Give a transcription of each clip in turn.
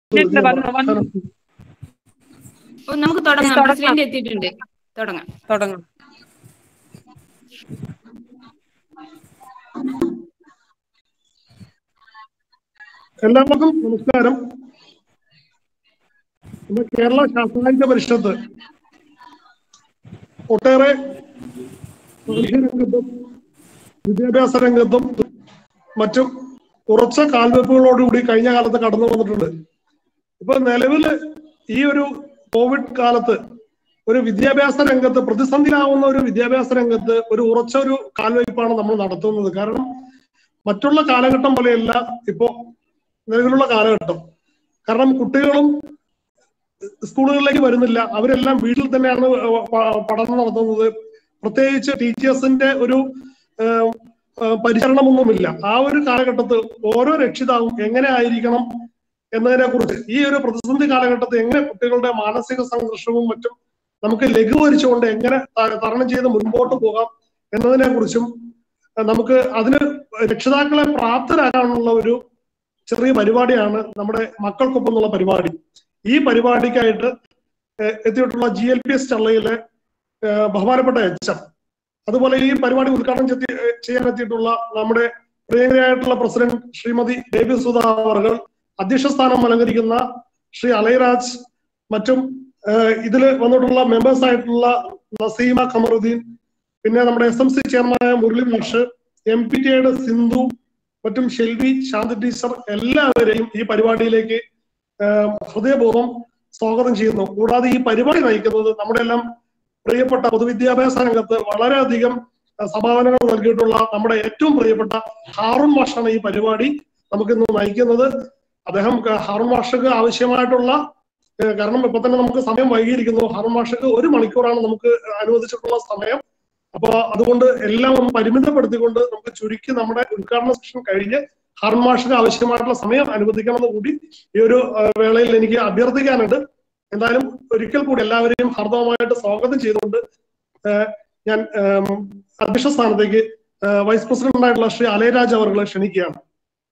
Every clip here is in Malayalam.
ഇല്ല, വന്നു, വന്നു. ഓ, നമുക്ക് തുടങ്ങാം പ്രസിഡന്റ് എത്തിയിട്ടുണ്ട് തുടങ്ങാം തുടങ്ങാം എല്ലാവർക്കും നമസ്കാരം ഇന്ന് കേരള ശാസ്ത്രാജ്യ പരിഷത്ത് ഒട്ടേറെ രംഗത്തും വിദ്യാഭ്യാസ രംഗത്തും മറ്റും ഉറച്ച കാൽവെപ്പുകളോടുകൂടി കഴിഞ്ഞ കാലത്ത് കടന്നു വന്നിട്ടുണ്ട് ഇപ്പൊ നിലവില് ഈ ഒരു കോവിഡ് കാലത്ത് ഒരു വിദ്യാഭ്യാസ രംഗത്ത് പ്രതിസന്ധിയിലാവുന്ന ഒരു വിദ്യാഭ്യാസ രംഗത്ത് ഒരു ഉറച്ച ഒരു കാൽവയ്പാണ് നമ്മൾ നടത്തുന്നത് കാരണം മറ്റുള്ള കാലഘട്ടം പോലെയല്ല ഇപ്പോ നിലവിലുള്ള കാലഘട്ടം കാരണം കുട്ടികളും സ്കൂളുകളിലേക്ക് വരുന്നില്ല അവരെല്ലാം വീട്ടിൽ തന്നെയാണ് പ- പഠനം നടത്തുന്നത് പ്രത്യേകിച്ച് ടീച്ചേഴ്സിന്റെ ഒരു ഏഹ്, ഏഹ്, പരിചരണമൊന്നുമില്ല ആ ഒരു കാലഘട്ടത്തിൽ ഓരോ രക്ഷിതാവും എങ്ങനെ ആയിരിക്കണം എന്നതിനെ കുറിച്ച് ഈ ഒരു പ്രതിസന്ധി കാലഘട്ടത്തിൽ എങ്ങനെ കുട്ടികളുടെ മാനസിക സംഘർഷവും മറ്റും നമുക്ക് ലഘൂകരിച്ചുകൊണ്ട് എങ്ങനെ ത- തരണം ചെയ്ത് മുൻപോട്ട് പോകാം എന്നതിനെ കുറിച്ചും ഏഹ്, നമുക്ക് അതിന് രക്ഷിതാക്കളെ പ്രാപ്തരാക്കാനുള്ള ഒരു ചെറിയ പരിപാടിയാണ് നമ്മുടെ മക്കൾക്കൊപ്പം എന്നുള്ള പരിപാടി ഈ പരിപാടിക്കായിട്ട് ഏഹ്, എത്തിയിട്ടുള്ള ജി എൽ പി എസ് ചള്ളയിലെ ഏഹ്, ബഹുമാനപ്പെട്ട എച്ച് എം അതുപോലെ ഈ പരിപാടി ഉദ്ഘാടനം ചെയ്തി- ഏഹ്, ചെയ്യാൻ എത്തിയിട്ടുള്ള നമ്മുടെ പ്രിയങ്കരായിട്ടുള്ള പ്രസിഡന്റ് ശ്രീമതി ദേവി സുധ അവർകൾ അധ്യക്ഷ സ്ഥാനം അലങ്കരിക്കുന്ന ശ്രീ അലയരാജ് മറ്റും ഏഹ്, ഇതില് വന്നിട്ടുള്ള മെമ്പേഴ്സ് ആയിട്ടുള്ള നസീമ ഖമറുദ്ദീൻ പിന്നെ നമ്മുടെ എസ് എം സി ചെയർമാനായ മുരളി മാഷ് എം പി ടി യുടെ സിന്ധു മറ്റും ഷെൽവി ശാന്തി ടീച്ചർ എല്ലാവരെയും ഈ പരിപാടിയിലേക്ക് ഏഹ്, ഹൃദയപൂർവ്വം സ്വാഗതം ചെയ്യുന്നു കൂടാതെ ഈ പരിപാടി നയിക്കുന്നത് നമ്മുടെ എല്ലാം പ്രിയപ്പെട്ട പൊതുവിദ്യാഭ്യാസ രംഗത്ത് വളരെയധികം ഏഹ്, സംഭാവനകൾ നൽകിയിട്ടുള്ള നമ്മുടെ ഏറ്റവും പ്രിയപ്പെട്ട ഹാറൂൺ മാഷാണ് ഈ പരിപാടി നമുക്ക് ഇന്ന് നയിക്കുന്നത് അദ്ദേഹം ക- ഹാറൂൺ മാഷക്ക് ആവശ്യമായിട്ടുള്ള ഏഹ്, കാരണം ഇപ്പൊ തന്നെ നമുക്ക് സമയം വൈകിയിരിക്കുന്നു ഹാറൂൺ മാഷക്ക് ഒരു മണിക്കൂറാണ് നമുക്ക് അനുവദിച്ചിട്ടുള്ള സമയം അപ്പൊ അതുകൊണ്ട് എല്ലാം ഒന്ന് പരിമിതപ്പെടുത്തിക്കൊണ്ട് നമുക്ക് ചുരുക്കി നമ്മുടെ ഉദ്ഘാടന സെഷൻ കഴിഞ്ഞ് ഹാറൂൺ മാഷിന് ആവശ്യമായിട്ടുള്ള സമയം അനുവദിക്കണമെന്ന് കൂടി ഈ ഒരു ഏഹ്, വേളയിൽ എനിക്ക് അഭ്യർത്ഥിക്കാനുണ്ട് എന്തായാലും ഒരിക്കൽ കൂടി എല്ലാവരെയും ഹാർദവമായിട്ട് സ്വാഗതം ചെയ്തുകൊണ്ട് ഏഹ്, ഞാൻ ഏഹ്, അധ്യക്ഷ സ്ഥാനത്തേക്ക് ഏഹ്, വൈസ് പ്രസിഡന്റ് ആയിട്ടുള്ള ശ്രീ അലയരാജ് അവർകളെ ക്ഷണിക്കുകയാണ്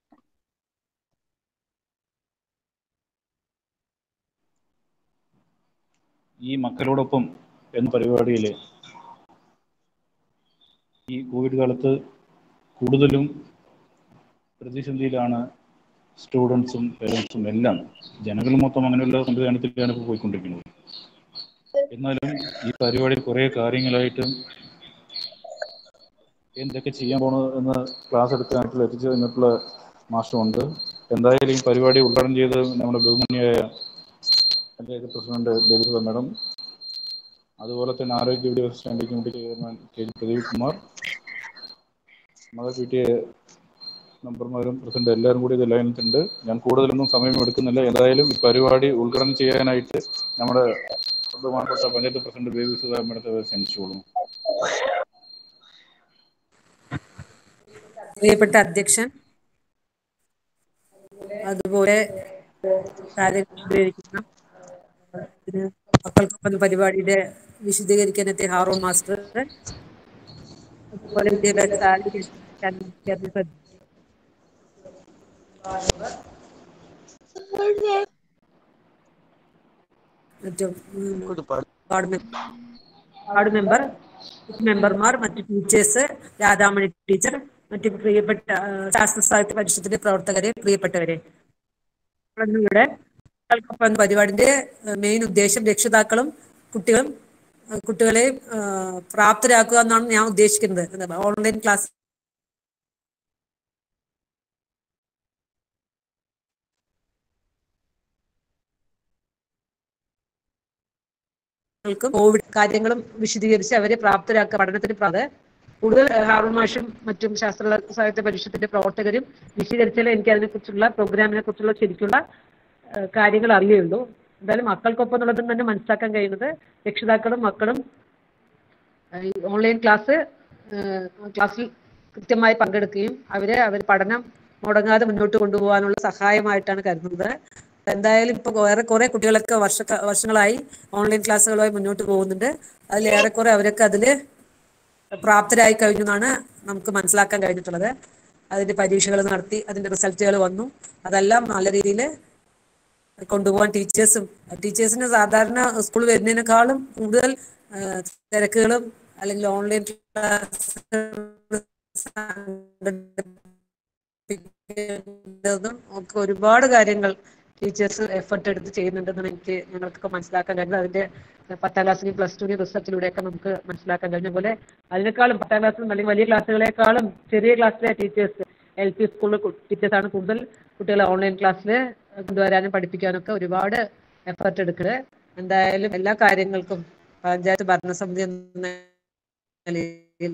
ഈ മക്കളോടൊപ്പം എന്ന പരിപാടിയിൽ ഈ കോവിഡ് കാലത്ത് കൂടുതലും പ്രതിസന്ധിയിലാണ് സ്റ്റുഡൻസും പേരൻസും എല്ലാം ജനങ്ങൾ മൊത്തം അങ്ങനെയുള്ള സംവിധാനത്തിലാണ് ഇപ്പോൾ പോയിക്കൊണ്ടിരിക്കുന്നത് എന്നാലും ഈ പരിപാടി കുറേ കാര്യങ്ങളായിട്ട് എന്തൊക്കെ ചെയ്യാൻ പോണത് എന്ന് ക്ലാസ് എടുക്കാനായിട്ടുള്ള എത്തിച്ചു തന്നിട്ടുള്ള മാസ്റ്ററുണ്ട് എന്തായാലും ഈ പരിപാടി ഉദ്ഘാടനം ചെയ്ത് നമ്മുടെ ബഹുമാനിയായ പഞ്ചായത്ത് പ്രസിഡന്റ് ദേവിസുധ മാഡം അതുപോലെ തന്നെ ആരോഗ്യ വിദ്യാഭ്യാസ standing committee chairman K G Pradeep Kumar മത പി ടി എ മെമ്പർമാരും പ്രസിഡന്റ് എല്ലാവരും കൂടി ഇതിൽ ലൈനത്തുണ്ട് ഞാൻ കൂടുതലൊന്നും സമയം എടുക്കുന്നില്ല എന്തായാലും ഈ പരിപാടി ഉദ്ഘാടനം ചെയ്യാനായിട്ട് നമ്മുടെ ബഹുമാനപ്പെട്ട പഞ്ചായത്ത് പ്രസിഡന്റ് ബേബി സുധാ മേഡത്തെ ക്ഷണിച്ചോളും പ്രിയപ്പെട്ട അധ്യക്ഷൻ അതുപോലെ കാര്യങ്ങൾ ഉപയോഗിക്കുന്ന ഇതിന് മക്കൾക്കൊപ്പം പരിപാടിയുടെ വിശദീകരിക്കാൻ എത്തിയ ഹാറൂൺ മാസ്റ്റർ അതുപോലെ വിദ്യാഭ്യാസ ആരോഗ്യ കേന്ദ്ര മറ്റും ഉം, വാർഡ് മെ- വാർഡ് മെമ്പർ മെമ്പർമാർ മറ്റു ടീച്ചേഴ്സ് രാധാമണി ടീച്ചർ മറ്റു പ്രിയപ്പെട്ട ആ, ശാസ്ത്ര സാഹിത്യ പരിഷത്തിന്റെ പ്രവർത്തകരെ പ്രിയപ്പെട്ടവരെ ഇവിടെ മക്കൾക്കൊപ്പം എന്ന പരിപാടിന്റെ മെയിൻ ഉദ്ദേശം രക്ഷിതാക്കളും കുട്ടികളും ആ, കുട്ടികളെ ആ, പ്രാപ്തരാക്കുക എന്നാണ് ഞാൻ ഉദ്ദേശിക്കുന്നത് ഓൺലൈൻ ക്ലാസ് ൾക്കും കോവിഡ് കാര്യങ്ങളും വിശദീകരിച്ച് അവരെ പ്രാപ്തരാക്കുക പഠനത്തിന് പ്രാത് കൂടുതൽ ഏഹ്, ഹാറൂൺ മാഷും മറ്റും ശാസ്ത്ര സാഹിത്യ പരിഷത്തിന്റെ പ്രവർത്തകരും വിശദീകരിച്ചാലേ എനിക്ക് അതിനെക്കുറിച്ചുള്ള പ്രോഗ്രാമിനെ കുറിച്ചുള്ള ശരിക്കുള്ള ഏഹ്, കാര്യങ്ങൾ അറിയുള്ളൂ എന്തായാലും മക്കൾക്കൊപ്പം എന്നുള്ളതും തന്നെ മനസ്സിലാക്കാൻ കഴിയുന്നത് രക്ഷിതാക്കളും മക്കളും ഏഹ്, ഈ ഓൺലൈൻ ക്ലാസ് ഏഹ്, ക്ലാസ്സിൽ കൃത്യമായി പങ്കെടുക്കുകയും അവരെ അവർ പഠനം മുടങ്ങാതെ മുന്നോട്ട് കൊണ്ടുപോകാനുള്ള സഹായമായിട്ടാണ് കരുതുന്നത് എന്തായാലും ഇപ്പൊ വേറെ കുറെ കുട്ടികളൊക്കെ വർഷ വർഷങ്ങളായി ഓൺലൈൻ ക്ലാസ്സുകളുമായി മുന്നോട്ട് പോകുന്നുണ്ട് അതിൽ ഏറെക്കുറെ അവരൊക്കെ അതില് പ്രാപ്തരായി കഴിഞ്ഞു എന്നാണ് നമുക്ക് മനസ്സിലാക്കാൻ കഴിഞ്ഞിട്ടുള്ളത് അതിന്റെ പരീക്ഷകൾ നടത്തി അതിന്റെ റിസൾട്ടുകൾ വന്നു അതെല്ലാം നല്ല രീതിയിൽ കൊണ്ടുപോകാൻ ടീച്ചേഴ്സും ടീച്ചേഴ്സിന് സാധാരണ സ്കൂൾ വരുന്നതിനേക്കാളും കൂടുതൽ ആ, തിരക്കുകളും അല്ലെങ്കിൽ ഓൺലൈൻ ക്ലാസ് ഒക്കെ ഒരുപാട് കാര്യങ്ങൾ ടീച്ചേഴ്സ് എഫർട്ട് എടുത്ത് ചെയ്യുന്നുണ്ടെന്നാണ് എനിക്ക് ഞങ്ങൾക്കൊക്കെ മനസ്സിലാക്കാൻ കഴിഞ്ഞത് അതിന്റെ പത്താം ക്ലാസ്സിന് പ്ലസ് ടുവിന് റിസൾട്ടിലൂടെയൊക്കെ നമുക്ക് മനസ്സിലാക്കാൻ കഴിഞ്ഞ പോലെ അതിനേക്കാളും പത്താം ക്ലാസ്സിലും അല്ലെങ്കിൽ വലിയ ക്ലാസ്സുകളെക്കാളും ചെറിയ ക്ലാസ്സിലെ ടീച്ചേഴ്സ് എൽ പി സ്കൂളിൽ ടീച്ചേഴ്സാണ് കൂടുതൽ കുട്ടികളെ ഓൺലൈൻ ക്ലാസ്സിൽ കൊണ്ടുവരാനും പഠിപ്പിക്കാനും ഒക്കെ ഒരുപാട് എഫർട്ട് എടുക്കുന്നത് എന്തായാലും എല്ലാ കാര്യങ്ങൾക്കും പഞ്ചായത്ത് ഭരണസമിതി എന്ന നിലയിൽ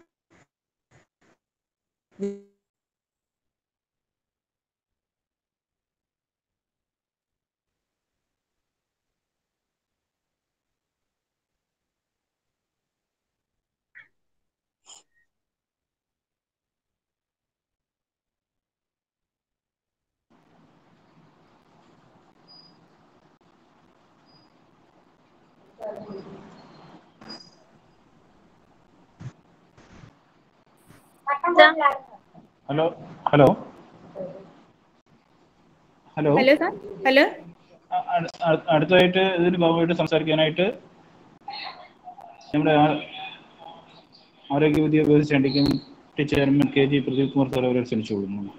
hello hello hello hello sir hello അ- അ- അ- അടുത്തതായിട്ട് ഇതിന് ഭാഗമായിട്ട് സംസാരിക്കാനായിട്ട് നമ്മുടെ ആ- ആരോഗ്യ വിദ്യാഭ്യാസ standing committee chairman K G Pradeep Kumar sir അവരെ ക്ഷണിച്ചുകൊള്ളുന്നു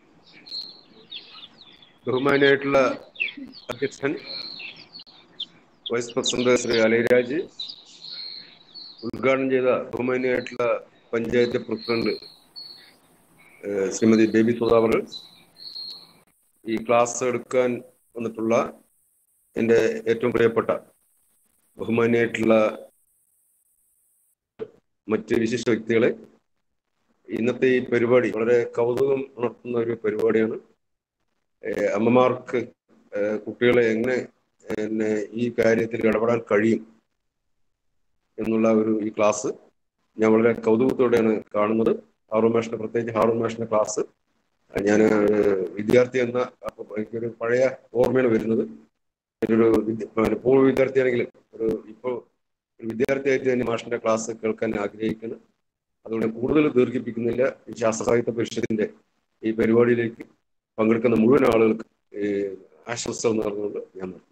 ബഹുമാനായിട്ടുള്ള അധ്യക്ഷൻ വൈസ് പ്രസിഡന്റ് ശ്രീ അലയരാജ് ഉദ്ഘാടനം ചെയ്ത ബഹുമാനായിട്ടുള്ള പഞ്ചായത്ത് പ്രസിഡന്റ് ഏഹ് ശ്രീമതി ബേബി സുധാകർ ഈ ക്ലാസ് എടുക്കാൻ വന്നിട്ടുള്ള എൻ്റെ ഏറ്റവും പ്രിയപ്പെട്ട ബഹുമാനായിട്ടുള്ള മറ്റ് വിശിഷ്ട വ്യക്തികളെ ഇന്നത്തെ ഈ പരിപാടി വളരെ കൗതുകം ഉണർത്തുന്ന ഒരു പരിപാടിയാണ് ഏഹ് അമ്മമാർക്ക് ഏഹ് കുട്ടികളെ എങ്ങനെ പിന്നെ ഈ കാര്യത്തിൽ ഇടപെടാൻ കഴിയും എന്നുള്ള ഒരു ഈ ക്ലാസ് ഞാൻ വളരെ കൗതുകത്തോടെയാണ് കാണുന്നത് ഹാറൂൺ മാഷിന്റെ പ്രത്യേകിച്ച് ഹാറൂൺ മാഷിന്റെ ക്ലാസ് ഞാൻ വിദ്യാർത്ഥി എന്ന അപ്പൊ എനിക്കൊരു പഴയ ഓർമ്മയാണ് വരുന്നത് ഒരു വിദ്യ- പിന്നെ പൂർവ്വ വിദ്യാർത്ഥിയാണെങ്കിലും ഒരു ഇപ്പോൾ ഒരു വിദ്യാർത്ഥിയായിട്ട് തന്നെ മാഷിന്റെ ക്ലാസ് കേൾക്കാൻ ആഗ്രഹിക്കുന്നു അതുകൊണ്ട് കൂടുതൽ ദീർഘിപ്പിക്കുന്നില്ല ഈ ശാസ്ത്ര സാഹിത്യ പരിഷത്തിന്റെ ഈ പരിപാടിയിലേക്ക് പങ്കെടുക്കുന്ന മുഴുവൻ ആളുകൾക്ക് ഈ ആശംസകൾ നേർന്നുകൊണ്ട് ഞാൻ നിർത്തുന്നു.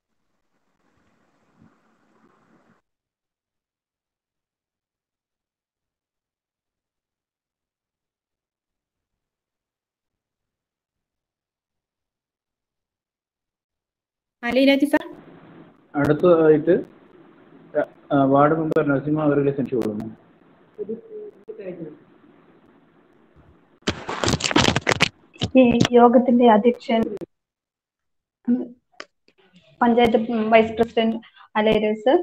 അലൈരാജ് സാർ അടുത്തതായിട്ട് അ- ആ, വാർഡ് മെമ്പർ നസീമ അവരെ ക്ഷണിച്ചുകൊള്ളുന്നു ഈ യോഗത്തിന്റെ അധ്യക്ഷൻ ഉം, പഞ്ചായത്ത് വൈസ് പ്രസിഡന്റ് അലൈരസ്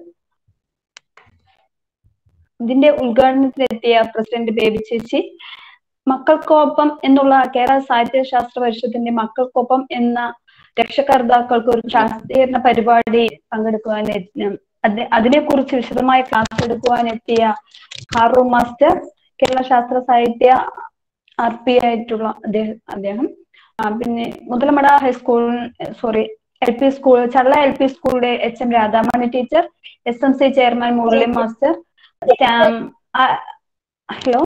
ഇതിന്റെ ഉദ്ഘാടനത്തിലെത്തിയ പ്രസിഡന്റ് ബേബി ചേച്ചി മക്കൾക്കൊപ്പം എന്നുള്ള കേരള സാഹിത്യ ശാസ്ത്ര പരിഷത്തിന്റെ മക്കൾക്കൊപ്പം എന്ന രക്ഷകർത്താക്കൾക്ക് ഒരു ശാസ്ത്രീകരണ പരിപാടി പങ്കെടുക്കുവാൻ അതിനെ കുറിച്ച് വിശദമായ ക്ലാസ് എടുക്കുവാൻ എത്തിയ ഹാറു മാസ്റ്റർ കേരള ശാസ്ത്ര സാഹിത്യ ആർ പി ആയിട്ടുള്ള അദ്ദേഹം അദ്ദേഹം ആ, പിന്നെ Muthalamada high school sorry L P school Challa L P സ്കൂളിലെ H M Radhamani teacher S M C chairman Murali master സ്റ്റാം- ആ- ഹലോ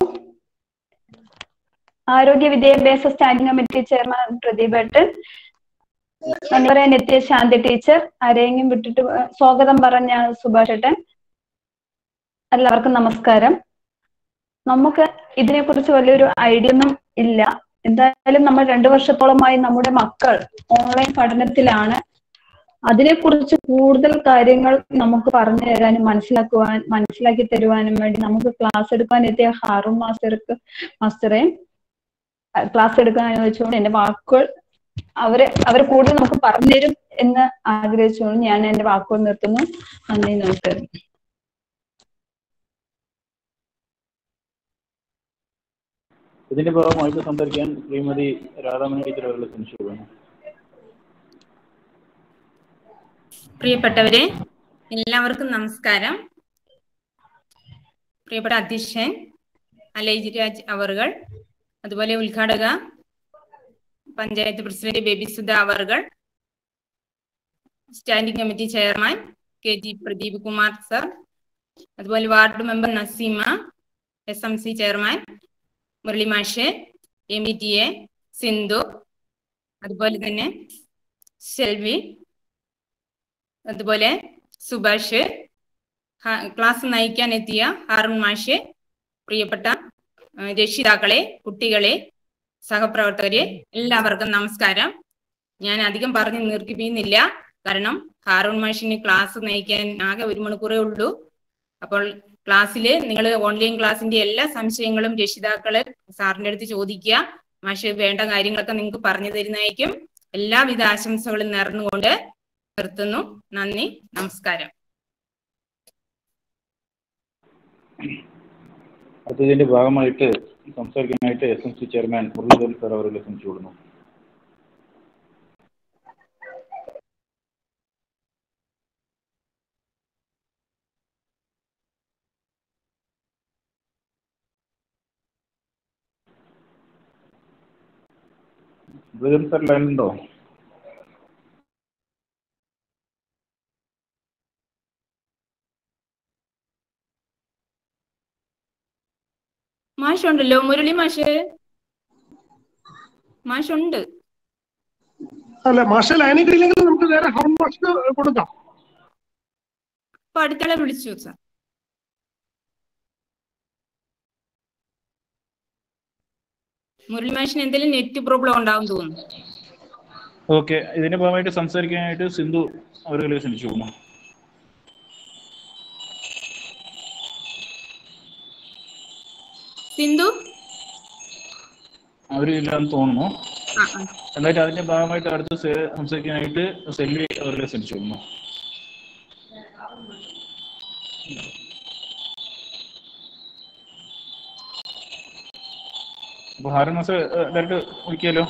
ആരോഗ്യ വിദ്യാഭ്യാസ സ്റ്റാൻഡിംഗ് കമ്മിറ്റി ചെയർമാൻ പ്രദീപ് ഏട്ടൻ പറയാൻ എത്തിയ ശാന്തി ടീച്ചർ ആരെങ്കിലും വിട്ടിട്ട് പോ- സ്വാഗതം പറഞ്ഞ സുഭാഷ് ഏട്ടൻ എല്ലാവർക്കും നമസ്കാരം നമുക്ക് ഇതിനെക്കുറിച്ച് വലിയൊരു ഐഡിയ ഒന്നും ഇല്ല എന്തായാലും നമ്മൾ രണ്ടു വർഷത്തോളമായി നമ്മുടെ മക്കൾ ഓൺലൈൻ പഠനത്തിലാണ് അതിനെക്കുറിച്ച് കൂടുതൽ കാര്യങ്ങൾ നമുക്ക് പറഞ്ഞു തരാനും മനസ്സിലാക്കുവാൻ മനസ്സിലാക്കി തരുവാനും വേണ്ടി നമുക്ക് ക്ലാസ് എടുക്കാൻ എത്തിയ ഹാറൂൺ മാസ്റ്റർക്ക് മാസ്റ്ററെ ക്ലാസ് എടുക്കാൻ അനുവദിച്ചുകൊണ്ട് എന്റെ വാക്കുകൾ അവര് അവർ കൂടുതൽ നമുക്ക് പറഞ്ഞു തരും എന്ന് ആഗ്രഹിച്ചുകൊണ്ട് ഞാൻ എന്റെ വാക്കുകൾ നിർത്തുന്നു നന്ദി നമസ്കാരം ഇതിന്റെ ഭാഗമായിട്ട് സംസാരിക്കാൻ ശ്രീമതി രാധാമണി ടീച്ചർ അവരെ ക്ഷണിച്ചുകൊള്ളുന്നു പ്രിയപ്പെട്ടവരെ എല്ലാവർക്കും നമസ്കാരം പ്രിയപ്പെട്ട അധ്യക്ഷൻ അലൈജ് രാജ് അവറുകൾ അതുപോലെ ഉദ്ഘാടക പഞ്ചായത്ത് പ്രസിഡന്റ് ബേബി സുധ അവറുകൾ standing committee chairman K G Pradeep Kumar sir അതുപോലെ ward member Naseema S M C chairman Murali മാഷ് M E T A Sindhu അതുപോലെ തന്നെ സെൽവി അതുപോലെ സുഭാഷ് ഹ- ക്ലാസ് നയിക്കാൻ എത്തിയ ഹാറൂൺ മാഷ് പ്രിയപ്പെട്ട ആ, രക്ഷിതാക്കളെ കുട്ടികളെ സഹപ്രവർത്തകരെ എല്ലാവർക്കും നമസ്കാരം ഞാൻ അധികം പറഞ്ഞ് നിർക്കിപ്പിക്കുന്നില്ല കാരണം ഹാറൂൺ മാഷിന് ക്ലാസ് നയിക്കാൻ ആകെ ഒരു മണിക്കൂറേ ഉള്ളൂ അപ്പോൾ ക്ലാസ്സിൽ നിങ്ങൾ ഓൺലൈൻ ക്ലാസ്സിന്റെ എല്ലാ സംശയങ്ങളും രക്ഷിതാക്കള് സാറിന്റെ അടുത്ത് ചോദിക്കുക മാഷ് വേണ്ട കാര്യങ്ങളൊക്കെ നിങ്ങൾക്ക് പറഞ്ഞു തരുന്നതായിരിക്കും എല്ലാവിധ ആശംസകളും നേർന്നുകൊണ്ട് നിർത്തുന്നു നന്ദി നമസ്കാരം അടുത്തതിന്റെ ഭാഗമായിട്ട് സംസാരിക്കാനായിട്ട് S M C chairman Muralidharan sir അവരെ ക്ഷണിച്ചു കൊടുക്കുന്നു മുരളീധരൻ സാർ ലൈനിലുണ്ടോ മാഷുണ്ടല്ലോ മുരളി മാഷ് മാഷുണ്ട് അല്ല മാഷ ലൈനിൽ കിട്ടിയില്ലെങ്കിൽ നമുക്ക് നേരെ ഹോം മാഷിന് കൊടുക്കാം അപ്പൊ അടുത്തയാളെ വിളിച്ചു സാർ മുരളി മാഷിന് എന്തെങ്കിലും നെറ്റ് പ്രോബ്ലം ഉണ്ടാവും തോന്നുന്നു ഓക്കെ ഇതിന്റെ ഭാഗമായിട്ട് സംസാരിക്കാനായിട്ട് സിന്ധു അവരെ ക്ഷണിച്ചു കൊടുക്കുന്നു സിന്ധു അവരില്ലാന്ന് തോന്നുന്നു ആ ആ എന്നിട്ട് അതിന്റെ ഭാഗമായിട്ട് അടുത്ത് സെ- സംസാരിക്കാനായിട്ട് സെൽവി അവരെ ക്ഷണിച്ചു കൊടുക്കുന്നു അപ്പൊ ഹാരൻ മാസ് ഡയറക്റ്റ് വിളിക്കാലോ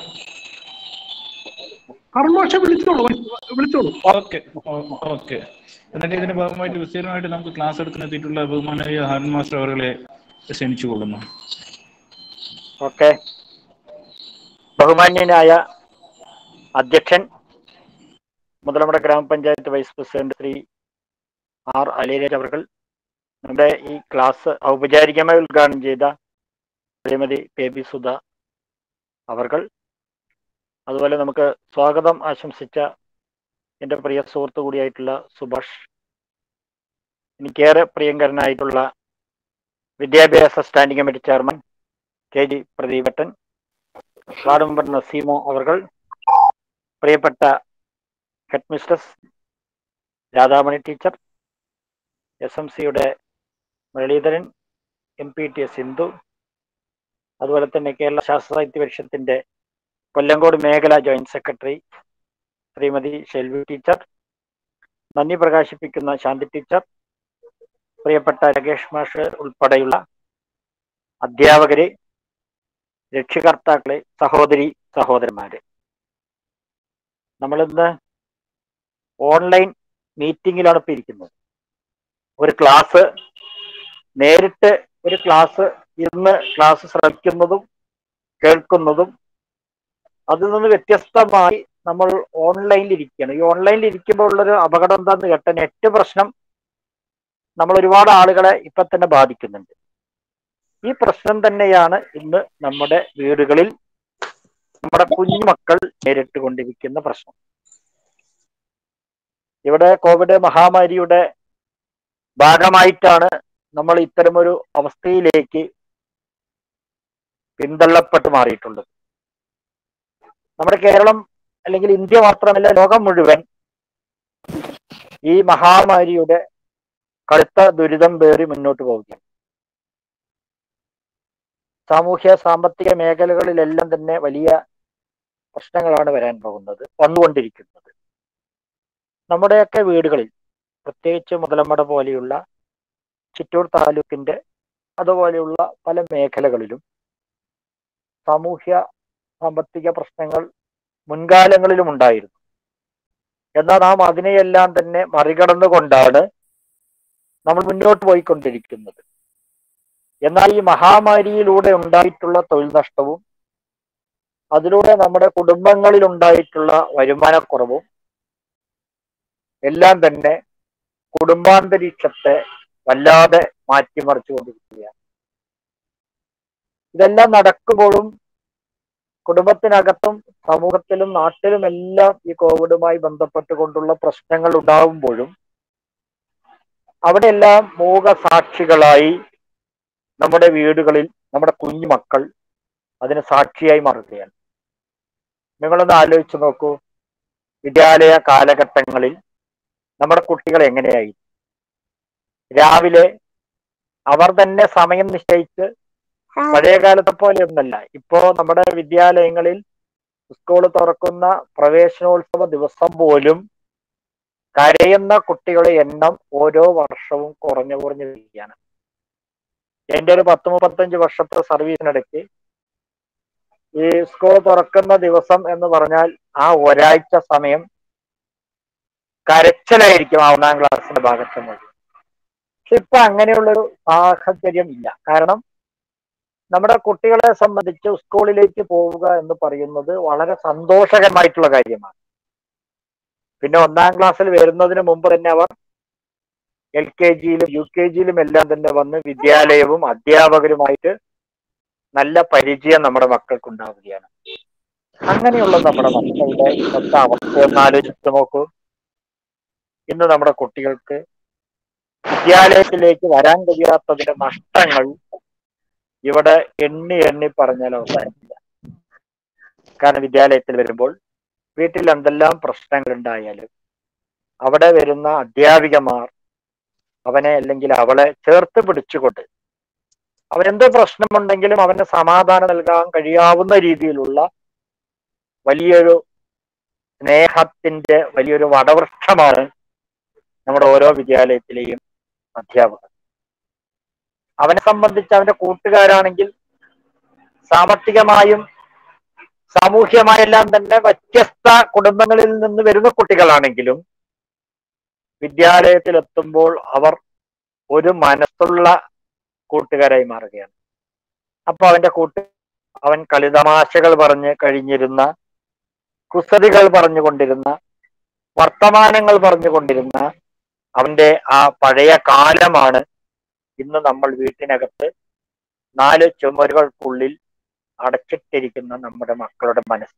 ഹോം മാഷെ വിളിച്ചോളൂ വിളിച്ചോളൂ ഓക്കെ ഓക്കെ എന്നിട്ട് ഇതിന്റെ ഭാഗമായിട്ട് വിസ്തീർണമായിട്ട് നമുക്ക് ക്ലാസ് എടുത്തിനെത്തിയിട്ടുള്ള ബഹുമാനായ ഹാരൻ മാസ്റ്റർ അവരെ ക്ഷണിച്ചു കൊള്ളുന്നു ഓക്കെ ബഹുമാന്യനായ അധ്യക്ഷൻ മുതലമട ഗ്രാമപഞ്ചായത്ത് vice president Shri R Aliraj അവർ നമ്മുടെ ഈ ക്ലാസ് ഔപചാരികമായി ഉദ്ഘാടനം ചെയ്ത ശ്രീമതി പി ബി സുധ അവർ അതുപോലെ നമുക്ക് സ്വാഗതം ആശംസിച്ച എൻ്റെ പ്രിയ സുഹൃത്തു കൂടിയായിട്ടുള്ള സുഭാഷ് എനിക്കേറെ പ്രിയങ്കരനായിട്ടുള്ള വിദ്യാഭ്യാസ standing committee chairman K G പ്രദീപട്ടൻ വാർഡ് മെമ്പർ നസീമോ അവർ പ്രിയപ്പെട്ട head mistress Radhamani teacher S M സിയുടെ Muralidharan M P T S Sindhu അതുപോലെ തന്നെ കേരള ശാസ്ത്ര സാഹിത്യ പരിഷത്തിന്റെ കൊല്ലങ്കോട് മേഖല joint secretary Shrimati Selvi teacher നന്ദി പ്രകാശിപ്പിക്കുന്ന ശാന്തി ടീച്ചർ പ്രിയപ്പെട്ട രകേഷ് മാഷ് ഉൾപ്പെടെയുള്ള അധ്യാപകര് രക്ഷകർത്താക്കളെ സഹോദരി സഹോദരന്മാര് നമ്മളിന്ന് ഓൺലൈൻ മീറ്റിംഗിലാണ് ഇപ്പൊ ഇരിക്കുന്നത് ഒരു ക്ലാസ് നേരിട്ട് ഒരു ക്ലാസ് ഇരുന്ന് ക്ലാസ് ശ്രമിക്കുന്നതും കേൾക്കുന്നതും അതിൽ നിന്ന് വ്യത്യസ്തമായി നമ്മൾ ഓൺലൈനിൽ ഇരിക്കുകയാണ് ഈ ഓൺലൈനിൽ ഇരിക്കുമ്പോൾ ഉള്ളൊരു അപകടം എന്താന്ന് കേട്ട നെറ്റ് പ്രശ്നം നമ്മൾ ഒരുപാട് ആളുകളെ ഇപ്പൊ തന്നെ ബാധിക്കുന്നുണ്ട് ഈ പ്രശ്നം തന്നെയാണ് ഇന്ന് നമ്മുടെ വീടുകളിൽ നമ്മുടെ കുഞ്ഞുമക്കൾ നേരിട്ട് കൊണ്ടിരിക്കുന്ന പ്രശ്നം ഇവിടെ കോവിഡ് മഹാമാരിയുടെ ഭാഗമായിട്ടാണ് നമ്മൾ ഇത്തരമൊരു അവസ്ഥയിലേക്ക് പിന്തള്ളപ്പെട്ട് മാറിയിട്ടുള്ളത് നമ്മുടെ കേരളം അല്ലെങ്കിൽ ഇന്ത്യ മാത്രമല്ല ലോകം മുഴുവൻ ഈ മഹാമാരിയുടെ കടുത്ത ദുരിതം പേറി മുന്നോട്ട് പോവുകയാണ് സാമൂഹ്യ സാമ്പത്തിക മേഖലകളിലെല്ലാം തന്നെ വലിയ പ്രശ്നങ്ങളാണ് വരാൻ പോകുന്നത് വന്നുകൊണ്ടിരിക്കുന്നത് നമ്മുടെയൊക്കെ വീടുകളിൽ പ്രത്യേകിച്ച് മുതലമട പോലെയുള്ള ചിറ്റൂർ താലൂക്കിന്റെ അതുപോലെയുള്ള പല മേഖലകളിലും സാമൂഹ്യ സാമ്പത്തിക പ്രശ്നങ്ങൾ മുൻകാലങ്ങളിലും ഉണ്ടായിരുന്നു എന്നാൽ നാം അതിനെയെല്ലാം തന്നെ മറികടന്നുകൊണ്ടാണ് നമ്മൾ മുന്നോട്ട് പോയിക്കൊണ്ടിരിക്കുന്നത് എന്നാൽ ഈ മഹാമാരിയിലൂടെ ഉണ്ടായിട്ടുള്ള തൊഴിൽ നഷ്ടവും അതിലൂടെ നമ്മുടെ കുടുംബങ്ങളിൽ ഉണ്ടായിട്ടുള്ള വരുമാനക്കുറവും എല്ലാം തന്നെ കുടുംബാന്തരീക്ഷത്തെ വല്ലാതെ മാറ്റിമറിച്ചുകൊണ്ടിരിക്കുകയാണ് ഇതെല്ലാം നടക്കുമ്പോഴും കുടുംബത്തിനകത്തും സമൂഹത്തിലും നാട്ടിലും എല്ലാം ഈ കോവിഡുമായി ബന്ധപ്പെട്ടുകൊണ്ടുള്ള പ്രശ്നങ്ങൾ ഉണ്ടാകുമ്പോഴും അവിടെയെല്ലാം മൂകസാക്ഷികളായി നമ്മുടെ വീടുകളിൽ നമ്മുടെ കുഞ്ഞു മക്കൾ അതിന് സാക്ഷിയായി മാറുകയാണ് നിങ്ങളൊന്ന് ആലോചിച്ച് നോക്കൂ വിദ്യാലയ കാലഘട്ടങ്ങളിൽ നമ്മുടെ കുട്ടികൾ എങ്ങനെയായി രാവിലെ അവർ തന്നെ സമയം നിശ്ചയിച്ച് പഴയ കാലത്തെ പോലെയൊന്നല്ല ഇപ്പോ നമ്മുടെ വിദ്യാലയങ്ങളിൽ സ്കൂൾ തുറക്കുന്ന പ്രവേശനോത്സവ ദിവസം പോലും കരയുന്ന കുട്ടികളുടെ എണ്ണം ഓരോ വർഷവും കുറഞ്ഞു കുറഞ്ഞു വരികയാണ് എന്റെ ഒരു പത്ത് മുപ്പത്തഞ്ച് വർഷത്തെ സർവീസിനിടയ്ക്ക് ഈ സ്കൂൾ തുറക്കുന്ന ദിവസം എന്ന് പറഞ്ഞാൽ ആ ഒരാഴ്ച സമയം കരച്ചിലായിരിക്കും ആ ഒന്നാം ക്ലാസ്സിന്റെ ഭാഗത്ത് മുഴുവൻ പക്ഷെ ഇപ്പൊ അങ്ങനെയുള്ളൊരു സാഹചര്യം ഇല്ല കാരണം നമ്മുടെ കുട്ടികളെ സംബന്ധിച്ച് സ്കൂളിലേക്ക് പോവുക എന്ന് പറയുന്നത് വളരെ സന്തോഷകരമായിട്ടുള്ള കാര്യമാണ് പിന്നെ ഒന്നാം ക്ലാസ്സിൽ വരുന്നതിന് മുമ്പ് തന്നെ അവർ എൽ കെ ജിയിലും യു കെ ജിയിലും എല്ലാം തന്നെ വന്ന് വിദ്യാലയവും അധ്യാപകരുമായിട്ട് നല്ല പരിചയം നമ്മുടെ മക്കൾക്ക് ഉണ്ടാവുകയാണ് അങ്ങനെയുള്ള നമ്മുടെ മക്കളുടെ ഇന്നത്തെ അവസ്ഥ ഒന്ന് ആലോചിച്ച് നോക്കൂ ഇന്ന് നമ്മുടെ കുട്ടികൾക്ക് വിദ്യാലയത്തിലേക്ക് വരാൻ കഴിയാത്തതിന്റെ നഷ്ടങ്ങൾ ഇവിടെ എണ്ണി എണ്ണി പറഞ്ഞാൽ അവസാനിക്കില്ല കാരണം വിദ്യാലയത്തിൽ വരുമ്പോൾ വീട്ടിൽ എന്തെല്ലാം പ്രശ്നങ്ങൾ ഉണ്ടായാലും അവിടെ വരുന്ന അധ്യാപികമാർ അവനെ അല്ലെങ്കിൽ അവളെ ചേർത്ത് പിടിച്ചുകൊണ്ട് അവനെന്ത് പ്രശ്നമുണ്ടെങ്കിലും അവന് സമാധാനം നൽകാൻ കഴിയാവുന്ന രീതിയിലുള്ള വലിയൊരു സ്നേഹത്തിന്റെ വലിയൊരു വടവൃക്ഷമാണ് നമ്മുടെ ഓരോ വിദ്യാലയത്തിലെയും അധ്യാപകർ അവനെ സംബന്ധിച്ച് അവന്റെ കൂട്ടുകാരാണെങ്കിൽ സാമ്പത്തികമായും സാമൂഹ്യമായെല്ലാം തന്നെ വ്യത്യസ്ത കുടുംബങ്ങളിൽ നിന്ന് വരുന്ന കുട്ടികളാണെങ്കിലും വിദ്യാലയത്തിലെത്തുമ്പോൾ അവർ ഒരു മനസ്സുള്ള കൂട്ടുകാരായി മാറുകയാണ് അപ്പൊ അവന്റെ കൂട്ട് അവൻ കളിതമാശകൾ പറഞ്ഞ് കഴിഞ്ഞിരുന്ന കുസൃതികൾ പറഞ്ഞുകൊണ്ടിരുന്ന വർത്തമാനങ്ങൾ പറഞ്ഞുകൊണ്ടിരുന്ന അവന്റെ ആ പഴയ കാലമാണ് ഇന്ന് നമ്മൾ വീട്ടിനകത്ത് നാല് ചുമരുകൾക്കുള്ളിൽ അടച്ചിട്ടിരിക്കുന്ന നമ്മുടെ മക്കളുടെ മനസ്സ്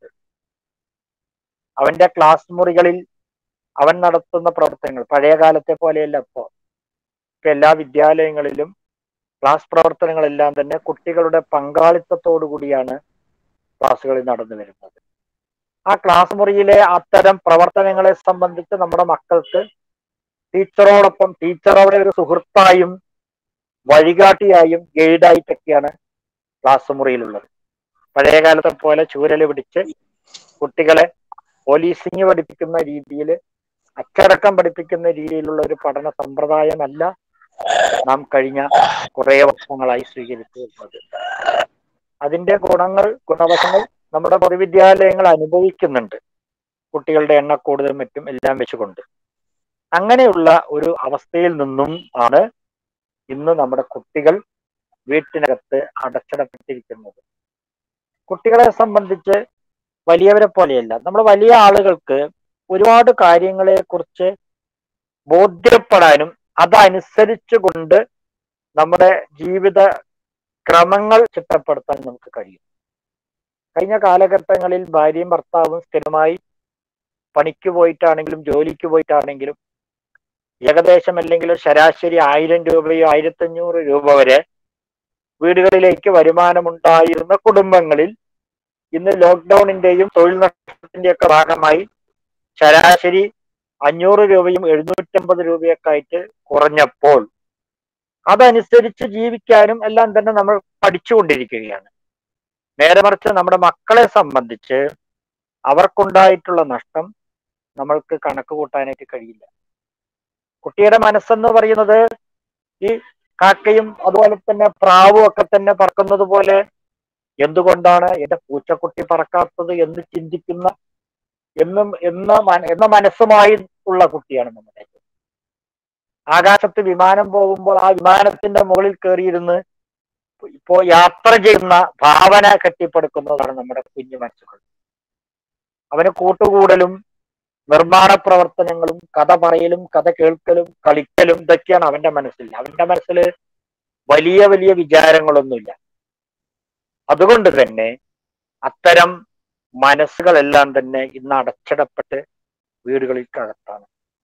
അവന്റെ ക്ലാസ് മുറികളിൽ അവൻ നടത്തുന്ന പ്രവർത്തനങ്ങൾ പഴയ കാലത്തെ പോലെയല്ല ഇപ്പോ ഇപ്പൊ എല്ലാ വിദ്യാലയങ്ങളിലും ക്ലാസ് പ്രവർത്തനങ്ങളെല്ലാം തന്നെ കുട്ടികളുടെ പങ്കാളിത്തത്തോടു കൂടിയാണ് ക്ലാസ്സുകളിൽ നടന്നു വരുന്നത് ആ ക്ലാസ് മുറിയിലെ അത്തരം പ്രവർത്തനങ്ങളെ സംബന്ധിച്ച് നമ്മുടെ മക്കൾക്ക് ടീച്ചറോടൊപ്പം ടീച്ചർ അവിടെ ഒരു സുഹൃത്തായും വഴികാട്ടിയായും ഗൈഡായിട്ടൊക്കെയാണ് ക്ലാസ് മുറിയിലുള്ളത് പഴയ കാലത്തെ പോലെ ചൂരല് പിടിച്ച് കുട്ടികളെ പോലീസിങ് പഠിപ്പിക്കുന്ന രീതിയിൽ അച്ചടക്കം പഠിപ്പിക്കുന്ന രീതിയിലുള്ള ഒരു പഠന സമ്പ്രദായമല്ല നാം കഴിഞ്ഞ കുറെ വർഷങ്ങളായി സ്വീകരിച്ചു വരുന്നത് അതിന്റെ ഗുണങ്ങൾ ഗുണവശങ്ങൾ നമ്മുടെ പൊതുവിദ്യാലയങ്ങൾ അനുഭവിക്കുന്നുണ്ട് കുട്ടികളുടെ എണ്ണ കൂടുതലും മറ്റും എല്ലാം വെച്ചുകൊണ്ട് അങ്ങനെയുള്ള ഒരു അവസ്ഥയിൽ നിന്നും ആണ് ഇന്ന് നമ്മുടെ കുട്ടികൾ വീട്ടിനകത്ത് അടച്ചിടപ്പെട്ടിരിക്കുന്നത് കുട്ടികളെ സംബന്ധിച്ച് വലിയവരെ പോലെയല്ല നമ്മൾ വലിയ ആളുകൾക്ക് ഒരുപാട് കാര്യങ്ങളെ കുറിച്ച് ബോധ്യപ്പെടാനും അതനുസരിച്ച് കൊണ്ട് നമ്മുടെ ജീവിത ക്രമങ്ങൾ ചിട്ടപ്പെടുത്താൻ നമുക്ക് കഴിയും കഴിഞ്ഞ കാലഘട്ടങ്ങളിൽ ഭാര്യയും ഭർത്താവും സ്ഥിരമായി പണിക്ക് പോയിട്ടാണെങ്കിലും ജോലിക്ക് പോയിട്ടാണെങ്കിലും ഏകദേശം അല്ലെങ്കിൽ ഒരു ശരാശരി ആയിരം രൂപയോ ആയിരത്തഞ്ഞൂറ് രൂപ വരെ വീടുകളിലേക്ക് വരുമാനമുണ്ടായിരുന്ന കുടുംബങ്ങളിൽ ഇന്ന് ലോക്ക്ഡൌണിന്റെയും തൊഴിൽ നഷ്ടത്തിന്റെയും ഒക്കെ ഭാഗമായി ശരാശരി അഞ്ഞൂറ് രൂപയും എഴുന്നൂറ്റമ്പത് രൂപയൊക്കെ ആയിട്ട് കുറഞ്ഞപ്പോൾ അതനുസരിച്ച് ജീവിക്കാനും എല്ലാം തന്നെ നമ്മൾ പഠിച്ചുകൊണ്ടിരിക്കുകയാണ് നേരെ മറിച്ച് നമ്മുടെ മക്കളെ സംബന്ധിച്ച് അവർക്കുണ്ടായിട്ടുള്ള നഷ്ടം നമ്മൾക്ക് കണക്ക് കൂട്ടാനായിട്ട് കഴിയില്ല കുട്ടിയുടെ മനസ്സെന്ന് പറയുന്നത് ഈ കാക്കയും അതുപോലെ തന്നെ പ്രാവും ഒക്കെ തന്നെ പറക്കുന്നത് പോലെ എന്തുകൊണ്ടാണ് എന്റെ പൂച്ചക്കുട്ടി പറക്കാത്തത് എന്ന് ചിന്തിക്കുന്ന എന്നും എന്ന മന- എന്ന മനസ്സുമായി ഉള്ള കുട്ടിയാണ് നമ്മുടെ ആകാശത്ത് വിമാനം പോകുമ്പോൾ ആ വിമാനത്തിന്റെ മുകളിൽ കയറിയിരുന്ന് ഇപ്പോ യാത്ര ചെയ്യുന്ന ഭാവന കെട്ടിപ്പടുക്കുന്നതാണ് നമ്മുടെ കുഞ്ഞു മനസ്സുകൾ അവന് കൂട്ടുകൂടലും നിർമ്മാണ പ്രവർത്തനങ്ങളും കഥ പറയലും കഥ കേൾക്കലും കളിക്കലും ഇതൊക്കെയാണ് അവന്റെ മനസ്സിൽ അവന്റെ മനസ്സിൽ വലിയ വലിയ വിചാരങ്ങളൊന്നുമില്ല അതുകൊണ്ട് തന്നെ അത്തരം മനസ്സുകളെല്ലാം തന്നെ ഇന്ന് അടച്ചിടപ്പെട്ട് വീടുകളിൽക്കകത്താണ്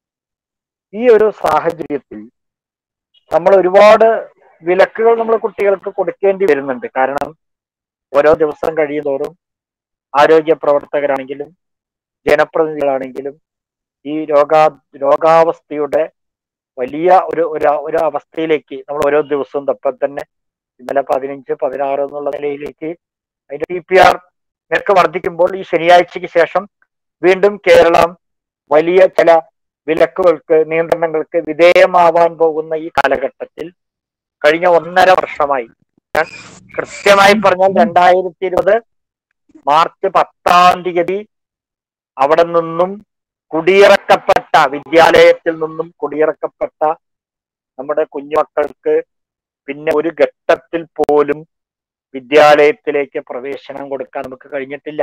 ഈ ഒരു സാഹചര്യത്തിൽ നമ്മൾ ഒരുപാട് വിലക്കുകൾ നമ്മൾ കുട്ടികൾക്ക് കൊടുക്കേണ്ടി വരുന്നുണ്ട് കാരണം ഓരോ ദിവസം കഴിയുന്തോറും ആരോഗ്യ പ്രവർത്തകരാണെങ്കിലും ജനപ്രതിനിധികളാണെങ്കിലും ഈ രോഗാ രോഗാവസ്ഥയുടെ വലിയ ഒരു ഒരു ഒരു അവസ്ഥയിലേക്ക് നമ്മൾ ഓരോ ദിവസവും തപ്പം തന്നെ ഇന്നലെ പതിനഞ്ച് പതിനാറ് എന്നുള്ള നിലയിലേക്ക് അതിന്റെ ടി പി ആർ നിരക്ക് വർദ്ധിക്കുമ്പോൾ ഈ ശനിയാഴ്ചയ്ക്ക് ശേഷം വീണ്ടും കേരളം വലിയ ചില വിലക്കുകൾക്ക് നിയന്ത്രണങ്ങൾക്ക് വിധേയമാവാൻ പോകുന്ന ഈ കാലഘട്ടത്തിൽ കഴിഞ്ഞ ഒന്നര വർഷമായി ഞാൻ കൃത്യമായി പറഞ്ഞാൽ രണ്ടായിരത്തി ഇരുപത് മാർച്ച് പത്താം തീയതി അവിടെ നിന്നും കുടിയിറക്കപ്പെട്ട വിദ്യാലയത്തിൽ നിന്നും കുടിയിറക്കപ്പെട്ട നമ്മുടെ കുഞ്ഞുമക്കൾക്ക് പിന്നെ ഒരു ഘട്ടത്തിൽ പോലും വിദ്യാലയത്തിലേക്ക് പ്രവേശനം കൊടുക്കാൻ നമുക്ക് കഴിഞ്ഞിട്ടില്ല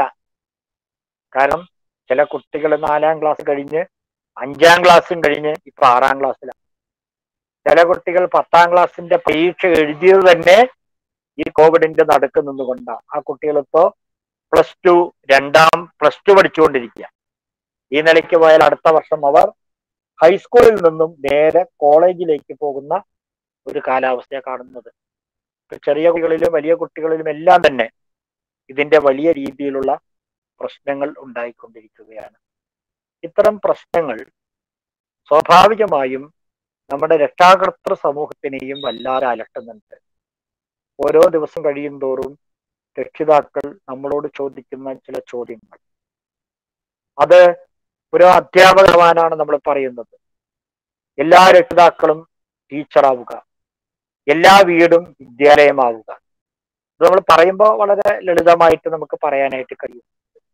കാരണം ചില കുട്ടികൾ നാലാം ക്ലാസ് കഴിഞ്ഞ് അഞ്ചാം ക്ലാസ്സും കഴിഞ്ഞ് ഇപ്പൊ ആറാം ക്ലാസ്സിലാണ് ചില കുട്ടികൾ പത്താം ക്ലാസ്സിന്റെ പരീക്ഷ എഴുതിയത് തന്നെ ഈ കോവിഡിന്റെ നടുക്ക് നിന്നുകൊണ്ടാണ് ആ കുട്ടികളിപ്പോ പ്ലസ് ടു രണ്ടാം പ്ലസ് ടു പഠിച്ചുകൊണ്ടിരിക്കുക ഈ നിലയ്ക്ക് പോയാൽ അടുത്ത വർഷം അവർ ഹൈസ്കൂളിൽ നിന്നും നേരെ കോളേജിലേക്ക് പോകുന്ന ഒരു കാലാവസ്ഥയാണ് കാണുന്നത് ഇപ്പൊ ചെറിയ കുട്ടികളിലും വലിയ കുട്ടികളിലും എല്ലാം തന്നെ ഇതിന്റെ വലിയ രീതിയിലുള്ള പ്രശ്നങ്ങൾ ഉണ്ടായിക്കൊണ്ടിരിക്കുകയാണ് ഇത്തരം പ്രശ്നങ്ങൾ സ്വാഭാവികമായും നമ്മുടെ രക്ഷാകർത്തൃ സമൂഹത്തിനെയും വല്ലാതെ അലട്ടുന്നുണ്ട് ഓരോ ദിവസം കഴിയും തോറും രക്ഷിതാക്കൾ നമ്മളോട് ചോദിക്കുന്ന ചില ചോദ്യങ്ങൾ അത് ഒരു അധ്യാപകമാനാണ് നമ്മൾ പറയുന്നത് എല്ലാ രക്ഷിതാക്കളും ടീച്ചറാവുക എല്ലാ വീടും വിദ്യാലയമാവുക ഇത് നമ്മൾ പറയുമ്പോൾ വളരെ ലളിതമായിട്ട് നമുക്ക് പറയാനായിട്ട് കഴിയും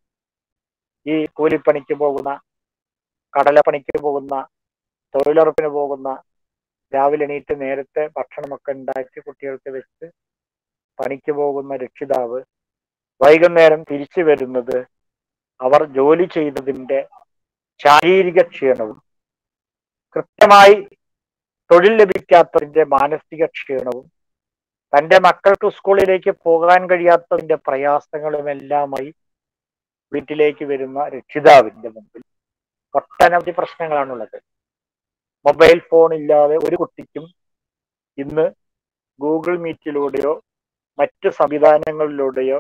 ഈ കൂലിപ്പണിക്ക് പോകുന്ന കടലപ്പണിക്ക് പോകുന്ന തൊഴിലുറപ്പിന് പോകുന്ന രാവിലെ എണീറ്റ് നേരത്തെ ഭക്ഷണമൊക്കെ ഉണ്ടാക്കി കുട്ടികൾക്ക് വെച്ച് പണിക്ക് പോകുന്ന രക്ഷിതാവ് വൈകുന്നേരം തിരിച്ചു വരുന്നത് അവർ ജോലി ചെയ്തതിന്റെ ശാരീരിക ക്ഷീണവും കൃത്യമായി തൊഴിൽ ലഭിക്കാത്തതിന്റെ മാനസിക ക്ഷീണവും തന്റെ മക്കൾക്ക് സ്കൂളിലേക്ക് പോകാൻ കഴിയാത്തതിന്റെ പ്രയാസങ്ങളുമെല്ലാമായി വീട്ടിലേക്ക് വരുന്ന രക്ഷിതാവിന്റെ മുമ്പിൽ ഒട്ടനവധി പ്രശ്നങ്ങളാണുള്ളത് മൊബൈൽ ഫോൺ ഇല്ലാതെ ഒരു കുട്ടിക്കും ഇന്ന് ഗൂഗിൾ മീറ്റിലൂടെയോ മറ്റ് സംവിധാനങ്ങളിലൂടെയോ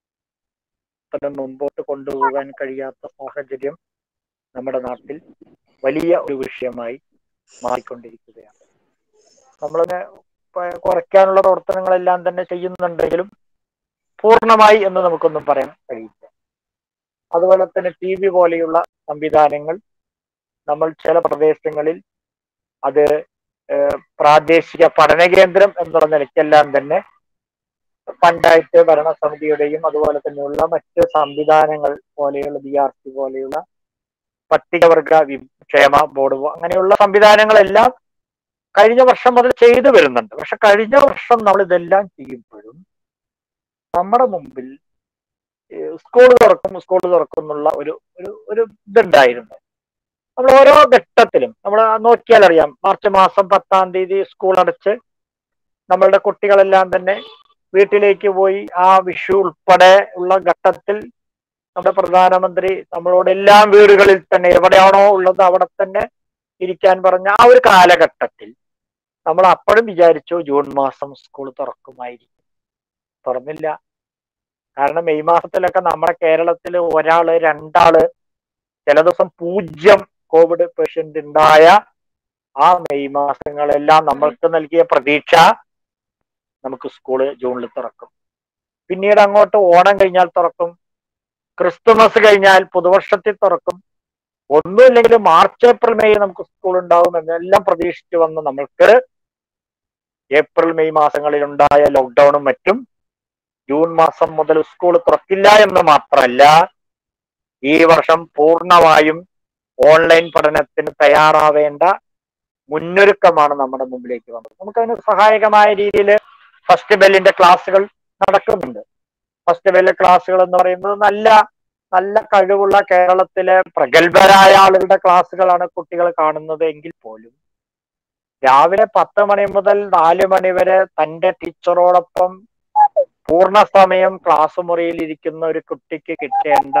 തന്നെ മുമ്പോട്ട് കൊണ്ടുപോകാൻ കഴിയാത്ത സാഹചര്യം നമ്മുടെ നാട്ടിൽ വലിയ ഒരു വിഷയമായി മാറിക്കൊണ്ടിരിക്കുകയാണ് നമ്മളതിനെ പ- കുറയ്ക്കാനുള്ള പ്രവർത്തനങ്ങളെല്ലാം തന്നെ ചെയ്യുന്നുണ്ടെങ്കിലും പൂർണ്ണമായി എന്ന് നമുക്കൊന്നും പറയാൻ കഴിയില്ല അതുപോലെ തന്നെ ടി വി പോലെയുള്ള സംവിധാനങ്ങൾ നമ്മൾ ചില പ്രദേശങ്ങളിൽ അത് ഏഹ്, പ്രാദേശിക പഠന കേന്ദ്രം എന്നുള്ള നിലയ്ക്കെല്ലാം തന്നെ പഞ്ചായത്ത് ഭരണസമിതിയുടെയും അതുപോലെ തന്നെയുള്ള മറ്റ് സംവിധാനങ്ങൾ പോലെയുള്ള ബി ആർ സി പോലെയുള്ള പട്ടികവർഗ വി- ക്ഷേമ ബോർഡ് പോ- അങ്ങനെയുള്ള സംവിധാനങ്ങളെല്ലാം കഴിഞ്ഞ വർഷം മുതൽ ചെയ്തു വരുന്നുണ്ട് പക്ഷെ കഴിഞ്ഞ വർഷം നമ്മൾ ഇതെല്ലാം ചെയ്യുമ്പോഴും നമ്മുടെ മുമ്പിൽ സ്കൂൾ തുറക്കും സ്കൂൾ തുറക്കും എന്നുള്ള ഒരു ഒരു ഒരു ഇതുണ്ടായിരുന്നു നമ്മൾ ഓരോ ഘട്ടത്തിലും നമ്മൾ നോക്കിയാൽ അറിയാം മാർച്ച് മാസം പത്താം തീയതി സ്കൂൾ അടച്ച് നമ്മളുടെ കുട്ടികളെല്ലാം തന്നെ വീട്ടിലേക്ക് പോയി ആ വിഷു ഉൾപ്പെടെ ഉള്ള ഘട്ടത്തിൽ നമ്മുടെ പ്രധാനമന്ത്രി നമ്മളോട് എല്ലാ വീടുകളിൽ തന്നെ എവിടെയാണോ ഉള്ളത് അവിടെ തന്നെ ഇരിക്കാൻ പറഞ്ഞ ആ ഒരു കാലഘട്ടത്തിൽ നമ്മൾ അപ്പോഴും വിചാരിച്ചു ജൂൺ മാസം സ്കൂൾ തുറക്കുമായിരിക്കും തുറന്നില്ല കാരണം മെയ് മാസത്തിലൊക്കെ നമ്മുടെ കേരളത്തിൽ ഒരാള് രണ്ടാള് ചില ദിവസം പൂജ്യം കോവിഡ് പേഷ്യന്റ് ഉണ്ടായ ആ മെയ് മാസങ്ങളെല്ലാം നമ്മൾക്ക് നൽകിയ പ്രതീക്ഷ നമുക്ക് സ്കൂള് ജൂണിൽ തുറക്കും പിന്നീട് അങ്ങോട്ട് ഓണം കഴിഞ്ഞാൽ തുറക്കും ക്രിസ്തുമസ് കഴിഞ്ഞാൽ പുതുവർഷത്തിൽ തുറക്കും ഒന്നുമില്ലെങ്കിൽ മാർച്ച് ഏപ്രിൽ മെയ് നമുക്ക് സ്കൂൾ ഉണ്ടാവും എന്നെല്ലാം പ്രതീക്ഷിച്ചു വന്ന നമ്മൾക്ക് ഏപ്രിൽ മെയ് മാസങ്ങളിൽ ഉണ്ടായ ലോക്ക്ഡൌണും മറ്റും ജൂൺ മാസം മുതൽ സ്കൂൾ തുറക്കില്ല എന്ന് മാത്രമല്ല ഈ വർഷം പൂർണ്ണമായും ഓൺലൈൻ പഠനത്തിന് തയ്യാറാവേണ്ട മുന്നൊരുക്കമാണ് നമ്മുടെ മുമ്പിലേക്ക് വന്നത് നമുക്കതിന് സഹായകമായ രീതിയിൽ ഫസ്റ്റ് ബെല്ലിന്റെ ക്ലാസ്സുകൾ നടക്കുന്നുണ്ട് ഫസ്റ്റ് ബെല്ല് ക്ലാസ്സുകൾ എന്ന് പറയുന്നത് നല്ല നല്ല കഴിവുള്ള കേരളത്തിലെ പ്രഗത്ഭരായ ആളുകളുടെ ക്ലാസ്സുകളാണ് കുട്ടികൾ കാണുന്നത് എങ്കിൽ പോലും രാവിലെ പത്ത് മണി മുതൽ നാല് മണി വരെ തന്റെ ടീച്ചറോടൊപ്പം പൂർണ്ണ സമയം ക്ലാസ് മുറിയിൽ ഇരിക്കുന്ന ഒരു കുട്ടിക്ക് കിട്ടേണ്ട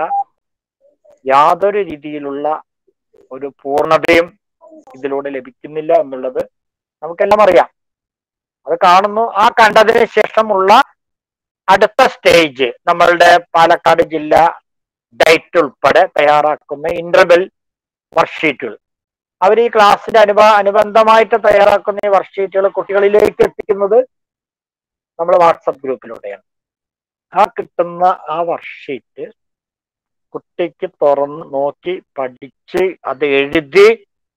യാതൊരു രീതിയിലുള്ള ഒരു പൂർണ്ണതയും ഇതിലൂടെ ലഭിക്കുന്നില്ല എന്നുള്ളത് നമുക്കെല്ലാം അറിയാം അത് കാണുന്നു ആ കണ്ടതിന് ശേഷമുള്ള അടുത്ത സ്റ്റേജ് നമ്മളുടെ പാലക്കാട് ജില്ല ഡയറ്റ് ഉൾപ്പെടെ തയ്യാറാക്കുന്ന ഇന്റർവെൽ വർക്ക്ഷീറ്റുകൾ അവർ ഈ ക്ലാസ്സിന്റെ അനുബ അനുബന്ധമായിട്ട് തയ്യാറാക്കുന്ന ഈ വർക്ക്ഷീറ്റുകൾ കുട്ടികളിലേക്ക് എത്തിക്കുന്നത് നമ്മൾ വാട്സപ്പ് ഗ്രൂപ്പിലൂടെയാണ് ആ കിട്ടുന്ന ആ വർക്ക്ഷീറ്റ് കുട്ടിക്ക് തുറന്ന് നോക്കി പഠിച്ച് അത് എഴുതി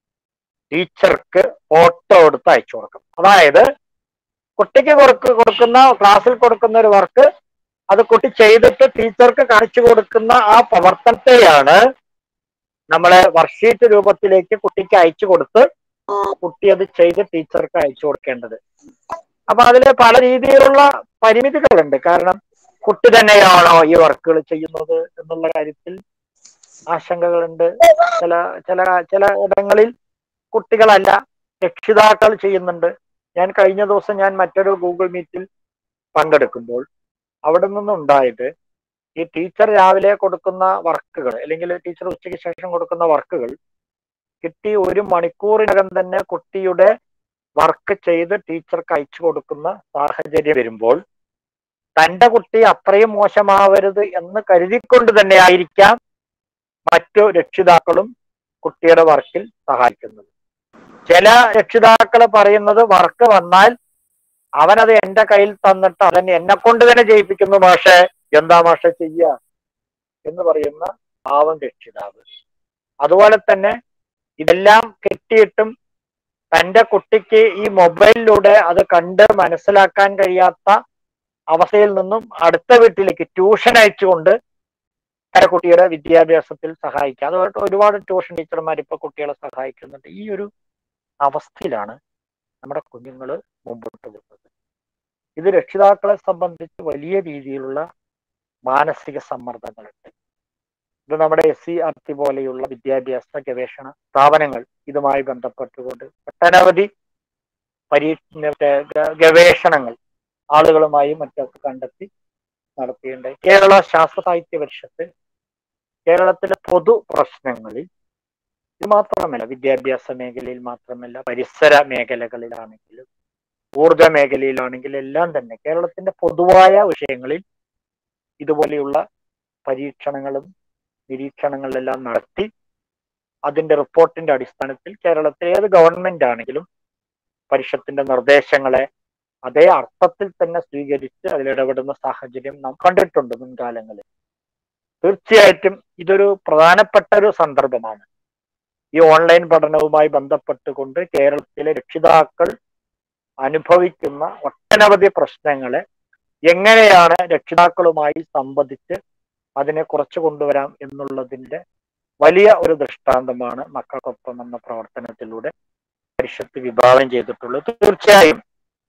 ടീച്ചർക്ക് ഫോട്ടോ എടുത്ത് അയച്ചു കൊടുക്കും അതായത് കുട്ടിക്ക് കൊടുക്ക കൊടുക്കുന്ന ക്ലാസ്സിൽ കൊടുക്കുന്ന ഒരു വർക്ക് അത് കുട്ടി ചെയ്തിട്ട് ടീച്ചർക്ക് കാണിച്ചു കൊടുക്കുന്ന ആ പ്രവർത്തനത്തെയാണ് നമ്മളെ വർക്ക്ഷീറ്റ് രൂപത്തിലേക്ക് കുട്ടിക്ക് അയച്ചു കൊടുത്ത് കുട്ടി അത് ചെയ്ത് ടീച്ചർക്ക് അയച്ചു കൊടുക്കേണ്ടത് അപ്പൊ അതില് പല രീതിയിലുള്ള പരിമിതികളുണ്ട് കാരണം കുട്ടി തന്നെയാണോ ഈ വർക്കുകൾ ചെയ്യുന്നത് എന്നുള്ള കാര്യത്തിൽ ആശങ്കകളുണ്ട് ചില ചില ചില ഇടങ്ങളിൽ കുട്ടികളല്ല രക്ഷിതാക്കൾ ചെയ്യുന്നുണ്ട് ഞാൻ കഴിഞ്ഞ ദിവസം ഞാൻ മറ്റൊരു ഗൂഗിൾ മീറ്റിൽ പങ്കെടുക്കുമ്പോൾ അവിടെ നിന്നുണ്ടായത് ഈ ടീച്ചർ രാവിലെ കൊടുക്കുന്ന വർക്കുകൾ അല്ലെങ്കിൽ ടീച്ചർ ഉച്ചയ്ക്ക് ശേഷം കൊടുക്കുന്ന വർക്കുകൾ കിട്ടി ഒരു മണിക്കൂറിനകം തന്നെ കുട്ടിയുടെ വർക്ക് ചെയ്ത് ടീച്ചർക്ക് അയച്ചു കൊടുക്കുന്ന സാഹചര്യം വരുമ്പോൾ തന്റെ കുട്ടി അത്രയും മോശമാവരുത് എന്ന് കരുതിക്കൊണ്ട് തന്നെ ആയിരിക്കാം മറ്റു രക്ഷിതാക്കളും കുട്ടിയുടെ വർക്കിൽ സഹായിക്കുന്നത് ചില രക്ഷിതാക്കൾ പറയുന്നത് വർക്ക് വന്നാൽ അവനത് എന്റെ കയ്യിൽ തന്നിട്ട് അവൻ എന്നെ കൊണ്ട് തന്നെ ചെയ്യിപ്പിക്കുന്നു മാഷെ എന്താ മാഷെ ചെയ്യുക എന്ന് പറയുന്ന പാവം രക്ഷിതാവ് അതുപോലെ തന്നെ ഇതെല്ലാം കിട്ടിയിട്ടും തന്റെ കുട്ടിക്ക് ഈ മൊബൈലിലൂടെ അത് കണ്ട് മനസ്സിലാക്കാൻ കഴിയാത്ത അവസ്ഥയിൽ നിന്നും അടുത്ത വീട്ടിലേക്ക് ട്യൂഷൻ അയച്ചുകൊണ്ട് തന്റെ കുട്ടിയുടെ വിദ്യാഭ്യാസത്തിൽ സഹായിക്കുക അതുപോലെ ഒരുപാട് ട്യൂഷൻ ടീച്ചർമാർ ഇപ്പൊ കുട്ടികളെ സഹായിക്കുന്നുണ്ട് ഈ ഒരു അവസ്ഥയിലാണ് നമ്മുടെ കുഞ്ഞുങ്ങൾ മുമ്പോട്ട് പോകുന്നത് ഇത് രക്ഷിതാക്കളെ സംബന്ധിച്ച് വലിയ രീതിയിലുള്ള മാനസിക സമ്മർദ്ദങ്ങളുണ്ട് ഇത് നമ്മുടെ എസ് സി ആർ ടി പോലെയുള്ള വിദ്യാഭ്യാസ ഗവേഷണ സ്ഥാപനങ്ങൾ ഇതുമായി ബന്ധപ്പെട്ടുകൊണ്ട് ഒട്ടനവധി പരീക്ഷ ഗവേഷണങ്ങൾ ആളുകളുമായി മറ്റൊക്കെ കണ്ടെത്തി നടത്തിയിട്ടുണ്ട് കേരള ശാസ്ത്ര സാഹിത്യ പരിഷത്ത് കേരളത്തിലെ പൊതു പ്രശ്നങ്ങളിൽ ഇത് മാത്രമല്ല വിദ്യാഭ്യാസ മേഖലയിൽ മാത്രമല്ല പരിസര മേഖലകളിലാണെങ്കിലും ഊർജ മേഖലയിലാണെങ്കിലും എല്ലാം തന്നെ കേരളത്തിന്റെ പൊതുവായ വിഷയങ്ങളിൽ ഇതുപോലെയുള്ള പരീക്ഷണങ്ങളും നിരീക്ഷണങ്ങളെല്ലാം നടത്തി അതിന്റെ റിപ്പോർട്ടിന്റെ അടിസ്ഥാനത്തിൽ കേരളത്തിലെ ഏത് ഗവൺമെന്റ് ആണെങ്കിലും പരിഷത്തിന്റെ നിർദ്ദേശങ്ങളെ അതേ അർത്ഥത്തിൽ തന്നെ സ്വീകരിച്ച് അതിലിടപെടുന്ന സാഹചര്യം നാം കണ്ടിട്ടുണ്ട് മുൻകാലങ്ങളിൽ തീർച്ചയായിട്ടും ഇതൊരു പ്രധാനപ്പെട്ട ഒരു സന്ദർഭമാണ് ഈ ഓൺലൈൻ പഠനവുമായി ബന്ധപ്പെട്ടുകൊണ്ട് കേരളത്തിലെ രക്ഷിതാക്കൾ അനുഭവിക്കുന്ന ഒട്ടനവധി പ്രശ്നങ്ങളെ എങ്ങനെയാണ് രക്ഷിതാക്കളുമായി സംവദിച്ച് അതിനെ കുറച്ചു കൊണ്ടുവരാം എന്നുള്ളതിന്റെ വലിയ ഒരു ദൃഷ്ടാന്തമാണ് മക്കൾക്കൊപ്പം എന്ന പ്രവർത്തനത്തിലൂടെ പരിഷത്ത് വിഭാവനം ചെയ്തിട്ടുള്ളത് തീർച്ചയായും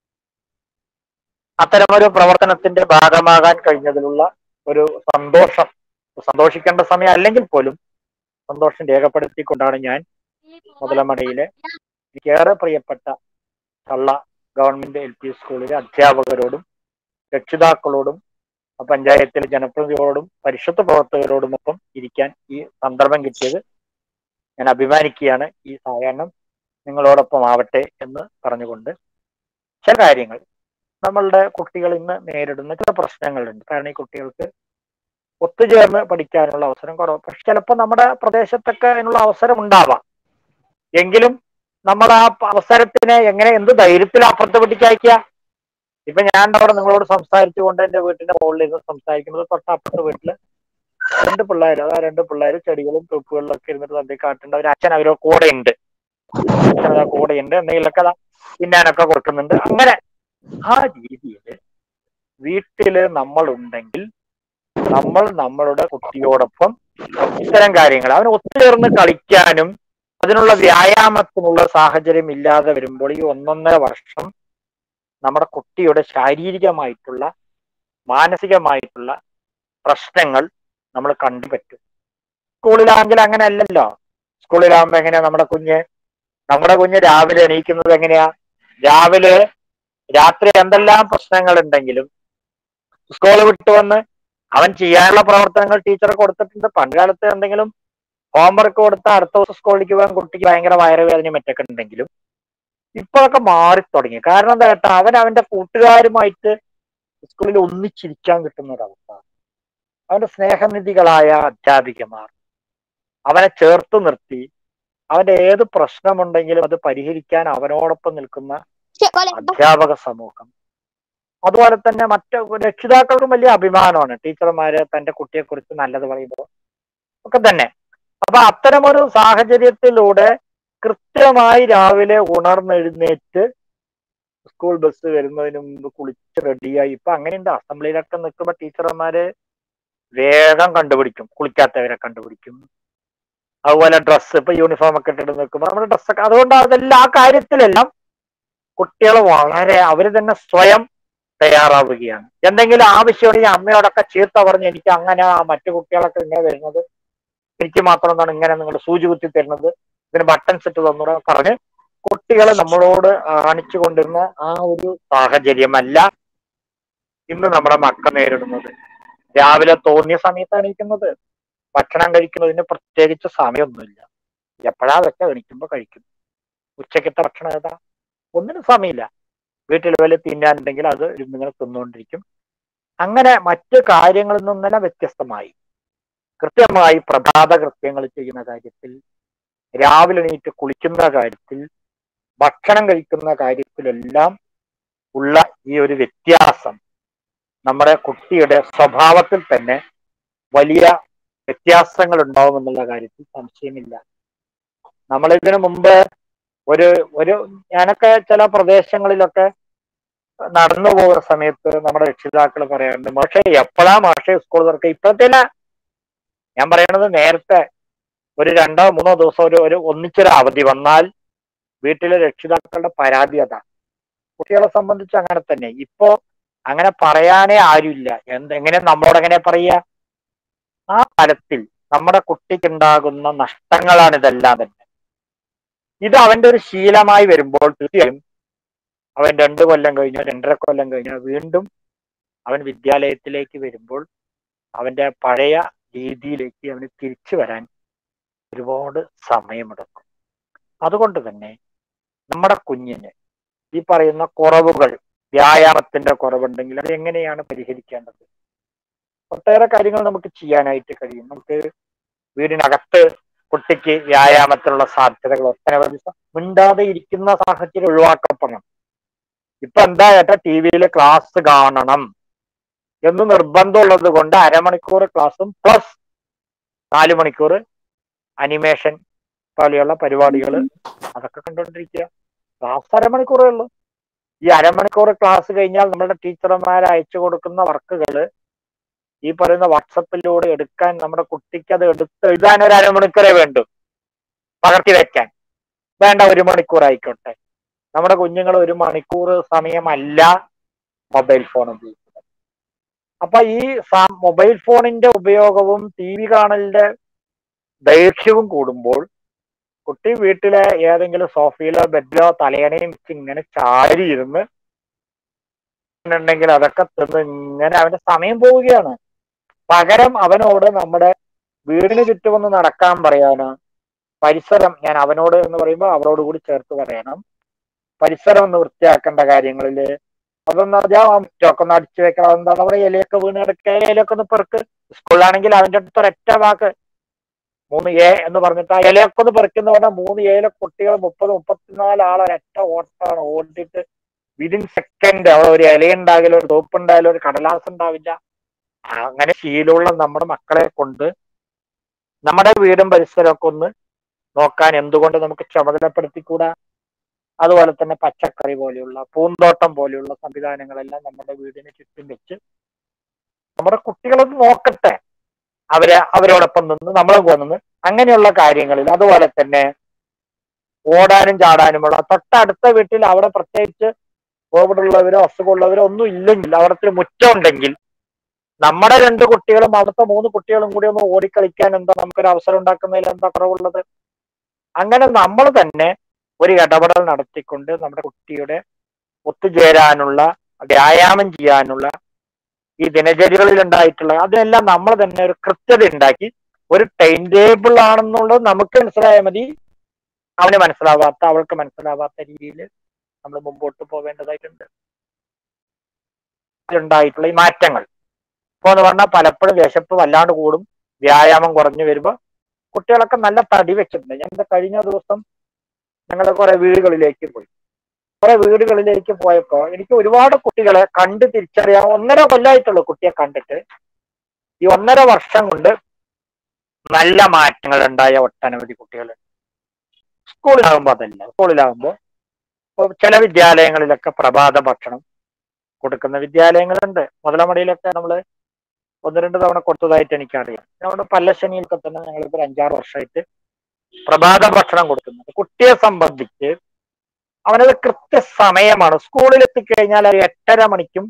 അത്തരമൊരു പ്രവർത്തനത്തിന്റെ ഭാഗമാകാൻ കഴിഞ്ഞതിലുള്ള ഒരു സന്തോഷം സന്തോഷിക്കേണ്ട സമയം അല്ലെങ്കിൽ പോലും സന്തോഷം രേഖപ്പെടുത്തിക്കൊണ്ടാണ് ഞാൻ മുതലമടയിലെ എനിക്കേറെ പ്രിയപ്പെട്ട കള്ള ഗവൺമെന്റ് എൽ പി സ്കൂളിലെ അധ്യാപകരോടും രക്ഷിതാക്കളോടും പഞ്ചായത്തിലെ ജനപ്രതിനിധികളോടും പരിഷത്ത് പ്രവർത്തകരോടുമൊപ്പം ഇരിക്കാൻ ഈ സന്ദർഭം കിട്ടിയത് ഞാൻ അഭിമാനിക്കുകയാണ് ഈ സായാഹ്നം നിങ്ങളോടൊപ്പം ആവട്ടെ എന്ന് പറഞ്ഞുകൊണ്ട് ചില കാര്യങ്ങൾ നമ്മളുടെ കുട്ടികൾ ഇന്ന് നേരിടുന്ന ചില പ്രശ്നങ്ങളുണ്ട് കാരണം ഈ കുട്ടികൾക്ക് ഒത്തുചേർന്ന് പഠിക്കാനുള്ള അവസരം കുറവ് പക്ഷെ ചിലപ്പോൾ നമ്മുടെ പ്രദേശത്തൊക്കെ അതിനുള്ള അവസരം ഉണ്ടാവാം എങ്കിലും നമ്മൾ ആ അവസരത്തിനെ എങ്ങനെ എന്ത് ധൈര്യത്തിൽ അപ്പുറത്ത് പിടിച്ചയക്കുക ഇപ്പൊ ഞാൻ അവിടെ നിങ്ങളോട് സംസാരിച്ചുകൊണ്ട് എന്റെ വീട്ടിന്റെ മുകളിൽ ഇരുന്ന് സംസാരിക്കുന്നത് തൊട്ടപ്പുറത്തെ വീട്ടില് രണ്ട് പിള്ളേർ അതാ രണ്ട് പിള്ളേർ ചെടികളും തൊപ്പുകളിലും ഒക്കെ ഇരുന്നിട്ട് തന്തി കാട്ടുണ്ട് അവർ അച്ഛൻ അവരോ കൂടെ ഉണ്ട് അച്ഛൻ അതാ കൂടെ ഉണ്ട് എന്തെങ്കിലുമൊക്കെ അതാ തിന്നാനൊക്കെ കൊടുക്കുന്നുണ്ട് അങ്ങനെ ആ രീതിയിൽ വീട്ടില് നമ്മൾ ഉണ്ടെങ്കിൽ നമ്മൾ നമ്മളുടെ കുട്ടിയോടൊപ്പം ഇത്തരം കാര്യങ്ങൾ അവന് ഒത്തുചേർന്ന് കളിക്കാനും അതിനുള്ള വ്യായാമത്തിനുള്ള സാഹചര്യം ഇല്ലാതെ വരുമ്പോൾ ഈ ഒന്നൊന്നര വർഷം നമ്മുടെ കുട്ടിയുടെ ശാരീരികമായിട്ടുള്ള മാനസികമായിട്ടുള്ള പ്രശ്നങ്ങൾ നമ്മൾ കണ്ടു പറ്റും സ്കൂളിലാണെങ്കിൽ അങ്ങനെ അല്ലല്ലോ സ്കൂളിലാകുമ്പോ എങ്ങനെയാ നമ്മുടെ കുഞ്ഞ് നമ്മുടെ കുഞ്ഞ് രാവിലെ എണീക്കുന്നത് എങ്ങനെയാ രാവിലെ രാത്രി എന്തെല്ലാം പ്രശ്നങ്ങൾ ഉണ്ടെങ്കിലും സ്കൂൾ വിട്ട് വന്ന് അവൻ ചെയ്യാനുള്ള പ്രവർത്തനങ്ങൾ ടീച്ചർ കൊടുത്തിട്ടുണ്ട് പണ്ട് കാലത്ത് എന്തെങ്കിലും ഹോംവർക്ക് കൊടുത്താൽ അടുത്ത ദിവസം സ്കൂളിലേക്ക് പോകാൻ കുട്ടിക്ക് ഭയങ്കര വയറുവേദനയും മറ്റൊക്കെ ഉണ്ടെങ്കിലും ഇപ്പോഴൊക്കെ മാറി തുടങ്ങി കാരണം എന്താ കേട്ടാ അവൻ അവന്റെ കൂട്ടുകാരുമായിട്ട് സ്കൂളിൽ ഒന്നിച്ചിരിക്കാൻ കിട്ടുന്ന ഒരവസ്ഥ അവന്റെ സ്നേഹനിധികളായ അധ്യാപികമാർ അവനെ ചേർത്ത് നിർത്തി അവന്റെ ഏത് പ്രശ്നമുണ്ടെങ്കിലും അത് പരിഹരിക്കാൻ അവനോടൊപ്പം നിൽക്കുന്ന അധ്യാപക സമൂഹം അതുപോലെ തന്നെ മറ്റ് രക്ഷിതാക്കൾക്കും വലിയ അഭിമാനമാണ് ടീച്ചർമാര് തന്റെ കുട്ടിയെ കുറിച്ച് നല്ലത് പറയുമ്പോൾ ഒക്കെ തന്നെ അപ്പൊ അത്തരമൊരു സാഹചര്യത്തിലൂടെ കൃത്യമായി രാവിലെ ഉണർന്നെഴുന്നേറ്റ് സ്കൂൾ ബസ് വരുന്നതിന് മുമ്പ് കുളിച്ച് റെഡിയായി ഇപ്പൊ അങ്ങനെയുണ്ട് അസംബ്ലിയിലൊക്കെ നിൽക്കുമ്പോ ടീച്ചർമാര് വേഗം കണ്ടുപിടിക്കും കുളിക്കാത്തവരെ കണ്ടുപിടിക്കും അതുപോലെ ഡ്രസ്സ് ഇപ്പൊ യൂണിഫോം ഒക്കെ ഇട്ടിട്ട് നിൽക്കുമ്പോൾ നമ്മുടെ ഡ്രസ്സൊക്കെ അതുകൊണ്ട് അതെല്ലാം ആ കാര്യത്തിലെല്ലാം കുട്ടികൾ വളരെ അവര് തന്നെ സ്വയം തയ്യാറാവുകയാണ് എന്തെങ്കിലും ആവശ്യമുണ്ടെങ്കിൽ അമ്മയോടൊക്കെ ചീത്ത പറഞ്ഞ് എനിക്ക് അങ്ങനെ ആ മറ്റു കുട്ടികളൊക്കെ ഇങ്ങനെ വരുന്നത് എനിക്ക് മാത്രം എന്താണ് ഇങ്ങനെ നിങ്ങൾ സൂചി കുത്തി തരുന്നത് ഇതിന് ബട്ടൺ സെറ്റ് തന്നൂടെ പറഞ്ഞ് കുട്ടികളെ നമ്മളോട് കാണിച്ചു കൊണ്ടിരുന്ന ആ ഒരു സാഹചര്യമല്ല ഇന്ന് നമ്മുടെ മക്കൾ നേരിടുന്നത് രാവിലെ തോന്നിയ സമയത്താണ് എണീക്കുന്നത് ഭക്ഷണം കഴിക്കുന്നതിന് പ്രത്യേകിച്ച് സമയമൊന്നുമില്ല എപ്പോഴാ വെച്ച എണീക്കുമ്പോ കഴിക്കും ഉച്ചക്കത്തെ ഭക്ഷണം ഏതാ ഒന്നിനും സമയമില്ല വീട്ടിൽ വല്ല തിന്നാനുണ്ടെങ്കിൽ അത് ഇങ്ങനെ തിന്നുകൊണ്ടിരിക്കും അങ്ങനെ മറ്റ് കാര്യങ്ങളിൽ നിന്നെല്ലാം വ്യത്യസ്തമായി കൃത്യമായി പ്രഭാത കൃത്യങ്ങൾ ചെയ്യുന്ന കാര്യത്തിൽ രാവിലെ എണീറ്റ് കുളിക്കുന്ന കാര്യത്തിൽ ഭക്ഷണം കഴിക്കുന്ന കാര്യത്തിലെല്ലാം ഉള്ള ഈ ഒരു വ്യത്യാസം നമ്മുടെ കുട്ടിയുടെ സ്വഭാവത്തിൽ തന്നെ വലിയ വ്യത്യാസങ്ങൾ ഉണ്ടാവുമെന്നുള്ള കാര്യത്തിൽ സംശയമില്ല നമ്മൾ ഇതിനു മുമ്പ് ഒരു ഒരു ഞാനൊക്കെ ചില പ്രദേശങ്ങളിലൊക്കെ നടന്നു പോകുന്ന സമയത്ത് നമ്മുടെ രക്ഷിതാക്കൾ പറയാറുണ്ട് മാഷെ എപ്പോഴാ മാഷെ സ്കൂൾ തുറക്കുക ഇപ്പോഴത്തെ ഞാൻ പറയണത് നേരത്തെ ഒരു രണ്ടോ മൂന്നോ ദിവസം ഒരു ഒരു ഒന്നിച്ചൊരു അവധി വന്നാൽ വീട്ടിലെ രക്ഷിതാക്കളുടെ പരാതി അതാ കുട്ടികളെ സംബന്ധിച്ച് അങ്ങനെ തന്നെ ഇപ്പോ അങ്ങനെ പറയാനേ ആരുമില്ല എന്ത് എങ്ങനെ നമ്മളോട് എങ്ങനെ പറയുക ആ തലത്തിൽ നമ്മുടെ കുട്ടിക്കുണ്ടാകുന്ന നഷ്ടങ്ങളാണ് ഇതെല്ലാം തന്നെ ഇത് അവന്റെ ഒരു ശീലമായി വരുമ്പോൾ തീർച്ചയായും അവൻ രണ്ടു കൊല്ലം കഴിഞ്ഞോ രണ്ടര കൊല്ലം കഴിഞ്ഞോ വീണ്ടും അവൻ വിദ്യാലയത്തിലേക്ക് വരുമ്പോൾ അവന്റെ പഴയ രീതിയിലേക്ക് അവന് തിരിച്ചു വരാൻ ഒരുപാട് സമയമെടുക്കും അതുകൊണ്ട് തന്നെ നമ്മുടെ കുഞ്ഞിന് ഈ പറയുന്ന കുറവുകൾ വ്യായാമത്തിന്റെ കുറവുണ്ടെങ്കിൽ അത് എങ്ങനെയാണ് പരിഹരിക്കേണ്ടത് ഒട്ടേറെ കാര്യങ്ങൾ നമുക്ക് ചെയ്യാനായിട്ട് കഴിയും നമുക്ക് വീടിനകത്ത് കുട്ടിക്ക് വ്യായാമത്തിനുള്ള സാധ്യതകൾ ഒട്ടനവധി മിണ്ടാതെ ഇരിക്കുന്ന സാഹചര്യം ഒഴിവാക്കപ്പെടണം ഇപ്പൊ എന്താ ചേട്ടാ ടി വിയിൽ ക്ലാസ് കാണണം എന്ന് നിർബന്ധമുള്ളത് കൊണ്ട് അരമണിക്കൂർ ക്ലാസ്സും പ്ലസ് നാല് മണിക്കൂർ അനിമേഷൻ പോലെയുള്ള പരിപാടികൾ അതൊക്കെ കണ്ടുകൊണ്ടിരിക്കുക ക്ലാസ് അരമണിക്കൂറേ ഉള്ളൂ ഈ അരമണിക്കൂർ ക്ലാസ് കഴിഞ്ഞാൽ നമ്മുടെ ടീച്ചർമാർ അയച്ചു കൊടുക്കുന്ന വർക്കുകൾ ഈ പറയുന്ന വാട്സപ്പിലൂടെ എടുക്കാൻ നമ്മുടെ കുട്ടിക്ക് അത് എടുത്ത് എഴുതാൻ ഒരു അരമണിക്കൂറേ വേണ്ടു പകർത്തി വെക്കാൻ വേണ്ട ഒരു മണിക്കൂർ ആയിക്കോട്ടെ നമ്മുടെ കുഞ്ഞുങ്ങൾ ഒരു മണിക്കൂർ സമയമല്ല മൊബൈൽ ഫോൺ ഉപയോഗിക്കുന്നത് അപ്പൊ ഈ മൊബൈൽ ഫോണിന്റെ ഉപയോഗവും ടി വി കാണലിന്റെ ദൈർഘ്യവും കൂടുമ്പോൾ കുട്ടി വീട്ടിലെ ഏതെങ്കിലും സോഫയിലോ ബെഡിലോ തലയണയും വെച്ച് ഇങ്ങനെ ചാരിയിരുന്ന് ഉണ്ടെങ്കിൽ അതൊക്കെ തിന്ന് ഇങ്ങനെ അവന്റെ സമയം പോവുകയാണ് പകരം അവനോട് നമ്മുടെ വീടിന് ചുറ്റുമൊന്ന് നടക്കാൻ പറയാനോ പരിസരം ഞാൻ അവനോട് എന്ന് പറയുമ്പോൾ അവരോട് കൂടി ചേർത്ത് പറയണം പരിസരം ഒന്ന് വൃത്തിയാക്കേണ്ട കാര്യങ്ങളിൽ അതൊന്ന് മുറ്റമൊക്കെ ഒന്ന് അടിച്ചു വെക്കണം എന്താണ് പറയുക ഇലയൊക്കെ വീണ് കിടക്കുക ഇലയൊക്കെ ഒന്ന് പെറുക്ക് സ്കൂളിലാണെങ്കിൽ അവന്റെ അടുത്ത് ഒരൊറ്റ വാക്ക് മൂന്ന് എ എന്ന് പറഞ്ഞിട്ട് ആ ഇലയൊക്കെ ഒന്ന് പെറുക്കുന്ന പറഞ്ഞാൽ മൂന്ന് ഏല കുട്ടികൾ മുപ്പത് മുപ്പത്തിനാല് ആൾ ഒരൊറ്റ ഓട്ടാണ് ഓടിയിട്ട് വിതിൻ സെക്കൻഡ് അവിടെ ഒരു ഇല ഉണ്ടാകില്ല ഒരു തോപ്പ് ഉണ്ടായാലും ഒരു കടലാസ് ഉണ്ടാവില്ല അങ്ങനെ ശീലമുള്ള നമ്മുടെ മക്കളെ കൊണ്ട് നമ്മുടെ വീടും പരിസരമൊക്കെ ഒന്ന് നോക്കാൻ എന്തുകൊണ്ട് നമുക്ക് ചുമതലപ്പെടുത്തിക്കൂടാ അതുപോലെ തന്നെ പച്ചക്കറി പോലെയുള്ള പൂന്തോട്ടം പോലെയുള്ള സംവിധാനങ്ങളെല്ലാം നമ്മുടെ വീടിന് ചുറ്റും വെച്ച് നമ്മുടെ കുട്ടികളൊന്ന് നോക്കട്ടെ അവരെ അവരോടൊപ്പം നിന്ന് നമ്മളും പോകുന്നത് അങ്ങനെയുള്ള കാര്യങ്ങളിൽ അതുപോലെ തന്നെ ഓടാനും ചാടാനുമുള്ള തൊട്ടടുത്ത വീട്ടിൽ അവിടെ പ്രത്യേകിച്ച് കോവിഡ് ഉള്ളവരോ അസുഖമുള്ളവരോ ഒന്നും ഇല്ലെങ്കിൽ അവിടുത്തെ മുറ്റം ഉണ്ടെങ്കിൽ നമ്മുടെ രണ്ട് കുട്ടികളും അവിടുത്തെ മൂന്ന് കുട്ടികളും കൂടി ഒന്ന് ഓടിക്കളിക്കാൻ എന്താ നമുക്കൊരു അവസരം ഉണ്ടാക്കുന്നതിൽ എന്താ കുറവുള്ളത് അങ്ങനെ നമ്മൾ തന്നെ ഒരു ഇടപെടൽ നടത്തിക്കൊണ്ട് നമ്മുടെ കുട്ടിയുടെ ഒത്തുചേരാനുള്ള വ്യായാമം ചെയ്യാനുള്ള ഈ ദിനചര്യകളിൽ ഉണ്ടായിട്ടുള്ള അതിനെല്ലാം നമ്മൾ തന്നെ ഒരു കൃത്യത ഉണ്ടാക്കി ഒരു ടൈം ടേബിൾ ആണെന്നുള്ളത് നമുക്ക് മനസ്സിലായാൽ മതി അവന് മനസ്സിലാവാത്ത അവൾക്ക് മനസ്സിലാവാത്ത രീതിയിൽ നമ്മൾ മുമ്പോട്ട് പോവേണ്ടതായിട്ടുണ്ട് ഉണ്ടായിട്ടുള്ള ഈ മാറ്റങ്ങൾ ഇപ്പൊ എന്ന് പറഞ്ഞാൽ പലപ്പോഴും വിശപ്പ് വല്ലാണ്ട് കൂടും വ്യായാമം കുറഞ്ഞു വരുമ്പോ കുട്ടികളൊക്കെ നല്ല തടി വെച്ചിട്ടുണ്ട് ഞാൻ ദാ കഴിഞ്ഞ ദിവസം ഞങ്ങൾ കുറെ വീടുകളിലേക്ക് പോയി കുറെ വീടുകളിലേക്ക് പോയപ്പോ എനിക്ക് ഒരുപാട് കുട്ടികളെ കണ്ട് തിരിച്ചറിയാൻ ഒന്നര കൊല്ലായിട്ടുള്ളൂ കുട്ടിയെ കണ്ടിട്ട് ഈ ഒന്നര വർഷം കൊണ്ട് നല്ല മാറ്റങ്ങൾ ഉണ്ടായ ഒട്ടനവധി കുട്ടികൾ സ്കൂളിലാകുമ്പോ അതല്ല സ്കൂളിലാകുമ്പോ ഇപ്പൊ ചില വിദ്യാലയങ്ങളിലൊക്കെ പ്രഭാത ഭക്ഷണം കൊടുക്കുന്ന വിദ്യാലയങ്ങളുണ്ട് മുതലമടിയിലൊക്കെ നമ്മൾ ഒന്ന് രണ്ട് തവണ കൊടുത്തതായിട്ട് എനിക്കറിയാം നമ്മുടെ പല്ലശ്ശനിയിലൊക്കെ തന്നെ ഞങ്ങളിപ്പോ ഒരു അഞ്ചാറ് വർഷമായിട്ട് പ്രഭാത ഭക്ഷണം കൊടുക്കുന്നുണ്ട് കുട്ടിയെ സംബന്ധിച്ച് അവനത് കൃത്യസമയമാണ് സ്കൂളിൽ എത്തിക്കഴിഞ്ഞാൽ ഒരു എട്ടര മണിക്കും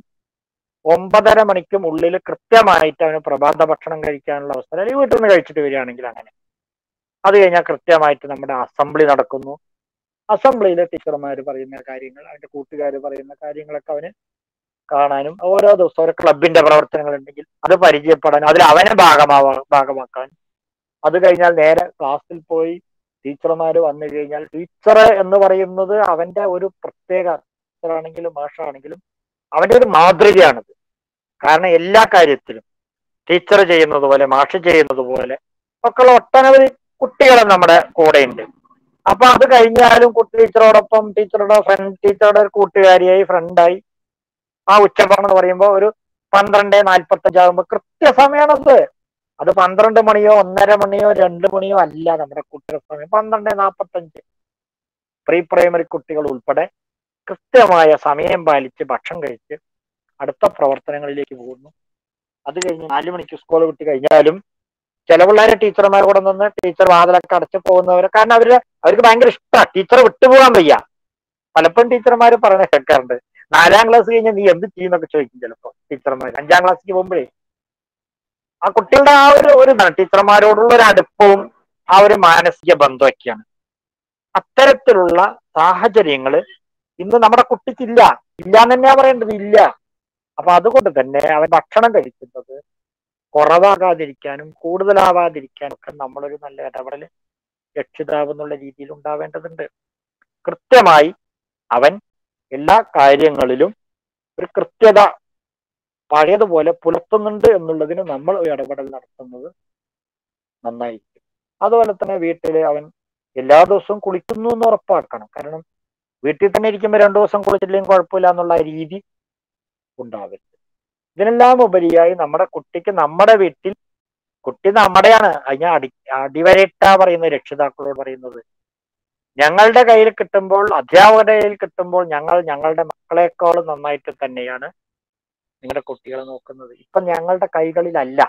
ഒമ്പതര മണിക്കും ഉള്ളിൽ കൃത്യമായിട്ട് അവന് പ്രഭാത ഭക്ഷണം കഴിക്കാനുള്ള അവസരം അല്ലെങ്കിൽ വീട്ടിൽ നിന്ന് കഴിച്ചിട്ട് വരികയാണെങ്കിൽ അങ്ങനെ അത് കഴിഞ്ഞാൽ കൃത്യമായിട്ട് നമ്മുടെ അസംബ്ലി നടക്കുന്നു അസംബ്ലിയിലെ ടീച്ചർമാർ പറയുന്ന കാര്യങ്ങൾ അവന്റെ കൂട്ടുകാർ പറയുന്ന കാര്യങ്ങളൊക്കെ അവന് കാണാനും ഓരോ ദിവസവും ഒരു ക്ലബിന്റെ പ്രവർത്തനങ്ങൾ ഉണ്ടെങ്കിൽ അത് പരിചയപ്പെടാനും അതിൽ അവനെ ഭാഗമാവാ ഭാഗമാക്കാൻ അത് കഴിഞ്ഞാൽ നേരെ ക്ലാസ്സിൽ പോയി ടീച്ചർമാർ വന്നു കഴിഞ്ഞാൽ ടീച്ചർ എന്ന് പറയുന്നത് അവന്റെ ഒരു പ്രത്യേക ടീച്ചറാണെങ്കിലും മാഷാണെങ്കിലും അവന്റെ ഒരു മാതൃകയാണത് കാരണം എല്ലാ കാര്യത്തിലും ടീച്ചർ ചെയ്യുന്നത് പോലെ മാഷ് ചെയ്യുന്നത് പോലെ ഒക്കെയുള്ള ഒട്ടനവധി കുട്ടികൾ നമ്മുടെ കൂടെയുണ്ട് അപ്പൊ അത് കഴിഞ്ഞാലും കുട്ടി ടീച്ചറോടൊപ്പം ടീച്ചറുടെ ഫ്രണ്ട് ടീച്ചറുടെ ഒരു കൂട്ടുകാരിയായി ഫ്രണ്ടായി ആ ഉച്ചഭരണം എന്ന് പറയുമ്പോൾ ഒരു പന്ത്രണ്ട് നാൽപ്പത്തഞ്ചാകുമ്പോൾ കൃത്യസമയമാണത് അത് പന്ത്രണ്ട് മണിയോ ഒന്നര മണിയോ രണ്ട് മണിയോ അല്ല നമ്മുടെ കുട്ടികളുടെ സമയം പന്ത്രണ്ട് നാൽപ്പത്തഞ്ച് പ്രീ പ്രൈമറി കുട്ടികൾ ഉൾപ്പെടെ കൃത്യമായ സമയം പാലിച്ച് ഭക്ഷണം കഴിച്ച് അടുത്ത പ്രവർത്തനങ്ങളിലേക്ക് പോകുന്നു അത് കഴിഞ്ഞ് നാല് മണിക്ക് സ്കൂൾ വിട്ട് കഴിഞ്ഞാലും ചില പിള്ളേരെ ടീച്ചർമാർ കൂടെ നിന്ന് ടീച്ചർ വാതിലൊക്കെ അടച്ചു പോകുന്നവര് കാരണം അവര് അവർക്ക് ഭയങ്കര ഇഷ്ടമാണ് ടീച്ചർ വിട്ടുപോകാൻ വയ്യ പലപ്പോഴും ടീച്ചർമാർ പറഞ്ഞ കേൾക്കാറുണ്ട് നാലാം ക്ലാസ് കഴിഞ്ഞാൽ നീ എന്ത് ചെയ്യുന്നൊക്കെ ചോദിക്കും ചിലപ്പോ ടീച്ചർമാർ അഞ്ചാം ക്ലാസ്സിലേക്ക് പോകുമ്പോഴേ ആ കുട്ടികളുടെ ആ ഒരു ഒരു ഇതാണ് ടീച്ചർമാരോടുള്ള ഒരു അടുപ്പവും ആ ഒരു മാനസിക ബന്ധമൊക്കെയാണ് അത്തരത്തിലുള്ള സാഹചര്യങ്ങൾ ഇന്ന് നമ്മുടെ കുട്ടിക്കില്ല ഇല്ല എന്ന് തന്നെയാ പറയേണ്ടത് ഇല്ല അപ്പൊ അതുകൊണ്ട് തന്നെ അവൻ ഭക്ഷണം കഴിക്കുന്നത് കുറവാകാതിരിക്കാനും കൂടുതലാവാതിരിക്കാനും ഒക്കെ നമ്മളൊരു നല്ല ഇടപെടൽ രക്ഷിതാവ് എന്നുള്ള രീതിയിൽ ഉണ്ടാവേണ്ടതുണ്ട് കൃത്യമായി അവൻ എല്ലാ കാര്യങ്ങളിലും ഒരു കൃത്യത പഴയതുപോലെ പുലർത്തുന്നുണ്ട് എന്നുള്ളതിന് നമ്മൾ ഒരു ഇടപെടൽ നടത്തുന്നത് നന്നായിരിക്കും അതുപോലെ തന്നെ വീട്ടില് അവൻ എല്ലാ ദിവസവും കുളിക്കുന്നു എന്ന് ഉറപ്പാക്കണം കാരണം വീട്ടിൽ തന്നെ ഇരിക്കുമ്പോൾ രണ്ടു ദിവസം കുളിച്ചില്ലെങ്കിൽ കുഴപ്പമില്ല എന്നുള്ള രീതി ഉണ്ടാവരുത് ഇതിനെല്ലാം ഉപരിയായി നമ്മുടെ കുട്ടിക്ക് നമ്മുടെ വീട്ടിൽ കുട്ടി നമ്മുടെയാണ് അതിന് അടി അടിവരയിട്ട പറയുന്ന രക്ഷിതാക്കളോട് പറയുന്നത് ഞങ്ങളുടെ കയ്യിൽ കിട്ടുമ്പോൾ അധ്യാപകരുടെ കയ്യിൽ കിട്ടുമ്പോൾ ഞങ്ങൾ ഞങ്ങളുടെ മക്കളെക്കാളും നന്നായിട്ട് തന്നെയാണ് നിങ്ങളുടെ കുട്ടികളെ നോക്കുന്നത് ഇപ്പൊ ഞങ്ങളുടെ കൈകളിലല്ല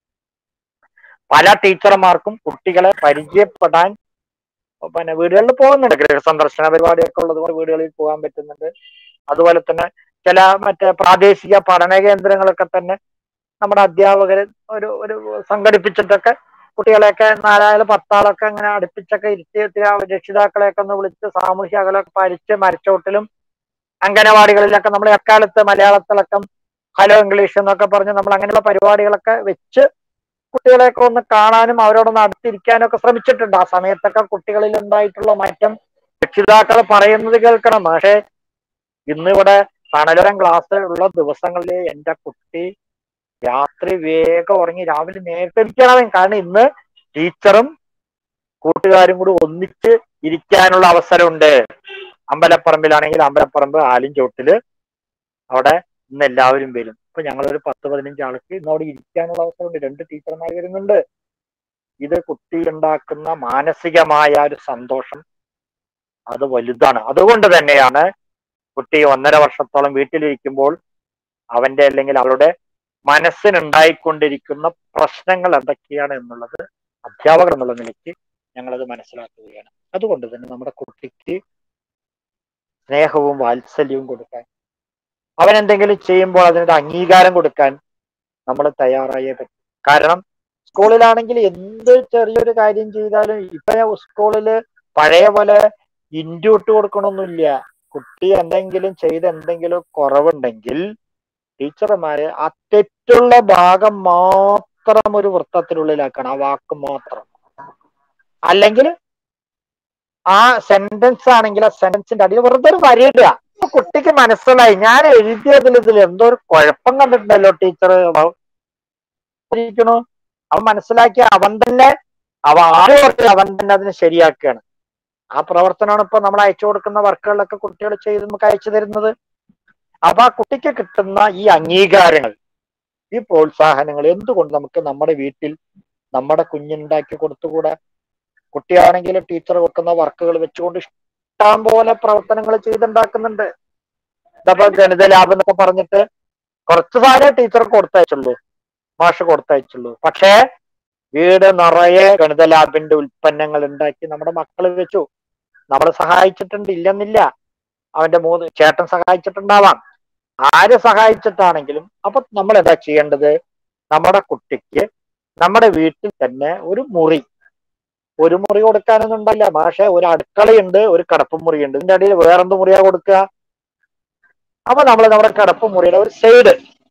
പല ടീച്ചർമാർക്കും കുട്ടികളെ പരിചയപ്പെടാൻ പിന്നെ വീടുകളിൽ പോകുന്നുണ്ട് ഗൃഹസന്ദർശന പരിപാടിയൊക്കെ ഉള്ളതുകൊണ്ട് വീടുകളിൽ പോകാൻ പറ്റുന്നുണ്ട് അതുപോലെ തന്നെ ചില മറ്റേ പ്രാദേശിക പഠന കേന്ദ്രങ്ങളൊക്കെ തന്നെ നമ്മുടെ അധ്യാപകർ ഒരു ഒരു സംഘടിപ്പിച്ചിട്ടൊക്കെ കുട്ടികളെയൊക്കെ നാലായാലും പത്താളൊക്കെ അങ്ങനെ അടുപ്പിച്ചൊക്കെ ഇരുത്തി രക്ഷിതാക്കളെയൊക്കെ ഒന്ന് വിളിച്ച് സാമൂഹ്യ അകലമൊക്കെ പാലിച്ച് മരച്ചോട്ടിലും അംഗനവാടികളിലൊക്കെ നമ്മൾ എക്കാലത്ത് മലയാളത്തിലൊക്കെ ഹലോ ഇംഗ്ലീഷ് എന്നൊക്കെ പറഞ്ഞ് നമ്മൾ അങ്ങനെയുള്ള പരിപാടികളൊക്കെ വെച്ച് കുട്ടികളെയൊക്കെ ഒന്ന് കാണാനും അവരോടൊന്ന് അടുത്തിരിക്കാനും ഒക്കെ ശ്രമിച്ചിട്ടുണ്ട് ആ സമയത്തൊക്കെ കുട്ടികളിൽ ഉണ്ടായിട്ടുള്ള മാറ്റം രക്ഷിതാക്കൾ പറയുന്നത് കേൾക്കണം പക്ഷേ ഇന്നിവിടെ തണലുരം ക്ലാസ് ഉള്ള ദിവസങ്ങളിൽ എൻ്റെ കുട്ടി രാത്രി വേഗം ഉറങ്ങി രാവിലെ നേരത്തെ ഇരിക്കണം കാരണം ഇന്ന് ടീച്ചറും കൂട്ടുകാരും കൂടി ഒന്നിച്ച് ഇരിക്കാനുള്ള അവസരമുണ്ട് അമ്പലപ്പറമ്പിലാണെങ്കിൽ അമ്പലപ്പറമ്പ് ആലിൻചോട്ടില് അവിടെ ഇന്ന് എല്ലാവരും വരും ഇപ്പൊ ഞങ്ങളൊരു പത്ത് പതിനഞ്ച് ആൾക്ക് ഇന്ന് അവിടെ ഇരിക്കാനുള്ള അവസരമുണ്ട് രണ്ട് ടീച്ചർമാർ വരുന്നുണ്ട് ഇത് കുട്ടി ഉണ്ടാക്കുന്ന മാനസികമായ ഒരു സന്തോഷം അത് വലുതാണ് അതുകൊണ്ട് തന്നെയാണ് കുട്ടി ഒന്നര വർഷത്തോളം വീട്ടിലിരിക്കുമ്പോൾ അവന്റെ അല്ലെങ്കിൽ അവളുടെ മനസ്സിനുണ്ടായിക്കൊണ്ടിരിക്കുന്ന പ്രശ്നങ്ങൾ എന്തൊക്കെയാണ് എന്നുള്ളത് അധ്യാപകർ എന്നുള്ള നിലയ്ക്ക് ഞങ്ങളത് മനസ്സിലാക്കുകയാണ് അതുകൊണ്ട് തന്നെ നമ്മുടെ കുട്ടിക്ക് സ്നേഹവും വാത്സല്യവും കൊടുക്കാൻ അവൻ എന്തെങ്കിലും ചെയ്യുമ്പോൾ അതിനൊരു അംഗീകാരം കൊടുക്കാൻ നമ്മൾ തയ്യാറായേ പറ്റും കാരണം സ്കൂളിലാണെങ്കിൽ എന്ത് ചെറിയൊരു കാര്യം ചെയ്താലും ഇപ്പൊ സ്കൂളില് പഴയ പോലെ ഇൻഡ്യൂട്ട് കൊടുക്കണമൊന്നുമില്ല കുട്ടി എന്തെങ്കിലും ചെയ്ത് എന്തെങ്കിലും കുറവുണ്ടെങ്കിൽ ടീച്ചർമാര് ആ തെറ്റുള്ള ഭാഗം മാത്രം ഒരു വൃത്തത്തിനുള്ളിലാക്കണം ആ വാക്ക് മാത്രം അല്ലെങ്കിൽ ആ സെന്റൻസ് ആണെങ്കിൽ ആ സെന്റൻസിന്റെ അടിയിൽ വെറുതെ ഒരു വരിയിടുക അപ്പൊ കുട്ടിക്ക് മനസ്സിലായി ഞാൻ എഴുതിയതിൽ ഇതിൽ എന്തോ ഒരു കുഴപ്പം കണ്ടിട്ടുണ്ടല്ലോ ടീച്ചർ ഇരിക്കണു അവൻ മനസ്സിലാക്കി അവൻ തന്നെ അവ ആരും പറഞ്ഞ് അവൻ തന്നെ അതിനെ ശരിയാക്കുകയാണ് ആ പ്രവർത്തനമാണ് ഇപ്പൊ നമ്മൾ അയച്ചു കൊടുക്കുന്ന വർക്കുകളിലൊക്കെ കുട്ടികൾ ചെയ്ത് നമുക്ക് അയച്ചു തരുന്നത് അപ്പൊ ആ കുട്ടിക്ക് കിട്ടുന്ന ഈ അംഗീകാരങ്ങൾ ഈ പ്രോത്സാഹനങ്ങൾ എന്തുകൊണ്ട് നമുക്ക് നമ്മുടെ വീട്ടിൽ നമ്മുടെ കുഞ്ഞുണ്ടാക്കി കൊടുത്തുകൂടാ കുട്ടിയാണെങ്കിൽ ടീച്ചർ കൊടുക്കുന്ന വർക്കുകൾ വെച്ചുകൊണ്ട് ഇഷ്ടം പോലെ പ്രവർത്തനങ്ങൾ ചെയ്തുണ്ടാക്കുന്നുണ്ട് ഇതപ്പോ ഗണിത ലാബ് എന്നൊക്കെ പറഞ്ഞിട്ട് കുറച്ച് സാധനം ടീച്ചർ കൊടുത്തയച്ചുള്ളൂ മാഷ് കൊടുത്തയച്ചുള്ളൂ പക്ഷേ വീട് നിറയെ ഗണിത ലാബിന്റെ ഉൽപ്പന്നങ്ങൾ ഉണ്ടാക്കി നമ്മുടെ മക്കൾ വെച്ചു നമ്മൾ സഹായിച്ചിട്ടുണ്ട് ഇല്ലെന്നില്ല അവന്റെ മൂന്ന് ചേട്ടൻ സഹായിച്ചിട്ടുണ്ടാവാം ആര് സഹായിച്ചിട്ടാണെങ്കിലും അപ്പൊ നമ്മൾ എന്താ ചെയ്യേണ്ടത് നമ്മുടെ കുട്ടിക്ക് നമ്മുടെ വീട്ടിൽ തന്നെ ഒരു മുറി ഒരു മുറി കൊടുക്കാനൊന്നും ഉണ്ടല്ല പക്ഷെ ഒരു അടുക്കളയുണ്ട് ഒരു കിടപ്പുമുറിയുണ്ട് ഇതിന്റെ അടിയിൽ വേറെന്ത് മുറിയാ കൊടുക്കുക അപ്പൊ നമ്മൾ നമ്മുടെ കിടപ്പുമുറിയുടെ ഒരു സൈഡ്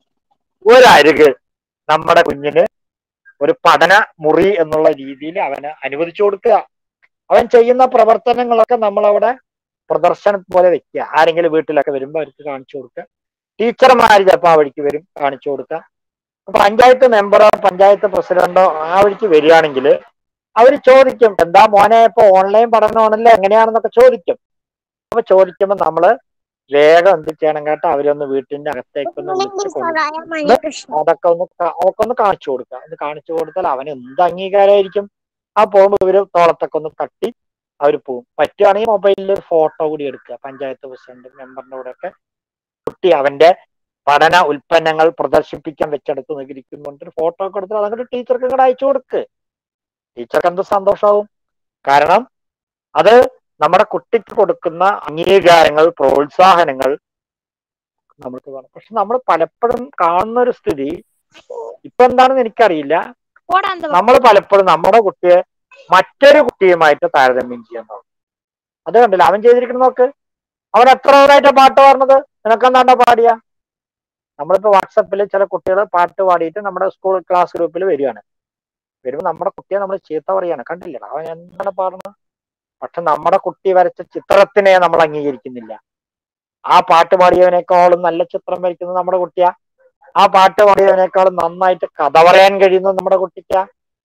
ഒരു അരുക് നമ്മുടെ കുഞ്ഞിന് ഒരു പഠന മുറി എന്നുള്ള രീതിയിൽ അവന് അനുവദിച്ചു കൊടുക്കുക അവൻ ചെയ്യുന്ന പ്രവർത്തനങ്ങളൊക്കെ നമ്മളവിടെ പ്രദർശനം പോലെ വെക്കുക ആരെങ്കിലും വീട്ടിലൊക്കെ വരുമ്പോൾ അവർക്ക് കാണിച്ചു കൊടുക്കുക ടീച്ചർമാർ ചിലപ്പോൾ ആ വഴിക്ക് വരും കാണിച്ചു കൊടുക്കുക പഞ്ചായത്ത് മെമ്പറോ പഞ്ചായത്ത് പ്രസിഡന്റോ ആ വഴിക്ക് വരികയാണെങ്കിൽ അവർ ചോദിക്കും എന്താ മോനെ ഇപ്പൊ ഓൺലൈൻ പഠനമാണല്ലോ എങ്ങനെയാണെന്നൊക്കെ ചോദിക്കും അപ്പൊ ചോദിക്കുമ്പോൾ നമ്മള് വേഗം എന്ത് ചെയ്യണം കേട്ടോ അവരൊന്ന് വീട്ടിന്റെ അകത്തേക്കൊന്ന് വിളിച്ച് കൊണ്ടുവന്ന് അതൊക്കെ ഒന്ന് കാ- അതൊക്കെ ഒന്ന് കാണിച്ചു കൊടുക്കുക ഒന്ന് കാണിച്ചു കൊടുത്താൽ അവന് എന്ത് അംഗീകാരമായിരിക്കും ആ പോകുമ്പോൾ ഇവര് തോളത്തൊക്കെ ഒന്ന് തട്ടി അവർ പോകും പറ്റുകയാണെങ്കിൽ മൊബൈലിൽ ഒരു ഫോട്ടോ കൂടി എടുക്കുക പഞ്ചായത്ത് പ്രസിഡന്റ് മെമ്പറിന്റെ കൂടെ ഒക്കെ കുട്ടി അവന്റെ പഠന ഉൽപ്പന്നങ്ങൾ പ്രദർശിപ്പിക്കാൻ വെച്ചെടുത്ത് നികരിക്കുന്നുണ്ട് ഒരു ഫോട്ടോ ഒക്കെ എടുത്ത് അതങ്ങോട്ട് ടീച്ചർക്ക് ഇങ്ങോട്ട് അയച്ചു കൊടുക്ക് ടീച്ചർക്ക് എന്ത് സന്തോഷമാവും കാരണം അത് നമ്മുടെ കുട്ടിക്ക് കൊടുക്കുന്ന അംഗീകാരങ്ങൾ പ്രോത്സാഹനങ്ങൾ നമ്മൾക്ക് വേണം പക്ഷെ നമ്മൾ പലപ്പോഴും കാണുന്ന ഒരു സ്ഥിതി ഇപ്പൊ എന്താണെന്ന് എനിക്കറിയില്ല നമ്മൾ പലപ്പോഴും നമ്മുടെ കുട്ടിയെ മറ്റൊരു കുട്ടിയുമായിട്ട് താരതമ്യം ചെയ്യുന്നത് അത് കണ്ടില്ല അവൻ ചെയ്തിരിക്കുന്ന നോക്ക് അവൻ എത്ര പേരായിട്ട് പാട്ട് പാടുന്നത് നിനക്കെന്താണ്ടാ പാടിയ നമ്മളിപ്പോ വാട്സപ്പിൽ ചില കുട്ടികൾ പാട്ട് പാടിയിട്ട് നമ്മുടെ സ്കൂൾ ക്ലാസ് ഗ്രൂപ്പിൽ വരികയാണ് വരുമ്പോൾ നമ്മുടെ കുട്ടിയെ നമ്മൾ ചീത്ത പറയാണ് കണ്ടില്ലടാ അവൻ എന്താണ് പാടുന്നത് പക്ഷെ നമ്മുടെ കുട്ടി വരച്ച ചിത്രത്തിനെ നമ്മൾ അംഗീകരിക്കുന്നില്ല ആ പാട്ട് പാടിയവനേക്കാളും നല്ല ചിത്രം വരയ്ക്കുന്നത് നമ്മുടെ കുട്ടിയാ ആ പാട്ട് പാടിയവനേക്കാളും നന്നായിട്ട് കഥ പറയാൻ കഴിയുന്നത് നമ്മുടെ കുട്ടിക്കാ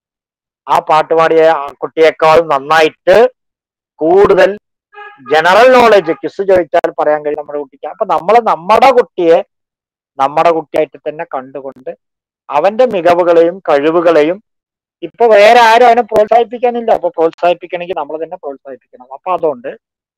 ആ പാട്ട് പാടിയ ആ കുട്ടിയേക്കാളും നന്നായിട്ട് കൂടുതൽ ജനറൽ നോളജ് കിസ് ചോദിച്ചാൽ പറയാൻ കഴിയും നമ്മുടെ കുട്ടിക്ക് അപ്പൊ നമ്മൾ നമ്മുടെ കുട്ടിയെ നമ്മുടെ കുട്ടിയായിട്ട് തന്നെ കണ്ടുകൊണ്ട് അവന്റെ മികവുകളെയും കഴിവുകളെയും ഇപ്പൊ വേറെ ആരും അവനെ പ്രോത്സാഹിപ്പിക്കാനില്ല അപ്പൊ പ്രോത്സാഹിപ്പിക്കണമെങ്കിൽ നമ്മൾ തന്നെ പ്രോത്സാഹിപ്പിക്കണം അപ്പൊ അതുകൊണ്ട്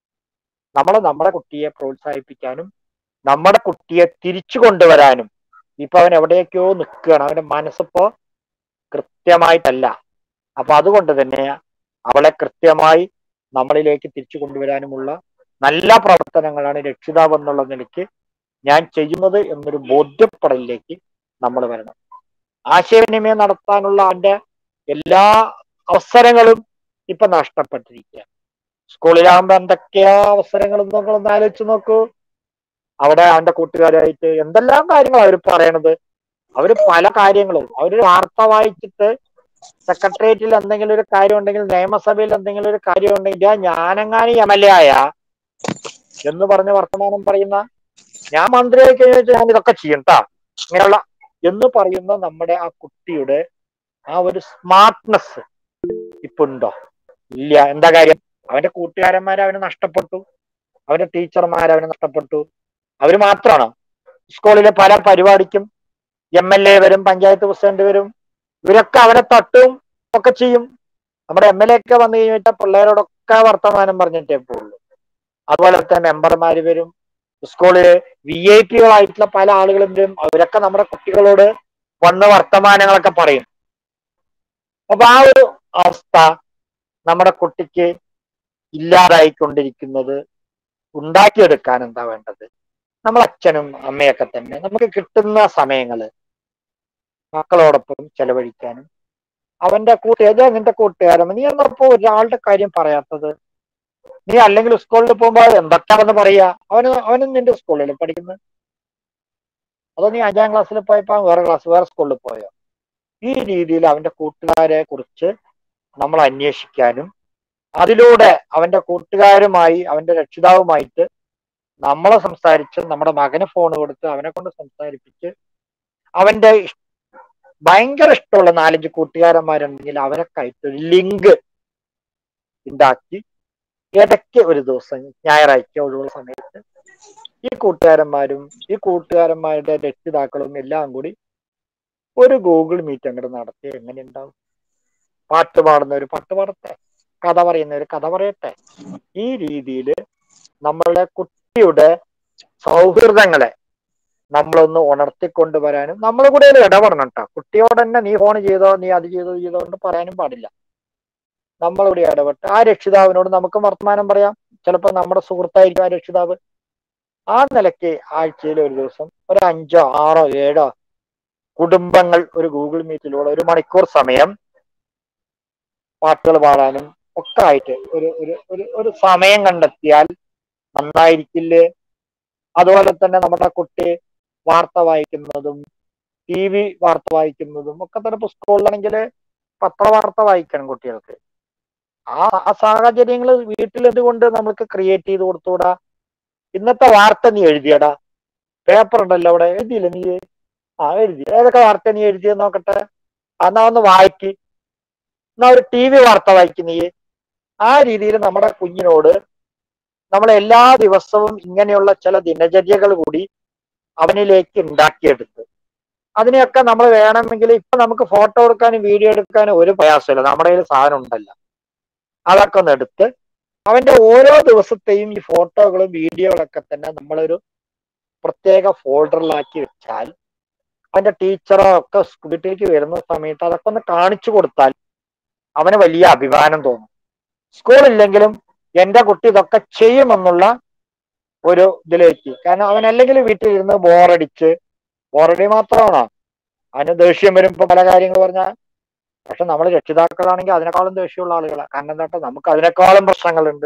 നമ്മൾ നമ്മുടെ കുട്ടിയെ പ്രോത്സാഹിപ്പിക്കാനും നമ്മുടെ കുട്ടിയെ തിരിച്ചു കൊണ്ടുവരാനും ഇപ്പൊ അവൻ എവിടെയൊക്കെയോ നിൽക്കുകയാണ് അവന്റെ മനസ്സിപ്പോ കൃത്യമായിട്ടല്ല അപ്പൊ അതുകൊണ്ട് തന്നെ അവളെ കൃത്യമായി നമ്മളിലേക്ക് തിരിച്ചു കൊണ്ടുവരാനുമുള്ള നല്ല പ്രവർത്തനങ്ങളാണ് രക്ഷിതാവ് എന്നുള്ള നിലയ്ക്ക് ഞാൻ ചെയ്യുന്നത് എന്നൊരു ബോധ്യപ്പെടലിലേക്ക് നമ്മൾ വരണം ആശയവിനിമയം നടത്താനുള്ള അവന്റെ എല്ലാ അവസരങ്ങളും ഇപ്പൊ നഷ്ടപ്പെട്ടിരിക്കുക സ്കൂളിലാകുമ്പോ എന്തൊക്കെയാ അവസരങ്ങൾ നിങ്ങളൊന്ന് ആലോചിച്ച് നോക്കൂ അവിടെ അവന്റെ കൂട്ടുകാരായിട്ട് എന്തെല്ലാം കാര്യങ്ങൾ അവർ പറയണത് അവര് പല കാര്യങ്ങളും അവര് വാർത്ത വായിച്ചിട്ട് സെക്രട്ടേറിയറ്റിൽ എന്തെങ്കിലും ഒരു കാര്യം ഉണ്ടെങ്കിൽ നിയമസഭയിൽ എന്തെങ്കിലും ഒരു കാര്യം ഉണ്ടെങ്കിൽ "ആ, ഞാനെങ്ങാനും എം എൽ എ ആയ എന്ന് പറഞ്ഞ് വർത്തമാനം പറയുന്ന ഞാൻ മന്ത്രിയായി കഴിഞ്ഞാൽ ഞാൻ ഇതൊക്കെ ചെയ്യും ട്ടാ ഇങ്ങനെയുള്ള എന്ന് പറയുന്ന നമ്മുടെ ആ കുട്ടിയുടെ ആ ഒരു സ്മാർട്ട്നെസ് ഇപ്പൊ ഉണ്ടോ ഇല്ല എന്താ കാര്യം അവന്റെ കൂട്ടുകാരന്മാരെ അവന് നഷ്ടപ്പെട്ടു അവന്റെ ടീച്ചർമാരെ അവന് നഷ്ടപ്പെട്ടു അവര് മാത്രമാണോ സ്കൂളിലെ പല പരിപാടിക്കും എം എൽ എ വരും പഞ്ചായത്ത് പ്രസിഡന്റ് വരും ഇവരൊക്കെ അവനെ തട്ടും ഒക്കെ ചെയ്യും നമ്മുടെ എം എൽ എ ഒക്കെ വന്നു കഴിഞ്ഞാൽ പിള്ളേരോടൊക്കെ വർത്തമാനം പറഞ്ഞിട്ടേ പോകുള്ളൂ അതുപോലെ തന്നെ മെമ്പർമാര് വരും സ്കൂളില് വി ഐ പികളായിട്ടുള്ള പല ആളുകളും വരും അവരൊക്കെ നമ്മുടെ കുട്ടികളോട് വന്ന് വർത്തമാനങ്ങളൊക്കെ പറയും അപ്പൊ ആ ഒരു അവസ്ഥ നമ്മുടെ കുട്ടിക്ക് ഇല്ലാതായിക്കൊണ്ടിരിക്കുന്നത് ഉണ്ടാക്കിയെടുക്കാൻ എന്താ വേണ്ടത് നമ്മൾ അച്ഛനും അമ്മയൊക്കെ തന്നെ നമുക്ക് കിട്ടുന്ന സമയങ്ങള് മക്കളോടൊപ്പം ചെലവഴിക്കാനും അവന്റെ കൂട്ടുകാർ നിന്റെ കൂട്ടുകാരൻ നീ എന്നപ്പോ ഒരാളുടെ കാര്യം പറയാത്തത് നീ അല്ലെങ്കിൽ സ്കൂളിൽ പോകുമ്പോൾ എന്തൊക്കെയാണെന്ന് പറയാ അവന് അവനും നിന്റെ സ്കൂളിൽ പഠിക്കുന്നത് അതോ നീ അഞ്ചാം ക്ലാസ്സിൽ പോയപ്പോ അവൻ വേറെ ക്ലാസ് വേറെ സ്കൂളിൽ പോയോ ഈ രീതിയിൽ അവന്റെ കൂട്ടുകാരെ കുറിച്ച് നമ്മൾ അന്വേഷിക്കാനും അതിലൂടെ അവന്റെ കൂട്ടുകാരുമായി അവന്റെ രക്ഷിതാവുമായിട്ട് നമ്മളെ സംസാരിച്ച് നമ്മുടെ മകന് ഫോൺ കൊടുത്ത് അവനെ കൊണ്ട് സംസാരിപ്പിച്ച് അവന്റെ ഇഷ്- ഭയങ്കര ഇഷ്ടമുള്ള നാലഞ്ച് കൂട്ടുകാരന്മാരുണ്ടെങ്കിൽ അവരൊക്കെ ആയിട്ട് ഒരു ലിങ്ക് ഉണ്ടാക്കി ഇടയ്ക്ക് ഒരു ദിവസം ഞായറാഴ്ച ഒഴിവുള്ള സമയത്ത് ഈ കൂട്ടുകാരന്മാരും ഈ കൂട്ടുകാരന്മാരുടെ രക്ഷിതാക്കളും എല്ലാം കൂടി ഒരു ഗൂഗിൾ മീറ്റ് അങ്ങോട്ട് നടത്തി എങ്ങനെ ഉണ്ടാവും പാട്ട് പാടുന്ന ഒരു പാട്ട് പാടട്ടെ കഥ പറയുന്ന ഒരു കഥ പറയട്ടെ ഈ രീതിയിൽ നമ്മളുടെ കുട്ടിയുടെ സൗഹൃദങ്ങളെ നമ്മളൊന്ന് ഉണർത്തിക്കൊണ്ടുവരാനും നമ്മൾ കൂടെ ഇതിൽ ഇടപെടണം കേട്ടോ കുട്ടിയോട് തന്നെ നീ ഫോൺ ചെയ്തോ നീ അത് ചെയ്തോ ഇത് ചെയ്തോ എന്ന് പറയാനും പാടില്ല നമ്മളിവിടെ ഇടപെട്ട് ആ രക്ഷിതാവിനോട് നമുക്ക് വർത്തമാനം പറയാം ചിലപ്പോൾ നമ്മുടെ സുഹൃത്തായിരിക്കും ആ രക്ഷിതാവ് ആ നിലയ്ക്ക് ആഴ്ചയിൽ ഒരു ദിവസം ഒരു അഞ്ചോ ആറോ ഏഴോ കുടുംബങ്ങൾ ഒരു ഗൂഗിൾ മീറ്റിലൂടെ ഒരു മണിക്കൂർ സമയം പാട്ടുകൾ പാടാനും ഒക്കെ ആയിട്ട് ഒരു ഒരു ഒരു ഒരു സമയം കണ്ടെത്തിയാൽ നന്നായിരിക്കില്ലേ അതുപോലെ തന്നെ നമ്മുടെ കുട്ടി വാർത്ത വായിക്കുന്നതും ടി വി വാർത്ത വായിക്കുന്നതും ഒക്കെ തന്നെ ഇപ്പൊ സ്കൂളിലാണെങ്കിൽ പത്രവാർത്ത വായിക്കണം കുട്ടികൾക്ക് ആ ആ സാഹചര്യങ്ങൾ വീട്ടിൽ എന്തുകൊണ്ട് നമുക്ക് ക്രിയേറ്റ് ചെയ്ത് കൊടുത്തുകൂടാ ഇന്നത്തെ വാർത്ത നീ എഴുതിയടാ പേപ്പർ ഉണ്ടല്ലോ അവിടെ എഴുതിയില്ല നീ ആ എഴുതി ഏതൊക്കെ വാർത്ത നീ എഴുതിയെന്ന് നോക്കട്ടെ എന്നാ ഒന്ന് വായിക്ക് എന്നാ ഒരു ടി വി വാർത്ത വായിക്ക് നീ ആ രീതിയിൽ നമ്മുടെ കുഞ്ഞിനോട് നമ്മൾ എല്ലാ ദിവസവും ഇങ്ങനെയുള്ള ചില ദിനചര്യകൾ കൂടി അവനിലേക്ക് ഉണ്ടാക്കിയെടുത്ത് അതിനെയൊക്കെ നമ്മൾ വേണമെങ്കിൽ ഇപ്പൊ നമുക്ക് ഫോട്ടോ എടുക്കാനും വീഡിയോ എടുക്കാനും ഒരു പ്രയാസമില്ല നമ്മുടെ കയ്യിൽ സാധനം ഉണ്ടല്ലോ അതൊക്കെ ഒന്ന് എടുത്ത് അവന്റെ ഓരോ ദിവസത്തെയും ഈ ഫോട്ടോകളും വീഡിയോകളൊക്കെ തന്നെ നമ്മളൊരു പ്രത്യേക ഫോൾഡറിലാക്കി വെച്ചാൽ അവന്റെ ടീച്ചറോ ഒക്കെ സ് വീട്ടിലേക്ക് വരുന്ന സമയത്ത് അതൊക്കെ ഒന്ന് കാണിച്ചു കൊടുത്താൽ അവന് വലിയ അഭിമാനം തോന്നും സ്കൂളില്ലെങ്കിലും എന്റെ കുട്ടി ഇതൊക്കെ ചെയ്യുമെന്നുള്ള ഒരു ഇതിലേക്ക് കാരണം അവൻ അല്ലെങ്കിൽ വീട്ടിലിരുന്ന് ബോറടിച്ച് ബോറടി മാത്രമാണോ അവന് ദേഷ്യം വരുമ്പോ പല കാര്യങ്ങൾ പറഞ്ഞാൽ പക്ഷെ നമ്മൾ രക്ഷിതാക്കളാണെങ്കിൽ അതിനേക്കാളും ദേഷ്യമുള്ള ആളുകളാണ് കാരണം എന്താ വെച്ചാ നമുക്ക് അതിനേക്കാളും പ്രശ്നങ്ങളുണ്ട്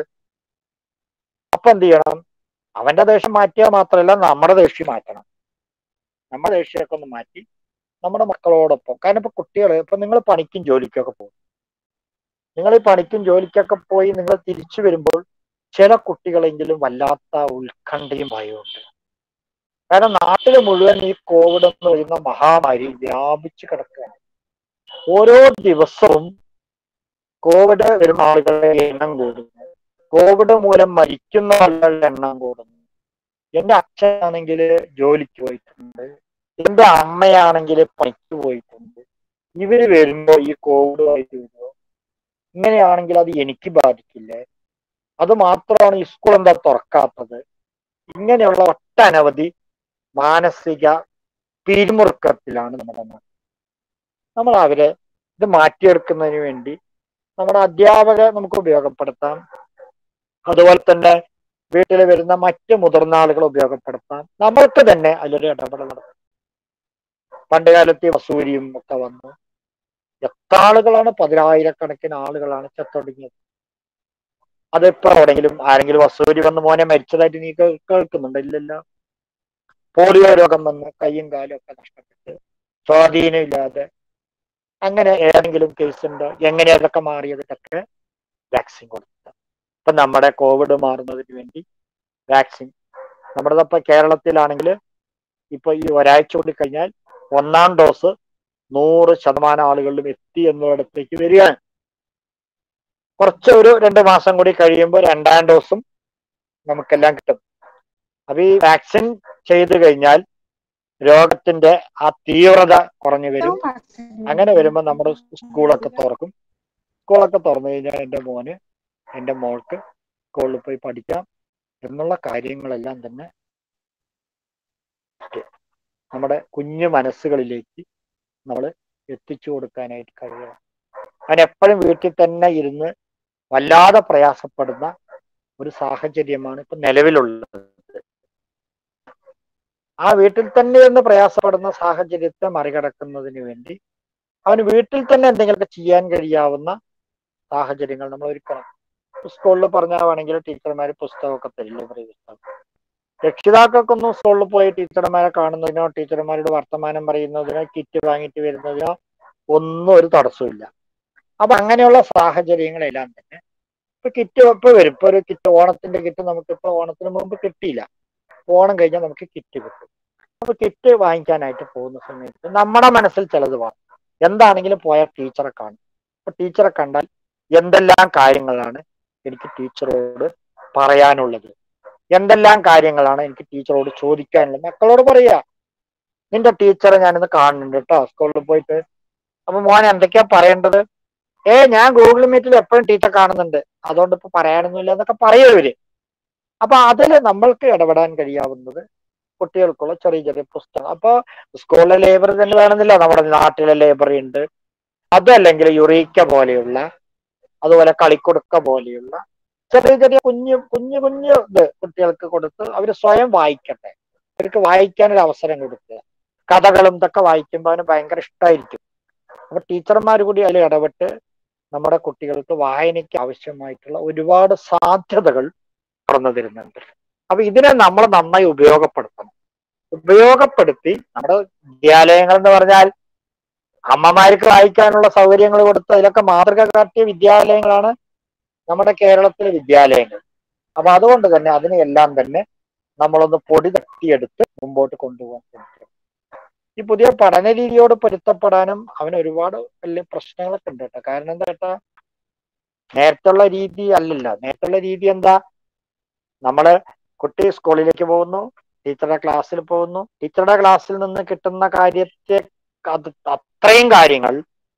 അപ്പൊ എന്ത് ചെയ്യണം അവന്റെ ദേഷ്യം മാറ്റിയാൽ മാത്രമല്ല നമ്മുടെ ദേഷ്യം മാറ്റണം നമ്മുടെ ദേഷ്യമൊക്കെ ഒന്ന് മാറ്റി നമ്മുടെ മക്കളോടൊപ്പം കാരണം ഇപ്പൊ കുട്ടികൾ ഇപ്പൊ നിങ്ങൾ പണിക്കും ജോലിക്കൊക്കെ പോകും നിങ്ങൾ ഈ പണിക്കും ജോലിക്കൊക്കെ പോയി നിങ്ങൾ തിരിച്ചു വരുമ്പോൾ ചില കുട്ടികളെങ്കിലും വല്ലാത്ത ഉത്കണ്ഠയും ഭയമുണ്ട് കാരണം നാട്ടിൽ മുഴുവൻ ഈ കോവിഡ് എന്ന് പറയുന്ന മഹാമാരി വ്യാപിച്ചു കിടക്കുകയാണ് ഓരോ ദിവസവും കോവിഡ് വരുന്ന ആളുകളുടെ എണ്ണം കൂടുന്നു കോവിഡ് മൂലം മരിക്കുന്ന ആളുകളുടെ എണ്ണം കൂടുന്നു എന്റെ അച്ഛനാണെങ്കിൽ ജോലിക്ക് പോയിട്ടുണ്ട് എന്റെ അമ്മയാണെങ്കിൽ പണിക്ക് പോയിട്ടുണ്ട് ഇവര് വരുമ്പോ ഈ കോവിഡുമായിട്ട് വരുമോ ഇങ്ങനെയാണെങ്കിൽ അത് എനിക്ക് ബാധിക്കില്ലേ അത് മാത്രമാണ് ഈ സ്കൂൾ എന്താ തുറക്കാത്തത് ഇങ്ങനെയുള്ള ഒട്ടനവധി മാനസിക പിരിമുറുക്കത്തിലാണ് നമ്മുടെ നാട് നമ്മൾ അവരെ ഇത് മാറ്റിയെടുക്കുന്നതിന് വേണ്ടി നമ്മുടെ അധ്യാപകരെ നമുക്ക് ഉപയോഗപ്പെടുത്താം അതുപോലെ തന്നെ വീട്ടിൽ വരുന്ന മറ്റ് മുതിർന്ന ആളുകളെ ഉപയോഗപ്പെടുത്താം നമ്മൾക്ക് തന്നെ അതിലൊരു ഇടപെടൽ നടത്താം പണ്ട് കാലത്ത് ഈ വസൂരിയും ഒക്കെ വന്നു എത്ര ആളുകളാണ് പതിനായിരക്കണക്കിന് ആളുകളാണ് ചത്തൊടുങ്ങിയത് അതിപ്പോ എവിടെങ്കിലും ആരെങ്കിലും വസൂരി വന്ന് മോനെ മരിച്ചതായിട്ട് നീ കേ- കേൾക്കുന്നുണ്ടോ ഇല്ലല്ലോ പോളിയോ രോഗം വന്ന് കൈയും കാലും ഒക്കെ നഷ്ടപ്പെട്ട് സ്വാധീനം ഇല്ലാതെ അങ്ങനെ ഏതെങ്കിലും കേസ് ഉണ്ടോ എങ്ങനെ അതൊക്കെ മാറിയതൊക്കെ വാക്സിൻ കൊടുക്കുക ഇപ്പൊ നമ്മുടെ കോവിഡ് മാറുന്നതിന് വേണ്ടി വാക്സിൻ നമ്മുടെ ഇപ്പൊ കേരളത്തിലാണെങ്കിൽ ഇപ്പൊ ഈ ഒരാഴ്ച കൂടി കഴിഞ്ഞാൽ ഒന്നാം ഡോസ് നൂറ് ശതമാനം ആളുകളിലും എത്തി എന്നിടത്തേക്ക് വരികയാണ് കുറച്ച് ഒരു രണ്ട് മാസം കൂടി കഴിയുമ്പോൾ രണ്ടാം ഡോസും നമുക്കെല്ലാം കിട്ടും അപ്പൊ ഈ വാക്സിൻ ചെയ്തു കഴിഞ്ഞാൽ രോഗത്തിന്റെ ആ തീവ്രത കുറഞ്ഞു വരും അങ്ങനെ വരുമ്പോൾ നമ്മുടെ സ്കൂളൊക്കെ തുറക്കും സ്കൂളൊക്കെ തുറന്നു കഴിഞ്ഞാൽ എൻ്റെ മോന് എൻ്റെ മോൾക്ക് സ്കൂളിൽ പോയി പഠിക്കാം എന്നുള്ള കാര്യങ്ങളെല്ലാം തന്നെ നമ്മുടെ കുഞ്ഞു മനസ്സുകളിലേക്ക് നമ്മൾ എത്തിച്ചു കൊടുക്കാനായിട്ട് കഴിയണം അവൻ എപ്പോഴും വീട്ടിൽ തന്നെ ഇരുന്ന് വല്ലാതെ പ്രയാസപ്പെടുന്ന ഒരു സാഹചര്യമാണ് ഇപ്പൊ നിലവിലുള്ളത് ആ വീട്ടിൽ തന്നെ ഇരുന്ന് പ്രയാസപ്പെടുന്ന സാഹചര്യത്തെ മറികടക്കുന്നതിന് വേണ്ടി അവന് വീട്ടിൽ തന്നെ എന്തെങ്കിലുമൊക്കെ ചെയ്യാൻ കഴിയാവുന്ന സാഹചര്യങ്ങൾ നമ്മൾ ഒരുക്കണം സ്കൂളിൽ പറഞ്ഞാൽ വേണമെങ്കിൽ ടീച്ചർമാർ പുസ്തകമൊക്കെ തരില്ലേ പറയും പുസ്തകം രക്ഷിതാക്കൾക്കൊന്നും സ്കൂളിൽ പോയി ടീച്ചർമാരെ കാണുന്നതിനോ ടീച്ചർമാരോട് വർത്തമാനം പറയുന്നതിനോ കിറ്റ് വാങ്ങിയിട്ട് വരുന്നതിനോ ഒന്നും ഒരു തടസ്സമില്ല അപ്പൊ അങ്ങനെയുള്ള സാഹചര്യങ്ങളെല്ലാം തന്നെ ഇപ്പൊ കിറ്റ് ഇപ്പൊ വരും ഇപ്പൊ ഒരു കിറ്റ് ഓണത്തിന്റെ കിറ്റ് നമുക്കിപ്പോ ഓണത്തിന് മുമ്പ് കിട്ടിയില്ല ഓണം കഴിഞ്ഞാൽ നമുക്ക് കിറ്റ് കിട്ടും അപ്പൊ കിറ്റ് വാങ്ങിക്കാനായിട്ട് പോകുന്ന സമയത്ത് നമ്മുടെ മനസ്സിൽ ചിലത് വേണം എന്താണെങ്കിലും പോയ ടീച്ചറെ കാണും അപ്പൊ ടീച്ചറെ കണ്ടാൽ എന്തെല്ലാം കാര്യങ്ങളാണ് എനിക്ക് ടീച്ചറോട് പറയാനുള്ളത് എന്തെല്ലാം കാര്യങ്ങളാണ് എനിക്ക് ടീച്ചറോട് ചോദിക്കാനുള്ളത് മക്കളോട് പറയാ നിന്റെ ടീച്ചറെ ഞാനിന്ന് കാണുന്നുണ്ട് കേട്ടോ സ്കൂളിൽ പോയിട്ട് അപ്പൊ മോൻ എന്തൊക്കെയാ പറയേണ്ടത് ഏ ഞാൻ ഗൂഗിൾ മീറ്റിൽ എപ്പോഴും ടീച്ചർ കാണുന്നുണ്ട് അതുകൊണ്ട് ഇപ്പൊ പറയാനൊന്നുമില്ല എന്നൊക്കെ പറയും ഇവര് അപ്പൊ അതിൽ നമ്മൾക്ക് ഇടപെടാൻ കഴിയാവുന്നത് കുട്ടികൾക്കുള്ള ചെറിയ ചെറിയ പുസ്തകം അപ്പൊ സ്കൂളിലെ ലൈബ്രറി തന്നെ വേണമെന്നില്ല നമ്മുടെ നാട്ടിലെ ലൈബ്രറി ഉണ്ട് അതല്ലെങ്കിൽ യുറീക്ക പോലെയുള്ള അതുപോലെ കളിക്കുടുക്ക പോലെയുള്ള ചെറിയ ചെറിയ കുഞ്ഞു കുഞ്ഞു കുഞ്ഞു ഇത് കുട്ടികൾക്ക് കൊടുത്ത് അവർ സ്വയം വായിക്കട്ടെ അവർക്ക് വായിക്കാൻ ഒരു അവസരം കൊടുക്കുക കഥകളും ഇതൊക്കെ വായിക്കുമ്പോൾ അവന് ഭയങ്കര ഇഷ്ടമായിരിക്കും അപ്പൊ ടീച്ചർമാർ കൂടി അതിൽ ഇടപെട്ട് നമ്മുടെ കുട്ടികൾക്ക് വായനയ്ക്ക് ആവശ്യമായിട്ടുള്ള ഒരുപാട് സാധ്യതകൾ തുറന്നു തരുന്നുണ്ട് അപ്പൊ ഇതിനെ നമ്മൾ നന്നായി ഉപയോഗപ്പെടുത്തണം ഉപയോഗപ്പെടുത്തി നമ്മുടെ വിദ്യാലയങ്ങൾ എന്ന് പറഞ്ഞാൽ അമ്മമാർക്ക് വായിക്കാനുള്ള സൗകര്യങ്ങൾ കൊടുത്ത് അതിലൊക്കെ മാതൃക കാട്ടിയ വിദ്യാലയങ്ങളാണ് നമ്മുടെ കേരളത്തിലെ വിദ്യാലയങ്ങൾ അപ്പൊ അതുകൊണ്ട് തന്നെ അതിനെയെല്ലാം തന്നെ നമ്മളൊന്ന് പൊടി തട്ടിയെടുത്ത് മുമ്പോട്ട് കൊണ്ടുപോകാൻ ശ്രമിക്കണം ഈ പുതിയ പഠന രീതിയോട് പൊരുത്തപ്പെടാനും അവന് ഒരുപാട് വലിയ പ്രശ്നങ്ങളൊക്കെ ഉണ്ട് കേട്ടോ കാരണം എന്താ കേട്ടാ നേരത്തുള്ള രീതി അല്ലല്ല നേരത്തുള്ള രീതി എന്താ നമ്മള് കുട്ടി സ്കൂളിലേക്ക് പോകുന്നു ടീച്ചറുടെ ക്ലാസ്സിൽ പോകുന്നു ടീച്ചറുടെ ക്ലാസ്സിൽ നിന്ന് കിട്ടുന്ന കാര്യത്തെ അത് അത്രയും കാര്യങ്ങൾ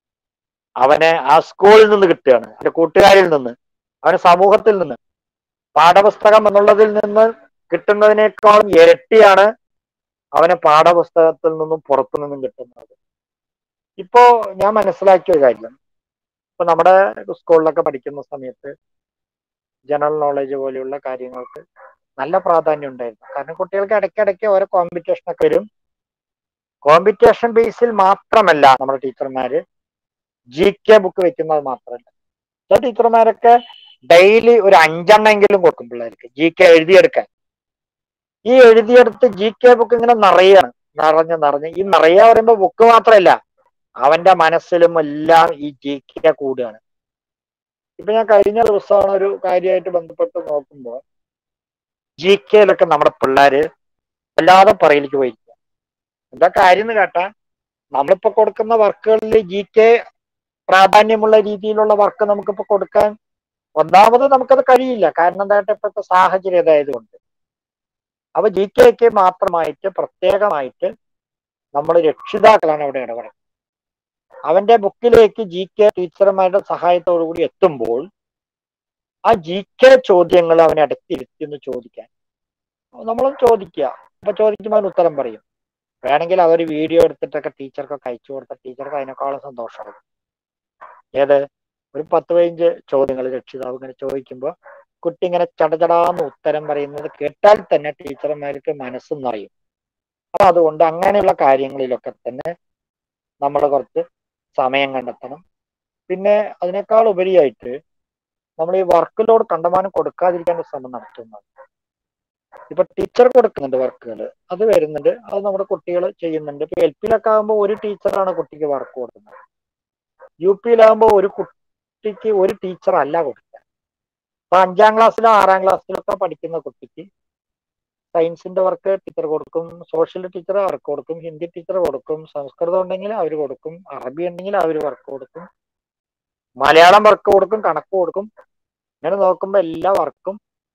അവന് ആ സ്കൂളിൽ നിന്ന് കിട്ടുകയാണ് അവന്റെ കൂട്ടുകാരിൽ നിന്ന് അവന് സമൂഹത്തിൽ നിന്ന് പാഠപുസ്തകം എന്നുള്ളതിൽ നിന്ന് കിട്ടുന്നതിനേക്കാളും ഇരട്ടിയാണ് അവന് പാഠപുസ്തകത്തിൽ നിന്നും പുറത്തു നിന്നും കിട്ടുന്നത് ഇപ്പോ ഞാൻ മനസ്സിലാക്കിയ ഒരു കാര്യം ഇപ്പൊ നമ്മുടെ സ്കൂളിലൊക്കെ പഠിക്കുന്ന സമയത്ത് ജനറൽ നോളജ് പോലെയുള്ള കാര്യങ്ങൾക്ക് നല്ല പ്രാധാന്യം ഉണ്ടായിരുന്നു കാരണം കുട്ടികൾക്ക് ഇടയ്ക്കിടയ്ക്ക് ഓരോ കോമ്പറ്റീഷൻ ഒക്കെ വരും കോമ്പറ്റീഷൻ ബേസിൽ മാത്രമല്ല നമ്മുടെ ടീച്ചർമാര് ജി കെ ബുക്ക് വെക്കുന്നത് മാത്രമല്ല ചില ടീച്ചർമാരൊക്കെ ഡെയിലി ഒരു അഞ്ചെണ്ണെങ്കിലും കൊടുക്കും പിള്ളേർക്ക് ജി കെ എഴുതിയെടുക്കാൻ ഈ എഴുതിയെടുത്ത് ജി കെ ബുക്ക് ഇങ്ങനെ നിറയാണ് നിറഞ്ഞ് നിറഞ്ഞ് ഈ നിറയ പറയുമ്പോ ബുക്ക് മാത്രമല്ല അവന്റെ മനസ്സിലും എല്ലാം ഈ ജി കെ കൂടുകയാണ് ഇപ്പൊ ഞാൻ കഴിഞ്ഞ ദിവസമാണ് ഒരു കാര്യമായിട്ട് ബന്ധപ്പെട്ട് നോക്കുമ്പോൾ ജി കെയിലൊക്കെ നമ്മുടെ പിള്ളേര് വല്ലാതെ പറയിലേക്ക് പോയിരിക്കുക എന്താ കാര്യം എന്ന് കേട്ടാ നമ്മളിപ്പോ കൊടുക്കുന്ന വർക്കുകളിൽ ജി കെ പ്രാധാന്യമുള്ള രീതിയിലുള്ള വർക്ക് നമുക്കിപ്പോ കൊടുക്കാൻ ഒന്നാമത് നമുക്കത് കഴിയില്ല കാരണം എന്തായിട്ട് ഇപ്പോഴത്തെ സാഹചര്യം ഇതായതുകൊണ്ട് അപ്പൊ ജി കെക്ക് മാത്രമായിട്ട് പ്രത്യേകമായിട്ട് നമ്മൾ രക്ഷിതാക്കളാണ് അവിടെ ഇടപെടുന്നത് അവന്റെ ബുക്കിലേക്ക് ജി കെ ടീച്ചർമാരുടെ സഹായത്തോടു കൂടി എത്തുമ്പോൾ ആ ജി കെ ചോദ്യങ്ങൾ അവനെ അടുത്തിരുത്തി ഒന്ന് ചോദിക്കാൻ നമ്മളും ചോദിക്കുക അപ്പൊ ചോദിക്കുമ്പോൾ അവന് ഉത്തരം പറയും വേണമെങ്കിൽ അവർ വീഡിയോ എടുത്തിട്ടൊക്കെ ടീച്ചർക്കൊക്കെ അയച്ചു കൊടുത്ത ടീച്ചർക്ക് അതിനേക്കാളും സന്തോഷമാണ് ഏത് ഒരു പത്ത് പതിനഞ്ച് ചോദ്യങ്ങൾ രക്ഷിതാവ് ഇങ്ങനെ ചോദിക്കുമ്പോൾ കുട്ടി ഇങ്ങനെ ചടചടാന്ന് ഉത്തരം പറയുന്നത് കേട്ടാൽ തന്നെ ടീച്ചർമാർക്ക് മനസ്സും നിറയും അപ്പൊ അതുകൊണ്ട് അങ്ങനെയുള്ള കാര്യങ്ങളിലൊക്കെ തന്നെ നമ്മൾ കുറച്ച് സമയം കണ്ടെത്തണം പിന്നെ അതിനേക്കാൾ ഉപരിയായിട്ട് നമ്മൾ ഈ വർക്ക് ലോഡ് കണ്ടമാനം കൊടുക്കാതിരിക്കാൻ ഒരു ശ്രമം നടത്തുന്നത് ഇപ്പൊ ടീച്ചർ കൊടുക്കുന്നുണ്ട് വർക്കുകൾ അത് വരുന്നുണ്ട് അത് നമ്മുടെ കുട്ടികൾ ചെയ്യുന്നുണ്ട് ഇപ്പൊ എൽ പിയിലൊക്കെ ആകുമ്പോൾ ഒരു ടീച്ചറാണ് കുട്ടിക്ക് വർക്ക് കൊടുക്കുന്നത് യു പിയിലാകുമ്പോൾ ഒരു കുട്ടിക്ക് ഒരു ടീച്ചർ അല്ല കൊടുക്കുക അപ്പൊ അഞ്ചാം ക്ലാസ്സിലോ ആറാം ക്ലാസ്സിലോ ഒക്കെ പഠിക്കുന്ന കുട്ടിക്ക് സയൻസിന്റെ വർക്ക് ടീച്ചർ കൊടുക്കും സോഷ്യൽ ടീച്ചർ വർക്ക് കൊടുക്കും ഹിന്ദി ടീച്ചർ കൊടുക്കും സംസ്കൃതം ഉണ്ടെങ്കിൽ അവർ കൊടുക്കും അറബി ഉണ്ടെങ്കിൽ അവർ വർക്ക് കൊടുക്കും മലയാളം വർക്ക് കൊടുക്കും കണക്ക് കൊടുക്കും ഇങ്ങനെ നോക്കുമ്പോൾ എല്ലാ വർക്കും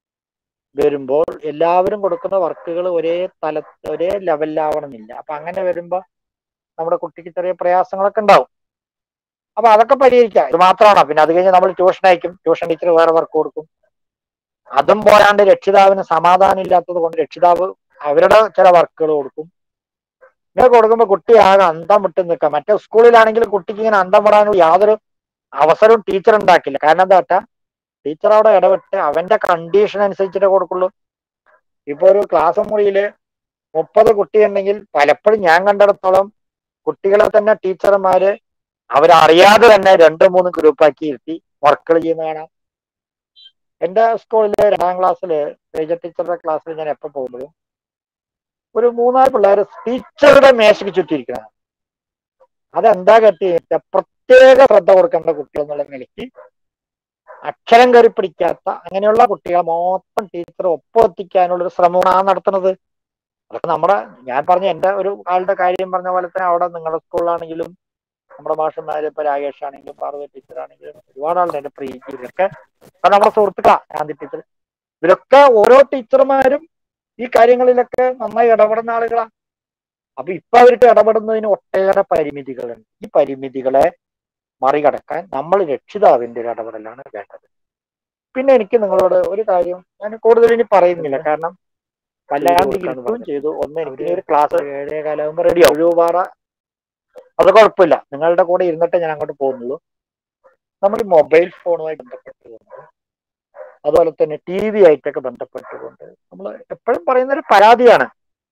വരുമ്പോൾ എല്ലാവരും കൊടുക്കുന്ന വർക്കുകൾ ഒരേ തല ഒരേ ലെവലിലാവണമെന്നില്ല അപ്പൊ അങ്ങനെ വരുമ്പോ നമ്മുടെ കുട്ടിക്ക് ചെറിയ പ്രയാസങ്ങളൊക്കെ ഉണ്ടാവും അപ്പൊ അതൊക്കെ പരിഹരിക്കാം ഇത് മാത്രമാണോ പിന്നെ അത് കഴിഞ്ഞ് നമ്മൾ ട്യൂഷൻ അയക്കും ട്യൂഷൻ ടീച്ചർ വേറെ വർക്ക് കൊടുക്കും അതും പോരാണ്ട് രക്ഷിതാവിന് സമാധാനം ഇല്ലാത്തത് കൊണ്ട് രക്ഷിതാവ് അവരുടെ ചില വർക്കുകൾ കൊടുക്കും ഇങ്ങനെ കൊടുക്കുമ്പോൾ കുട്ടി ആകെ അന്തം വിട്ട് നിൽക്കാം മറ്റേ സ്കൂളിലാണെങ്കിൽ കുട്ടിക്ക് ഇങ്ങനെ അന്തം വിടാനുള്ള യാതൊരു അവസരവും ടീച്ചർ ഉണ്ടാക്കില്ല കാരണം എന്താ വെച്ചാ ടീച്ചർ അവിടെ ഇടപെട്ട് അവന്റെ കണ്ടീഷൻ അനുസരിച്ചിട്ടേ കൊടുക്കുള്ളൂ ഇപ്പൊ ഒരു ക്ലാസ് മുറിയില് മുപ്പത് കുട്ടിയുണ്ടെങ്കിൽ പലപ്പോഴും ഞാൻ കണ്ടിടത്തോളം കുട്ടികളെ തന്നെ ടീച്ചർമാര് അവരറിയാതെ തന്നെ രണ്ട് മൂന്ന് ഗ്രൂപ്പാക്കി ഇരുത്തി വർക്കുകൾ ചെയ്യുന്ന കാണാം എൻ്റെ സ്കൂളിൽ രണ്ടാം ക്ലാസ്സിൽ മേജർ ടീച്ചറുടെ ക്ലാസ്സിൽ ഞാൻ എപ്പോൾ പോകുമ്പോഴും ഒരു മൂന്നാല് പിള്ളേർ ടീച്ചറുടെ മേശയ്ക്ക് ചുറ്റിയിരിക്കണം അതെന്താ കെട്ടി പ്രത്യേക ശ്രദ്ധ കൊടുക്കേണ്ട കുട്ടികൾ എന്നുള്ള നിലയ്ക്ക് അക്ഷരം കയറി പിടിക്കാത്ത അങ്ങനെയുള്ള കുട്ടികളെ മൊത്തം ടീച്ചർ ഒപ്പെത്തിക്കാനുള്ള ഒരു ശ്രമമാണ് നടത്തുന്നത് അതൊക്കെ നമ്മുടെ ഞാൻ പറഞ്ഞ എൻ്റെ ഒരു ആളുടെ കാര്യം പറഞ്ഞ പോലെ തന്നെ അവിടെ നിങ്ങളുടെ സ്കൂളിലാണെങ്കിലും നമ്മുടെ മാഷന്മാര് ഇപ്പൊ രാകേഷ് ആണെങ്കിലും പാർവതി ടീച്ചർ ആണെങ്കിലും ഒരുപാട് ആളുണ്ട് എൻ്റെ പ്രീ ഇവരൊക്കെ അത് നമ്മുടെ സുഹൃത്തുക്കളാ ഗാന്ധി ടീച്ചർ ഇവരൊക്കെ ഓരോ ടീച്ചർമാരും ഈ കാര്യങ്ങളിലൊക്കെ നന്നായി ഇടപെടുന്ന ആളുകളാ അപ്പൊ ഇപ്പൊ അവർക്ക് ഇടപെടുന്നതിന് ഒട്ടേറെ പരിമിതികളുണ്ട് ഈ പരിമിതികളെ മറികടക്കാൻ നമ്മൾ രക്ഷിതാവിന്റെ ഒരു ഇടപെടലാണ് വേണ്ടത് പിന്നെ എനിക്ക് നിങ്ങളോട് ഒരു കാര്യം ഞാൻ കൂടുതൽ ഇനി പറയുന്നില്ല കാരണം വല്ലാണ്ട് ഇരുത്തുകയും ചെയ്തു ഒന്ന് എനിക്ക് ഒരു ക്ലാസ് ഏഴേ കാലാകുമ്പോൾ റെഡി ഒഴിവുപാറ അത് കുഴപ്പമില്ല നിങ്ങളുടെ കൂടെ ഇരുന്നിട്ടേ ഞാൻ അങ്ങോട്ട് പോകുന്നുള്ളൂ നമ്മൾ ഈ മൊബൈൽ ഫോണുമായി ബന്ധപ്പെട്ടുകൊണ്ട് അതുപോലെ തന്നെ ടി വി ആയിട്ടൊക്കെ ബന്ധപ്പെട്ടുകൊണ്ട് നമ്മൾ എപ്പോഴും പറയുന്ന ഒരു പരാതിയാണ്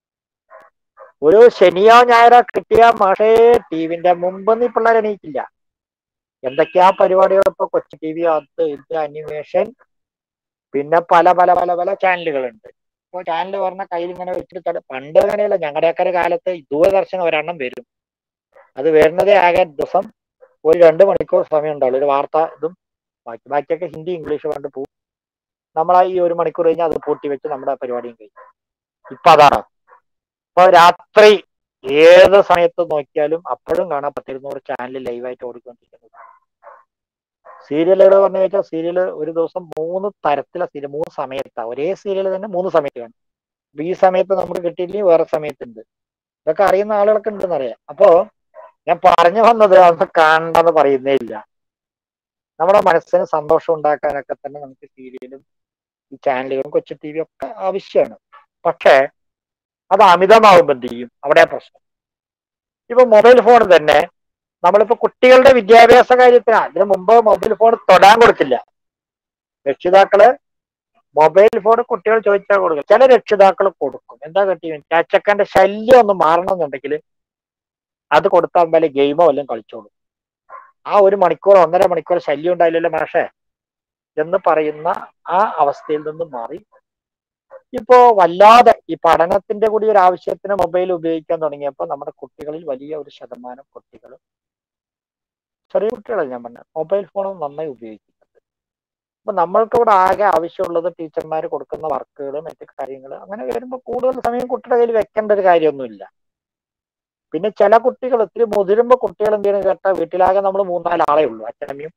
ഒരു ശനിയോ ഞായറോ കിട്ടിയ മാഷേ ടിവിന്റെ മുമ്പ് ഈ പിള്ളേർ എണീക്കില്ല എന്തൊക്കെയാ പരിപാടികൾ ഇപ്പൊ കൊച്ചു ടി വി അത് ഇത് അനിമേഷൻ പിന്നെ പല പല പല പല ചാനലുകളുണ്ട് ഇപ്പൊ ചാനൽ പറഞ്ഞ കയ്യിൽ ഇങ്ങനെ വെച്ചിട്ട് തട- പണ്ട് അങ്ങനെയല്ല ഞങ്ങളുടെയൊക്കെ ഒരു കാലത്ത് ദൂരദർശനം ഒരെണ്ണം വരും അത് വരുന്നതേ ആകെ ദിവസം ഒരു രണ്ട് മണിക്കൂർ സമയം ഉണ്ടാവുള്ളൂ ഒരു വാർത്ത ഇതും ബാക്കി ബാക്കിയൊക്കെ ഹിന്ദി ഇംഗ്ലീഷ് കണ്ട് പോകും നമ്മൾ ഈ ഒരു മണിക്കൂർ കഴിഞ്ഞാൽ അത് പൂട്ടി വെച്ച് നമ്മുടെ പരിപാടിയും കഴിഞ്ഞു ഇപ്പൊ അതാണ് ഇപ്പൊ രാത്രി ഏത് സമയത്ത് നോക്കിയാലും അപ്പോഴും കാണാം പത്തിരുന്നൂറ് ചാനൽ ലൈവായിട്ട് ഓടിക്കൊണ്ടിരിക്കുന്നത് സീരിയലുകൾ പറഞ്ഞു വെച്ചാൽ സീരിയൽ ഒരു ദിവസം മൂന്ന് തരത്തിലെ സീരിയൽ മൂന്ന് സമയത്താണ് ഒരേ സീരിയൽ തന്നെ മൂന്ന് സമയത്ത് കാണും അപ്പൊ ഈ സമയത്ത് നമുക്ക് കിട്ടിയില്ലെങ്കിൽ വേറെ സമയത്തുണ്ട് ഇതൊക്കെ അറിയുന്ന ആളുകളൊക്കെ ഉണ്ടെന്ന് അറിയാം അപ്പോ ഞാൻ പറഞ്ഞു വന്നത് അതൊന്നും കാണണ്ടെന്ന് പറയുന്നേ ഇല്ല നമ്മുടെ മനസ്സിന് സന്തോഷം ഉണ്ടാക്കാനൊക്കെ തന്നെ നമുക്ക് സീരിയലും ഈ ചാനലുകളും കൊച്ചു ടി വി ഒക്കെ ആവശ്യമാണ് പക്ഷേ അത് അമിതമാവുമ്പോൾ എന്ത് ചെയ്യും അവിടെ പ്രശ്നം ഇപ്പൊ മൊബൈൽ ഫോൺ തന്നെ നമ്മളിപ്പോ കുട്ടികളുടെ വിദ്യാഭ്യാസ കാര്യത്തിന് അതിനു മുമ്പ് മൊബൈൽ ഫോൺ തൊടാൻ കൊടുക്കില്ല രക്ഷിതാക്കള് മൊബൈൽ ഫോൺ കുട്ടികൾ ചോദിച്ചാൽ കൊടുക്കും ചില രക്ഷിതാക്കൾ കൊടുക്കും എന്താ കട്ടി ചാച്ചക്കന്റെ ശല്യം ഒന്ന് മാറണമെന്നുണ്ടെങ്കിൽ അത് കൊടുത്താൽ മേലെ ഗെയിമോ വല്ലതും കളിച്ചോളൂ ആ ഒരു മണിക്കൂർ ഒന്നര മണിക്കൂർ ശല്യം ഉണ്ടായില്ലല്ലോ മാഷേ എന്ന് പറയുന്ന ആ അവസ്ഥയിൽ നിന്നും മാറി ഇപ്പോ വല്ലാതെ ഈ പഠനത്തിന്റെ കൂടി ഒരു ആവശ്യത്തിന് മൊബൈൽ ഉപയോഗിക്കാൻ തുടങ്ങിയപ്പോൾ നമ്മുടെ കുട്ടികളിൽ വലിയ ഒരു ശതമാനം കുട്ടികൾ ചെറിയ കുട്ടികളെ ഞാൻ പറഞ്ഞത് മൊബൈൽ ഫോണും നന്നായി ഉപയോഗിക്കുന്നുണ്ട് അപ്പൊ നമ്മൾക്ക് ഇവിടെ ആകെ ആവശ്യമുള്ളത് ടീച്ചർമാർ കൊടുക്കുന്ന വർക്കുകൾ മറ്റു കാര്യങ്ങൾ അങ്ങനെ വരുമ്പോൾ കൂടുതൽ സമയം കുട്ടിയുടെ കയ്യിൽ വെക്കേണ്ട ഒരു കാര്യമൊന്നുമില്ല പിന്നെ ചില കുട്ടികൾ ഒത്തിരി മുതിരുമ്പോ കുട്ടികൾ എന്ത് ചെയ്യണം കേട്ടാ വീട്ടിലാകെ നമ്മൾ മൂന്നാല് ആളേ ഉള്ളൂ അച്ഛനമ്മയും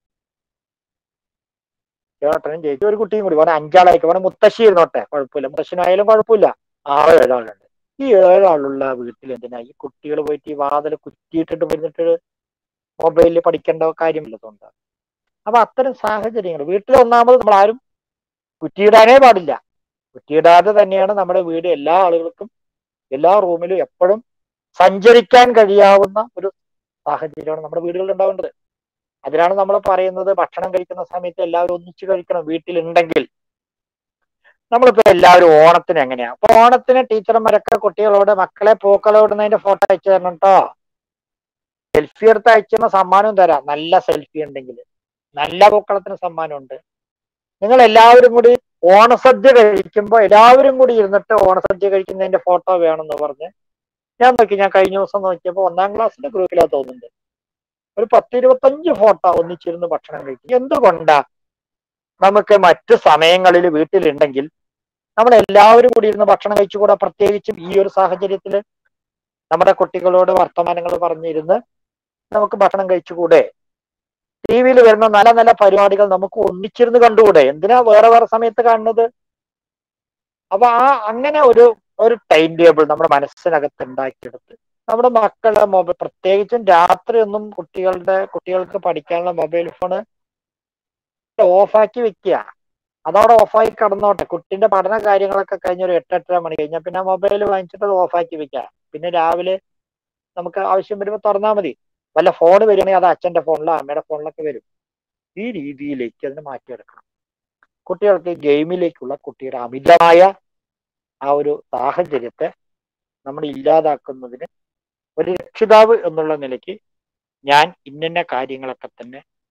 ചേട്ടനും ചേച്ചി ഒരു കുട്ടിയും കൂടി വേണേ അഞ്ചാളായിരിക്കും വേണേ മുത്തശ്ശി ഇരുന്നോട്ടെ കുഴപ്പമില്ല മുത്തശ്ശനായാലും കുഴപ്പമില്ല ആറ് ഏഴാളുണ്ട് ഈ ഏഴാളുള്ള വീട്ടിൽ എന്തിനാ ഈ കുട്ടികൾ പോയിട്ട് ഈ വാതിൽ കുറ്റിയിട്ടിട്ട് വരുന്നിട്ട് മൊബൈലിൽ പഠിക്കേണ്ട കാര്യമില്ലതുകൊണ്ട് അപ്പൊ അത്തരം സാഹചര്യങ്ങൾ വീട്ടിൽ ഒന്നാമത് നമ്മൾ ആരും കുറ്റിയിടാനേ പാടില്ല കുറ്റിയിടാതെ തന്നെയാണ് നമ്മുടെ വീട് എല്ലാ ആളുകൾക്കും എല്ലാ റൂമിലും എപ്പോഴും സഞ്ചരിക്കാൻ കഴിയാവുന്ന ഒരു സാഹചര്യമാണ് നമ്മുടെ വീടുകളിൽ ഉണ്ടാവേണ്ടത് അതിനാണ് നമ്മൾ പറയുന്നത് ഭക്ഷണം കഴിക്കുന്ന സമയത്ത് എല്ലാവരും ഒന്നിച്ച് കഴിക്കണം വീട്ടിലുണ്ടെങ്കിൽ നമ്മളിപ്പോ എല്ലാവരും ഓണത്തിന് എങ്ങനെയാ അപ്പൊ ഓണത്തിന് ടീച്ചർമാരൊക്കെ കുട്ടികളോട് മക്കളെ പൂക്കളോടുന്നതിന്റെ ഫോട്ടോ അയച്ചു തരണം കേട്ടോ സെൽഫി എടുത്ത് അയച്ചുന്ന സമ്മാനവും തരാം നല്ല സെൽഫി ഉണ്ടെങ്കിൽ നല്ല പൂക്കളത്തിന് സമ്മാനമുണ്ട് നിങ്ങൾ എല്ലാവരും കൂടി ഓണസദ്യ കഴിക്കുമ്പോൾ എല്ലാവരും കൂടി ഇരുന്നിട്ട് ഓണസദ്യ കഴിക്കുന്നതിന്റെ ഫോട്ടോ വേണമെന്ന് പറഞ്ഞ് ഞാൻ നോക്കി ഞാൻ കഴിഞ്ഞ ദിവസം നോക്കിയപ്പോൾ ഒന്നാം ക്ലാസ്സിന്റെ ഗ്രൂപ്പിലാ തോന്നുന്നുണ്ട് ഒരു പത്ത് ഇരുപത്തഞ്ച് ഫോട്ടോ ഒന്നിച്ചിരുന്ന് ഭക്ഷണം കഴിക്കും എന്തുകൊണ്ടാ നമുക്ക് മറ്റു സമയങ്ങളിൽ വീട്ടിലുണ്ടെങ്കിൽ നമ്മൾ എല്ലാവരും കൂടി ഇരുന്ന് ഭക്ഷണം കഴിച്ചുകൂടാ പ്രത്യേകിച്ചും ഈ ഒരു സാഹചര്യത്തിൽ നമ്മുടെ കുട്ടികളോട് വർത്തമാനങ്ങൾ പറഞ്ഞിരുന്ന് നമുക്ക് ഭക്ഷണം കഴിച്ചുകൂടെ ടി വിയിൽ വരുന്ന നല്ല നല്ല പരിപാടികൾ നമുക്ക് ഒന്നിച്ചിരുന്ന് കണ്ടുകൂടെ എന്തിനാ വേറെ വേറെ സമയത്ത് കാണുന്നത് അപ്പൊ ആ അങ്ങനെ ഒരു ഒരു ടൈം ടേബിൾ നമ്മുടെ മനസ്സിനകത്ത് ഉണ്ടാക്കിയെടുത്ത് നമ്മുടെ മക്കളെ മൊബൈൽ പ്രത്യേകിച്ചും രാത്രി ഒന്നും കുട്ടികളുടെ കുട്ടികൾക്ക് പഠിക്കാനുള്ള മൊബൈൽ ഫോണ് ഓഫാക്കി വെക്കുക അതവിടെ ഓഫായി കിടന്നോട്ടെ കുട്ടിന്റെ പഠന കാര്യങ്ങളൊക്കെ കഴിഞ്ഞ ഒരു എട്ട് എട്ടര മണി കഴിഞ്ഞാൽ പിന്നെ മൊബൈൽ വാങ്ങിച്ചിട്ട് അത് ഓഫാക്കി വെക്കുക പിന്നെ രാവിലെ നമുക്ക് ആവശ്യം വരുമ്പോൾ തുറന്നാൽ മതി വല്ല ഫോൺ വരികയാണെങ്കിൽ അത് അച്ഛന്റെ ഫോണിലോ അമ്മയുടെ ഫോണിലൊക്കെ വരും ഈ രീതിയിലേക്ക് അതിനെ മാറ്റിയെടുക്കണം കുട്ടികൾക്ക് ഗെയിമിലേക്കുള്ള കുട്ടിയുടെ അമിതമായ ആ ഒരു സാഹചര്യത്തെ നമ്മൾ ഇല്ലാതാക്കുന്നതിന് ഒരു രക്ഷിതാവ് എന്നുള്ള നിലയ്ക്ക് ഞാൻ ഇന്നിന്ന കാര്യങ്ങളൊക്കെ തന്നെ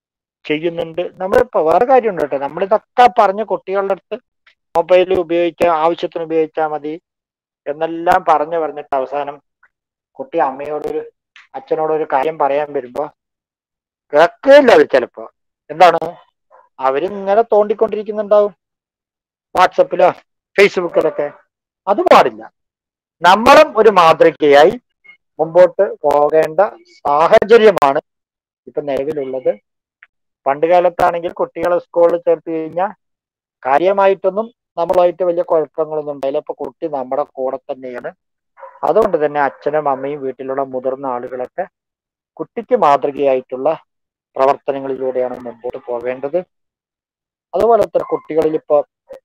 ചെയ്യുന്നുണ്ട് നമ്മളിപ്പോ വേറെ കാര്യമുണ്ട് കേട്ടോ നമ്മളിതൊക്കെ പറഞ്ഞ് കുട്ടികളുടെ അടുത്ത് മൊബൈൽ ഉപയോഗിക്കുക ആവശ്യത്തിന് ഉപയോഗിച്ചാൽ മതി എന്നെല്ലാം പറഞ്ഞു പറഞ്ഞിട്ട് അവസാനം കുട്ടി അമ്മയോടൊരു അച്ഛനോടൊരു കാര്യം പറയാൻ വരുമ്പോ കേൾക്കില്ല അവർ ചിലപ്പോ എന്താണ് അവരിങ്ങനെ തോണ്ടിക്കൊണ്ടിരിക്കുന്നുണ്ടാവും വാട്സപ്പിലോ ഫേസ്ബുക്കിലൊക്കെ അത് പാടില്ല നമ്മളും ഒരു മാതൃകയായി മുമ്പോട്ട് പോകേണ്ട സാഹചര്യമാണ് ഇപ്പൊ നിലവിലുള്ളത് പണ്ട് കാലത്താണെങ്കിൽ കുട്ടികളെ സ്കൂളിൽ ചേർത്ത് കഴിഞ്ഞാൽ കാര്യമായിട്ടൊന്നും നമ്മളുമായിട്ട് വലിയ കുഴപ്പങ്ങളൊന്നും ഉണ്ടായില്ല ഇപ്പൊ കുട്ടി നമ്മുടെ കൂടെ തന്നെയാണ് അതുകൊണ്ട് തന്നെ അച്ഛനും അമ്മയും വീട്ടിലുള്ള മുതിർന്ന ആളുകളൊക്കെ കുട്ടിക്ക് മാതൃകയായിട്ടുള്ള പ്രവർത്തനങ്ങളിലൂടെയാണ് മുമ്പോട്ട് പോകേണ്ടത് അതുപോലെ തന്നെ കുട്ടികളിൽ ഇപ്പൊ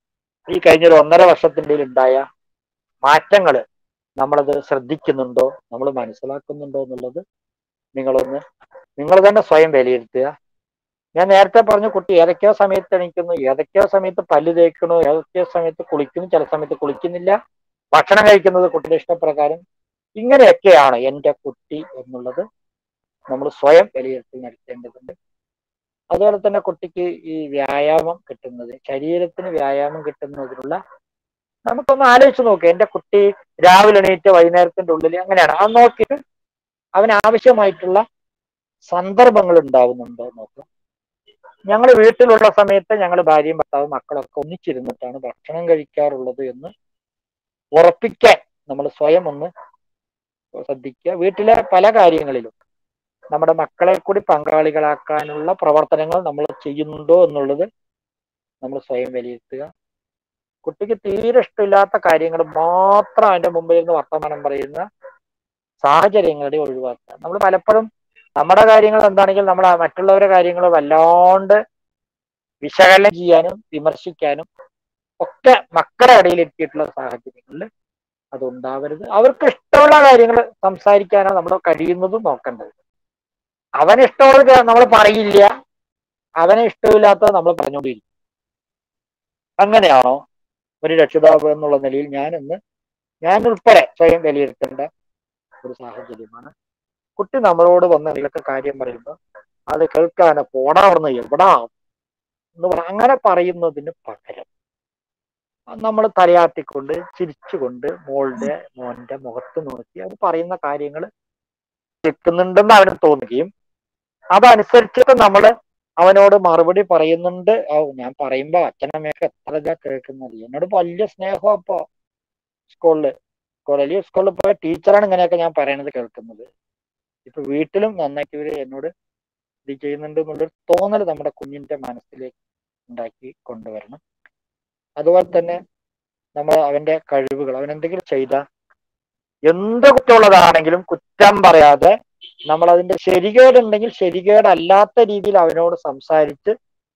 ഈ കഴിഞ്ഞൊരു ഒന്നര വർഷത്തിൻ്റെ ഉണ്ടായ മാറ്റങ്ങൾ നമ്മളത് ശ്രദ്ധിക്കുന്നുണ്ടോ നമ്മൾ മനസ്സിലാക്കുന്നുണ്ടോ എന്നുള്ളത് നിങ്ങളൊന്ന് നിങ്ങൾ തന്നെ സ്വയം വിലയിരുത്തുക ഞാൻ നേരത്തെ പറഞ്ഞു കുട്ടി ഏതൊക്കെയോ സമയത്ത് എണീക്കുന്നു ഏതൊക്കെയോ സമയത്ത് പല്ല് തേക്കുന്നു ഏതൊക്കെയോ സമയത്ത് കുളിക്കുന്നു ചില സമയത്ത് കുളിക്കുന്നില്ല ഭക്ഷണം കഴിക്കുന്നത് കുട്ടിയുടെ ഇഷ്ടപ്രകാരം ഇങ്ങനെയൊക്കെയാണ് എൻ്റെ കുട്ടി എന്നുള്ളത് നമ്മൾ സ്വയം വിലയിരുത്തി നടത്തേണ്ടതുണ്ട് അതുപോലെ തന്നെ കുട്ടിക്ക് ഈ വ്യായാമം കിട്ടുന്നത് ശരീരത്തിന് വ്യായാമം കിട്ടുന്നതിനുള്ള നമുക്കൊന്ന് ആലോചിച്ച് നോക്കുക എൻ്റെ കുട്ടി രാവിലെ എണീറ്റ് വൈകുന്നേരത്തിന്റെ ഉള്ളിൽ അങ്ങനെയാണ് അത് നോക്കിയിട്ട് അവന് ആവശ്യമായിട്ടുള്ള സന്ദർഭങ്ങൾ ഉണ്ടാവുന്നുണ്ടോ നോക്കുക ഞങ്ങൾ വീട്ടിലുള്ള സമയത്ത് ഞങ്ങൾ ഭാര്യയും ഭർത്താവും മക്കളൊക്കെ ഒന്നിച്ചിരുന്നിട്ടാണ് ഭക്ഷണം കഴിക്കാറുള്ളത് എന്ന് ഉറപ്പിക്കാൻ നമ്മൾ സ്വയം ഒന്ന് ശ്രദ്ധിക്കുക വീട്ടിലെ പല കാര്യങ്ങളിലും നമ്മുടെ മക്കളെ കൂടി പങ്കാളികളാക്കാനുള്ള പ്രവർത്തനങ്ങൾ നമ്മൾ ചെയ്യുന്നുണ്ടോ എന്നുള്ളത് നമ്മൾ സ്വയം വിലയിരുത്തുക കുട്ടിക്ക് തീരെ ഇഷ്ടമില്ലാത്ത കാര്യങ്ങൾ മാത്രം അതിന്റെ മുമ്പിൽ നിന്ന് വർത്തമാനം പറയുന്ന സാഹചര്യങ്ങളുടെ ഒഴിവാക്കുക നമ്മൾ പലപ്പോഴും നമ്മുടെ കാര്യങ്ങൾ എന്താണെങ്കിൽ നമ്മൾ മറ്റുള്ളവരുടെ കാര്യങ്ങൾ വല്ലാണ്ട് വിശകലനം ചെയ്യാനും വിമർശിക്കാനും ഒക്കെ മക്കളുടെ ഇടയിൽ എത്തിയിട്ടുള്ള സാഹചര്യങ്ങളിൽ അത് ഉണ്ടാവരുത് അവർക്ക് ഇഷ്ടമുള്ള കാര്യങ്ങൾ സംസാരിക്കാനാണ് നമ്മൾ കഴിയുന്നതും നോക്കേണ്ടത് അവന് ഇഷ്ടമുള്ളത് നമ്മൾ പറയില്ല അവനെ ഇഷ്ടമില്ലാത്തത് നമ്മൾ പറഞ്ഞുകൊണ്ടിരിക്കും അങ്ങനെയാണോ ഒരു രക്ഷിതാവ് എന്നുള്ള നിലയിൽ ഞാൻ ഇന്ന് ഞാൻ ഉൾപ്പെടെ സ്വയം വിലയിരുത്തേണ്ട ഒരു സാഹചര്യമാണ് കുട്ടി നമ്മളോട് വന്ന് എന്തെങ്കിലുമൊക്കെ കാര്യം പറയുമ്പോൾ അത് കേൾക്കാനോ പോടാ അവിടുന്ന് എവിടാ എന്ന് പറ അങ്ങനെ പറയുന്നതിന് പകരം നമ്മൾ തലയാട്ടിക്കൊണ്ട് ചിരിച്ചുകൊണ്ട് മോളുടെ മോന്റെ മുഖത്ത് നോക്കി അത് പറയുന്ന കാര്യങ്ങൾ കേൾക്കുന്നുണ്ടെന്ന് അവന് തോന്നുകയും അതനുസരിച്ചിട്ട് നമ്മൾ അവനോട് മറുപടി പറയുന്നുണ്ട് ഓ ഞാൻ പറയുമ്പോ അച്ഛനമ്മയൊക്കെ എത്ര ഇതാ കേൾക്കുന്നത് എന്നോട് വലിയ സ്നേഹം അപ്പോ സ്കൂളില് വലിയ സ്കൂളിൽ പോയ ടീച്ചറാണ് ഇങ്ങനെയൊക്കെ ഞാൻ പറയണത് കേൾക്കുന്നത് ഇപ്പൊ വീട്ടിലും നന്നായിട്ട് ഇവര് എന്നോട് ഇത് ചെയ്യുന്നുണ്ട് എന്നുള്ളൊരു തോന്നൽ നമ്മുടെ കുഞ്ഞിന്റെ മനസ്സിലേക്ക് ഉണ്ടാക്കി കൊണ്ടുവരണം അതുപോലെ തന്നെ നമ്മൾ അവന്റെ കഴിവുകൾ അവൻ എന്തെങ്കിലും ചെയ്ത എന്ത് കുറ്റമുള്ളതാണെങ്കിലും കുറ്റം പറയാതെ നമ്മൾ അതിന്റെ ശരികേടുണ്ടെങ്കിൽ ശരികേടല്ലാത്ത രീതിയിൽ അവനോട് സംസാരിച്ച്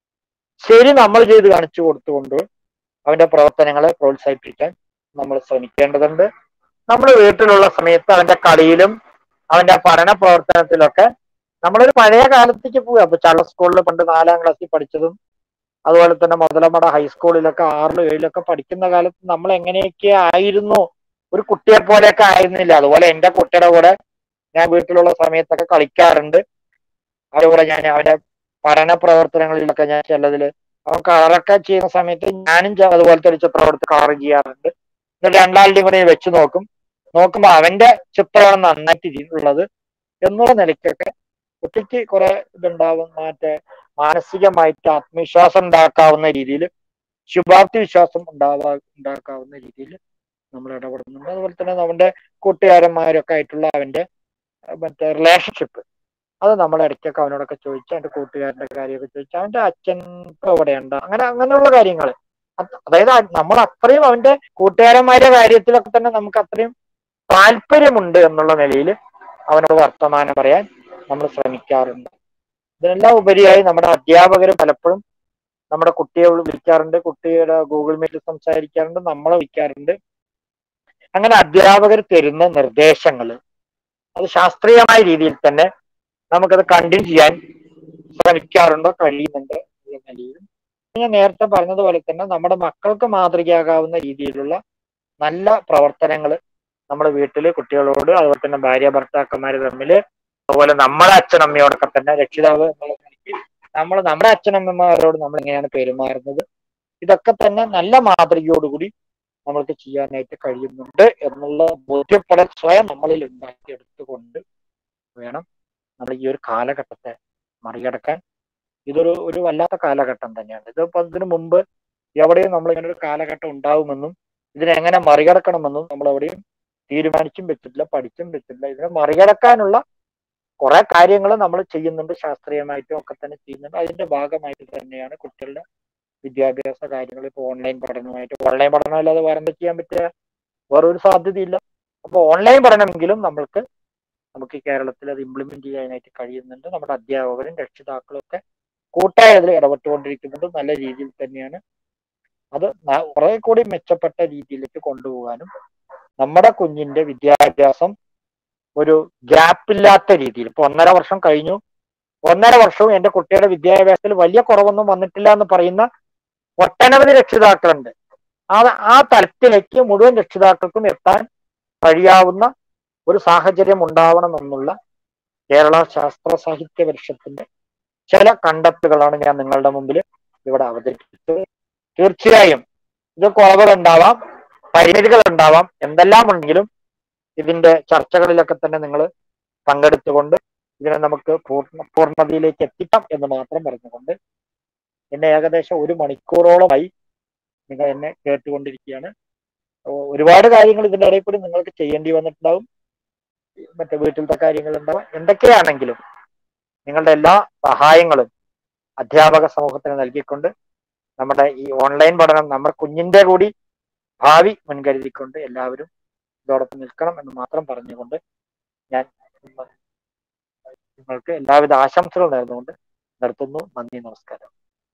ശരി നമ്മൾ ചെയ്ത് കാണിച്ചു കൊടുത്തുകൊണ്ട് അവന്റെ പ്രവർത്തനങ്ങളെ പ്രോത്സാഹിപ്പിക്കാൻ നമ്മൾ ശ്രമിക്കേണ്ടതുണ്ട് നമ്മൾ വീട്ടിലുള്ള സമയത്ത് അവന്റെ കളിയിലും അവന്റെ പഠന പ്രവർത്തനത്തിലൊക്കെ നമ്മളൊരു പഴയ കാലത്തേക്ക് പോവുക അപ്പൊ ചള്ള സ്കൂളിൽ പണ്ട് നാലാം ക്ലാസ്സിൽ പഠിച്ചതും അതുപോലെ തന്നെ മുതലമട ഹൈസ്കൂളിലൊക്കെ ആറിലും ഏഴിലൊക്കെ പഠിക്കുന്ന കാലത്ത് നമ്മൾ എങ്ങനെയൊക്കെ ആയിരുന്നു ഒരു കുട്ടിയെ പോലെയൊക്കെ ആയിരുന്നില്ല അതുപോലെ എന്റെ കുട്ടിയുടെ കൂടെ ഞാൻ വീട്ടിലുള്ള സമയത്തൊക്കെ കളിക്കാറുണ്ട് അതുപോലെ ഞാൻ അവന്റെ പഠന പ്രവർത്തനങ്ങളിലൊക്കെ ഞാൻ ചിലതിൽ അവൻ കളറൊക്കെ ചെയ്യുന്ന സമയത്ത് ഞാനും ചെ- അതുപോലത്തെ ഒരു ചിത്രം എടുത്ത് കളർ ചെയ്യാറുണ്ട് എന്നിട്ട് രണ്ടാളുടെയും കൂടെ വെച്ച് നോക്കും നോക്കുമ്പോൾ അവന്റെ ചിത്രമാണ് നന്നായിട്ട് ഉള്ളത് എന്നുള്ള നിലയ്ക്കൊക്കെ കുട്ടിക്ക് കുറെ ഇതുണ്ടാവും മറ്റേ മാനസികമായിട്ട് ആത്മവിശ്വാസം ഉണ്ടാക്കാവുന്ന രീതിയിൽ ശുഭാപ്തി വിശ്വാസം ഉണ്ടാവാ ഉണ്ടാക്കാവുന്ന രീതിയിൽ നമ്മൾ ഇടപെടുന്നുണ്ട് അതുപോലെ തന്നെ നമ്മുടെ കൂട്ടുകാരന്മാരൊക്കെ ആയിട്ടുള്ള അവന്റെ അഹ് മറ്റേ റിലേഷൻഷിപ്പ് അത് നമ്മൾ ഇടയ്ക്കൊക്കെ അവനോടൊക്കെ ചോദിച്ച് അവന്റെ കൂട്ടുകാരന്റെ കാര്യമൊക്കെ ചോദിച്ച് അവന്റെ അച്ഛൻ ഇപ്പൊ എവിടെയുണ്ട് അങ്ങനെ അങ്ങനെയുള്ള കാര്യങ്ങൾ അതായത് അ- നമ്മൾ അത്രയും അവന്റെ കൂട്ടുകാരന്മാരുടെ കാര്യത്തിലൊക്കെ തന്നെ നമുക്ക് അത്രയും താല്പര്യമുണ്ട് എന്നുള്ള നിലയിൽ അവനോട് വർത്തമാനം പറയാൻ നമ്മൾ ശ്രമിക്കാറുണ്ട് ഇതിനെല്ലാം ഉപരിയായി നമ്മുടെ അധ്യാപകർ പലപ്പോഴും നമ്മുടെ കുട്ടിയെ വിളിക്കാറുണ്ട് കുട്ടിയുടെ ഗൂഗിൾ മീറ്റിൽ സംസാരിക്കാറുണ്ട് നമ്മളെ വിളിക്കാറുണ്ട് അങ്ങനെ അധ്യാപകർ തരുന്ന നിർദ്ദേശങ്ങൾ അത് ശാസ്ത്രീയമായ രീതിയിൽ തന്നെ നമുക്കത് കണ്ടിന്യൂ ചെയ്യാൻ ശ്രമിക്കാറുണ്ടോ കഴിയുന്നുണ്ട് എന്ന നിലയിലും ഞാൻ നേരത്തെ പറഞ്ഞതുപോലെ തന്നെ നമ്മുടെ മക്കൾക്ക് മാതൃകയാകാവുന്ന രീതിയിലുള്ള നല്ല പ്രവർത്തനങ്ങൾ നമ്മുടെ വീട്ടില് കുട്ടികളോട് അതുപോലെ തന്നെ ഭാര്യ ഭർത്താക്കന്മാര് തമ്മിൽ അതുപോലെ നമ്മളെ അച്ഛനമ്മയോടൊക്കെ തന്നെ രക്ഷിതാവ് എന്നുള്ള നിലയ്ക്ക് നമ്മൾ നമ്മുടെ അച്ഛനമ്മമാരോട് നമ്മൾ എങ്ങനെയാണ് പെരുമാറുന്നത് ഇതൊക്കെ തന്നെ നല്ല മാതൃകയോടുകൂടി നമ്മൾക്ക് ചെയ്യാനായിട്ട് കഴിയുന്നുണ്ട് എന്നുള്ള ബോധ്യപ്പെടൽ സ്വയം നമ്മളിൽ ഉണ്ടാക്കിയെടുത്തുകൊണ്ട് വേണം നമ്മൾ ഈ ഒരു കാലഘട്ടത്തെ മറികടക്കാൻ ഇതൊരു ഒരു വല്ലാത്ത കാലഘട്ടം തന്നെയാണ് ഇതിപ്പോ ഇതിനു മുമ്പ് എവിടെയും നമ്മൾ ഇങ്ങനെ ഒരു കാലഘട്ടം ഉണ്ടാവുമെന്നും ഇതിനെങ്ങനെ മറികടക്കണമെന്നും നമ്മൾ എവിടെയും തീരുമാനിച്ചും വെച്ചിട്ടില്ല പഠിച്ചും വെച്ചിട്ടില്ല ഇതിനെ മറികടക്കാനുള്ള കുറെ കാര്യങ്ങൾ നമ്മൾ ചെയ്യുന്നുണ്ട് ശാസ്ത്രീയമായിട്ടും ഒക്കെ തന്നെ ചെയ്യുന്നുണ്ട് അതിന്റെ ഭാഗമായിട്ട് തന്നെയാണ് കുട്ടികളുടെ വിദ്യാഭ്യാസ കാര്യങ്ങൾ ഇപ്പോൾ ഓൺലൈൻ പഠനമായിട്ട് ഓൺലൈൻ പഠനം അല്ലാതെ വേറെ എന്താ ചെയ്യാൻ പറ്റുക വേറൊരു സാധ്യതയില്ല അപ്പൊ ഓൺലൈൻ പഠനമെങ്കിലും നമ്മൾക്ക് നമുക്ക് ഈ കേരളത്തിൽ അത് ഇംപ്ലിമെന്റ് ചെയ്യാനായിട്ട് കഴിയുന്നുണ്ട് നമ്മുടെ അധ്യാപകരും രക്ഷിതാക്കളും ഒക്കെ കൂട്ടായി അതിൽ ഇടപെട്ടുകൊണ്ടിരിക്കുന്നുണ്ട് നല്ല രീതിയിൽ തന്നെയാണ് അത് ന- കുറെ കൂടി മെച്ചപ്പെട്ട രീതിയിലേക്ക് കൊണ്ടുപോകാനും നമ്മുടെ കുഞ്ഞിന്റെ വിദ്യാഭ്യാസം ഒരു ഗ്യാപ്പില്ലാത്ത രീതിയിൽ ഇപ്പൊ ഒന്നര വർഷം കഴിഞ്ഞു ഒന്നര വർഷവും എന്റെ കുട്ടിയുടെ വിദ്യാഭ്യാസത്തിൽ വലിയ കുറവൊന്നും വന്നിട്ടില്ല എന്ന് പറയുന്ന ഒട്ടനവധി രക്ഷിതാക്കളുണ്ട് ആ ആ തലത്തിലേക്ക് മുഴുവൻ രക്ഷിതാക്കൾക്കും എത്താൻ കഴിയാവുന്ന ഒരു സാഹചര്യം ഉണ്ടാവണം എന്നുള്ള കേരള ശാസ്ത്ര സാഹിത്യ പരിഷത്തിന്റെ ചില കണ്ടെത്തുകളാണ് ഞാൻ നിങ്ങളുടെ മുമ്പിൽ ഇവിടെ അവതരിപ്പിച്ചത് തീർച്ചയായും ഇത് കുറവുകൾ ഉണ്ടാവാം പരിമിതികൾ ഉണ്ടാവാം എന്തെല്ലാം ഉണ്ടെങ്കിലും ഇതിന്റെ ചർച്ചകളിലൊക്കെ തന്നെ നിങ്ങൾ പങ്കെടുത്തുകൊണ്ട് ഇതിനെ നമുക്ക് പൂർണ്ണ പൂർണ്ണതയിലേക്ക് എത്തിക്കാം എന്ന് മാത്രം പറഞ്ഞുകൊണ്ട് എന്നെ ഏകദേശം ഒരു മണിക്കൂറോളമായി നിങ്ങൾ എന്നെ കേട്ടുകൊണ്ടിരിക്കുകയാണ് ഒ- ഒരുപാട് കാര്യങ്ങൾ ഇതിന്റെ ഇടയിൽ കൂടി നിങ്ങൾക്ക് ചെയ്യേണ്ടി വന്നിട്ടുണ്ടാവും മറ്റേ വീട്ടിലത്തെ കാര്യങ്ങൾ ഉണ്ടാവാം എന്തൊക്കെയാണെങ്കിലും നിങ്ങളുടെ എല്ലാ സഹായങ്ങളും അധ്യാപക സമൂഹത്തിന് നൽകിക്കൊണ്ട് നമ്മുടെ ഈ ഓൺലൈൻ പഠനം നമ്മുടെ കുഞ്ഞിന്റെ കൂടി ഭാവി മുൻകരുതിക്കൊണ്ട് എല്ലാവരും ഇതോടൊപ്പം നിൽക്കണം എന്ന് മാത്രം പറഞ്ഞുകൊണ്ട് ഞാൻ നിങ്ങൾക്ക് എല്ലാവിധ ആശംസകൾ നേർന്നുകൊണ്ട് നിർത്തുന്നു നന്ദി നമസ്കാരം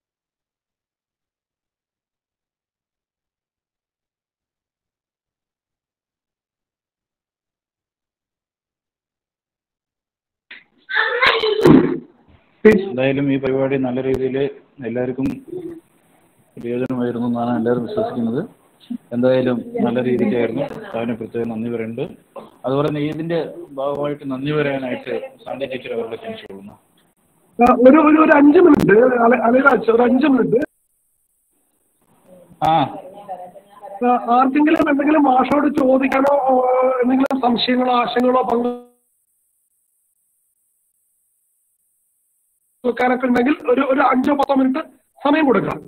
എന്തായാലും ഈ പരിപാടി നല്ല രീതിയിൽ എല്ലാവർക്കും പ്രയോജനമായിരുന്നു എന്നാണ് എല്ലാവരും വിശ്വസിക്കുന്നത് എന്തായാലും നല്ല രീതിക്കായിരുന്നു അതിന് പ്രത്യേകം നന്ദി പറയുന്നുണ്ട് അതുപോലെ തന്നെ ഇതിന്റെ ഭാഗമായിട്ട് നന്ദി പറയാനായിട്ട് സാന്തി ടീച്ചർ അവരുടെ ക്ഷണിച്ചുകൊള്ളുന്നു ആ, ഒരു ഒരു ഒരു അഞ്ച് മിനിറ്റ് അലരാജ് ഒരു അഞ്ച് മിനിറ്റ് ആ ആ, ആർക്കെങ്കിലും എന്തെങ്കിലും മാഷോട് ചോദിക്കാനോ ഓ, എന്തെങ്കിലും സംശയങ്ങളോ ആശയങ്ങളോ പങ്കു വെക്കാനൊക്കെ ഉണ്ടെങ്കിൽ ഒരു ഒരു അഞ്ചോ പത്തോ മിനിറ്റ് സമയം കൊടുക്കാം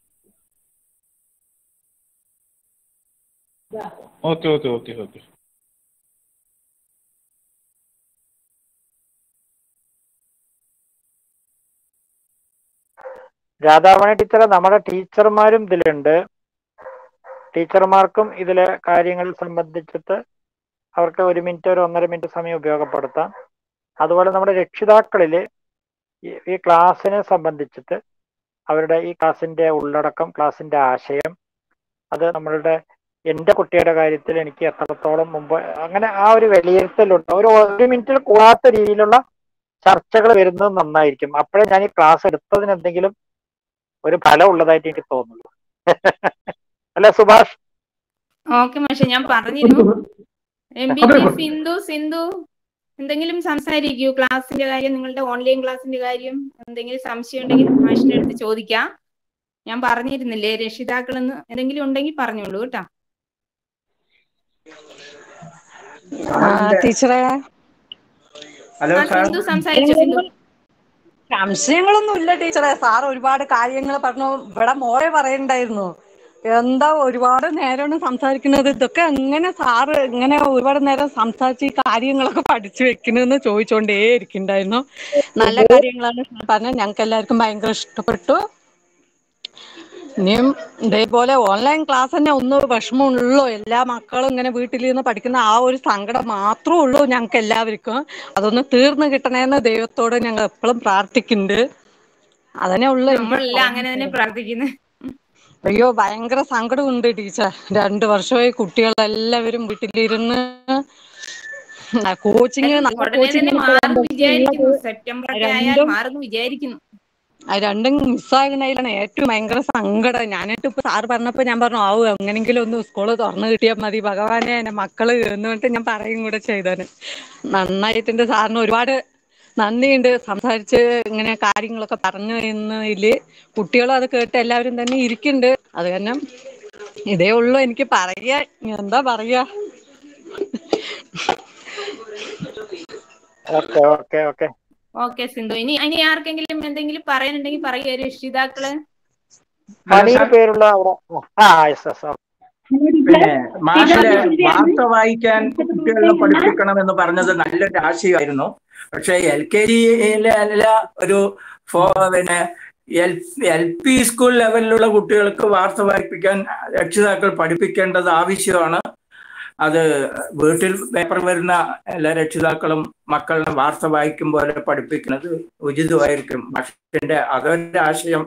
okay okay okay okay Radhamani ടീച്ചറെ നമ്മുടെ ടീച്ചർമാരും ഇതിലുണ്ട് ടീച്ചർമാർക്കും ഇതിലെ കാര്യങ്ങൾ സംബന്ധിച്ചിട്ട് അവർക്ക് ഒരു മിനിറ്റ് ഒരു ഒന്നര മിനിറ്റ് സമയം ഉപയോഗപ്പെടുത്താം അതുപോലെ നമ്മുടെ രക്ഷിതാക്കളിൽ ഈ ഈ ക്ലാസ്സിനെ സംബന്ധിച്ചിട്ട് അവരുടെ ഈ ക്ലാസ്സിന്റെ ഉള്ളടക്കം ക്ലാസ്സിന്റെ ആശയം അത് നമ്മളുടെ എൻ്റെ കുട്ടിയുടെ കാര്യത്തിൽ എനിക്ക് എത്രത്തോളം മുമ്പ് അങ്ങനെ ആ ഒരു വിലയിരുത്തലുണ്ട് ഒരു ഒരു മിനിറ്റിൽ കൂടാത്ത രീതിയിലുള്ള ചർച്ചകൾ വരുന്നത് നന്നായിരിക്കും അപ്പോഴേ ഞാൻ ഈ ക്ലാസ് എടുത്തതിന് എന്തെങ്കിലും ഒരു ഫലം ഉള്ളതായിട്ട് എനിക്ക് തോന്നുന്നു അല്ലെ സുഭാഷ് ഓക്കെ മാഷെ ഞാൻ പറഞ്ഞിരുന്നു എം ബി അതെ, ടി അതെ. സിന്ധു സിന്ധു എന്തെങ്കിലും സംസാരിക്കൂ ക്ലാസ്സിന്റെ കാര്യം നിങ്ങളുടെ ഓൺലൈൻ ക്ലാസ്സിന്റെ കാര്യം എന്തെങ്കിലും സംശയം ഉണ്ടെങ്കിൽ മാഷിന്റെ അടുത്ത് ചോദിക്കാം ഞാൻ പറഞ്ഞിരുന്നില്ലേ രക്ഷിതാക്കളെന്ന് എന്തെങ്കിലും ഉണ്ടെങ്കിൽ പറഞ്ഞോളൂ കേട്ടോ ടീച്ചറെ ഹലോ ആ സാർ സിന്ധു സംസാരിച്ചു സിന്ധു സംശയങ്ങളൊന്നും ഇല്ല ടീച്ചറെ സാർ ഒരുപാട് കാര്യങ്ങൾ പറഞ്ഞു ഇവിടെ മോറെ പറയണ്ടായിരുന്നു എന്താ ഒരുപാട് നേരമാണ് സംസാരിക്കുന്നത് ഇതൊക്കെ എങ്ങനെ സാറ് ഇങ്ങനെ ഒരുപാട് നേരം സംസാരിച്ച് ഈ കാര്യങ്ങളൊക്കെ പഠിച്ചു വെക്കണെന്ന് ചോദിച്ചോണ്ടേ ഇരിക്കണ്ടായിരുന്നു നല്ല കാര്യങ്ങളാണ് സാർ പറഞ്ഞത് ഞങ്ങൾക്ക് എല്ലാവർക്കും ഭയങ്കര ഇഷ്ടപ്പെട്ടു ഇനിയും ഇതേപോലെ ഓൺലൈൻ ക്ലാസ് തന്നെ ഒന്ന് വിഷമമുള്ളൂ എല്ലാ മക്കളും ഇങ്ങനെ വീട്ടിലിരുന്ന് പഠിക്കുന്ന ആ ഒരു സങ്കടം മാത്രമേ ഉള്ളൂ ഞങ്ങൾക്ക് എല്ലാവർക്കും അതൊന്ന് തീർന്നു കിട്ടണേന്ന് ദൈവത്തോട് ഞങ്ങൾ എപ്പോഴും പ്രാർത്ഥിക്കുന്നുണ്ട് അതന്നെ ഉള്ളു എനിക്ക് നമ്മളെല്ലാം അങ്ങനെ തന്നെ പ്രാർത്ഥിക്കുന്നത് അയ്യോ ഭയങ്കര സങ്കടമുണ്ട് ടീച്ചർ രണ്ടു വർഷമായി കുട്ടികളെല്ലാവരും വീട്ടിലിരുന്ന് കോച്ചിങ് നല്ല ഉടനെ തന്നെ കോച്ചിങ് മാറും വിചാരിക്കുന്നു സെപ്റ്റംബർ ഒക്കെ ആയാൽ രണ്ടും മാറുന്നു വിചാരിക്കുന്നു ആ രണ്ടും മിസ്സാകുന്നതിലാണ് ഏറ്റവും ഭയങ്കര സങ്കടം ഞാനിട്ട് ഇപ്പൊ സാറ് പറഞ്ഞപ്പോ ഞാൻ പറഞ്ഞു ആവു എങ്ങനെങ്കിലും ഒന്ന് സ്കൂള് തുറന്നു കിട്ടിയാൽ മതി ഭഗവാനെ എന്റെ മക്കള് എന്ന് പറഞ്ഞിട്ട് ഞാൻ പറയും കൂടെ ചെയ്തേന് നന്നായിട്ടുണ്ട് സാറിന് ഒരുപാട് നന്ദിയുണ്ട് സംസാരിച്ച് ഇങ്ങനെ കാര്യങ്ങളൊക്കെ പറഞ്ഞു എന്നതില് കുട്ടികളും അത് കേട്ട് എല്ലാവരും തന്നെ ഇരിക്കുന്നുണ്ട് അത് കാരണം ഇതേ ഉള്ളൂ എനിക്ക് പറയാ എന്താ പറയാ okay okay okay okay Sindhu ഇനി ഇനി ആർക്കെങ്കിലും എന്തെങ്കിലും പറയാനുണ്ടെങ്കിൽ പറയുക രക്ഷിതാക്കള് മണിയുടെ പേരുള്ള അവിടെ ആ യെസ് യെസ് പിന്നെ മാഷില് വാർത്ത വായിക്കാൻ കുട്ടികളെ പഠിപ്പിക്കണം എന്ന് പറഞ്ഞത് നല്ലൊരു ആശയമായിരുന്നു പക്ഷെ എൽ കെ ജിയിലെ ഒരു ഫോ- പിന്നെ എൽ എൽ പി സ്കൂൾ ലെവലിലുള്ള കുട്ടികൾക്ക് വാർത്ത വായിപ്പിക്കാൻ രക്ഷിതാക്കൾ പഠിപ്പിക്കേണ്ടത് ആവശ്യമാണ് അത് വീട്ടിൽ പേപ്പർ വരുന്ന എല്ലാ രക്ഷിതാക്കളും മക്കളെ വാർത്ത വായിക്കും പോലെ പഠിപ്പിക്കുന്നത് ഉചിതമായിരിക്കും മാഷിന്റെ അതൊരു ആശയം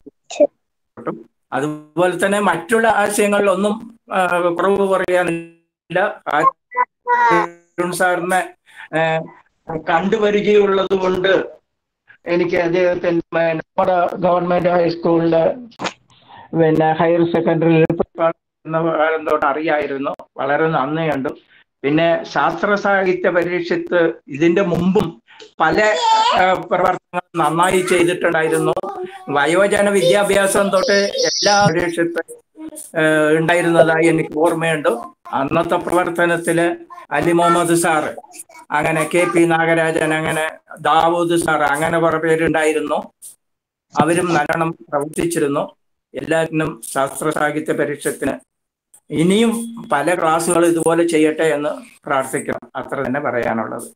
അതുപോലെ തന്നെ മറ്റുള്ള ആശയങ്ങളിലൊന്നും ആ, കുറവ് പറയാനില്ല അരുൺ സാറിനെ ആ, കണ്ടുവരികയുള്ളത് കൊണ്ട് എനിക്ക് അദ്ദേഹത്തിന് നമ്മുടെ ഗവൺമെന്റ് ഹൈസ്കൂളില് പിന്നെ ഹയർ സെക്കൻഡറി എന്ന കാലം തൊട്ട് അറിയായിരുന്നു വളരെ നന്ദിയുണ്ട് പിന്നെ ശാസ്ത്ര സാഹിത്യ പരീക്ഷത്ത് ഇതിന്റെ മുമ്പും പല ആ, പ്രവർത്തനങ്ങൾ നന്നായി ചെയ്തിട്ടുണ്ടായിരുന്നു വയോജന വിദ്യാഭ്യാസം തൊട്ട് എല്ലാ പരീക്ഷത്ത് ഏഹ് ഉണ്ടായിരുന്നതായി എനിക്ക് ഓർമ്മയുണ്ട് അന്നത്തെ പ്രവർത്തനത്തില് അലി മുഹമ്മദ് സാറ് അങ്ങനെ കെ പി നാഗരാജൻ അങ്ങനെ ദാവൂദ് സാർ അങ്ങനെ കുറെ പേരുണ്ടായിരുന്നു അവരും നല്ലോണം പ്രവർത്തിച്ചിരുന്നു എല്ലാത്തിനും ശാസ്ത്ര സാഹിത്യ പരീക്ഷത്തിന് ഇനിയും പല ക്ലാസ്സുകൾ ഇതുപോലെ ചെയ്യട്ടെ എന്ന് പ്രാർത്ഥിക്കണം അത്ര തന്നെ പറയാനുള്ളത്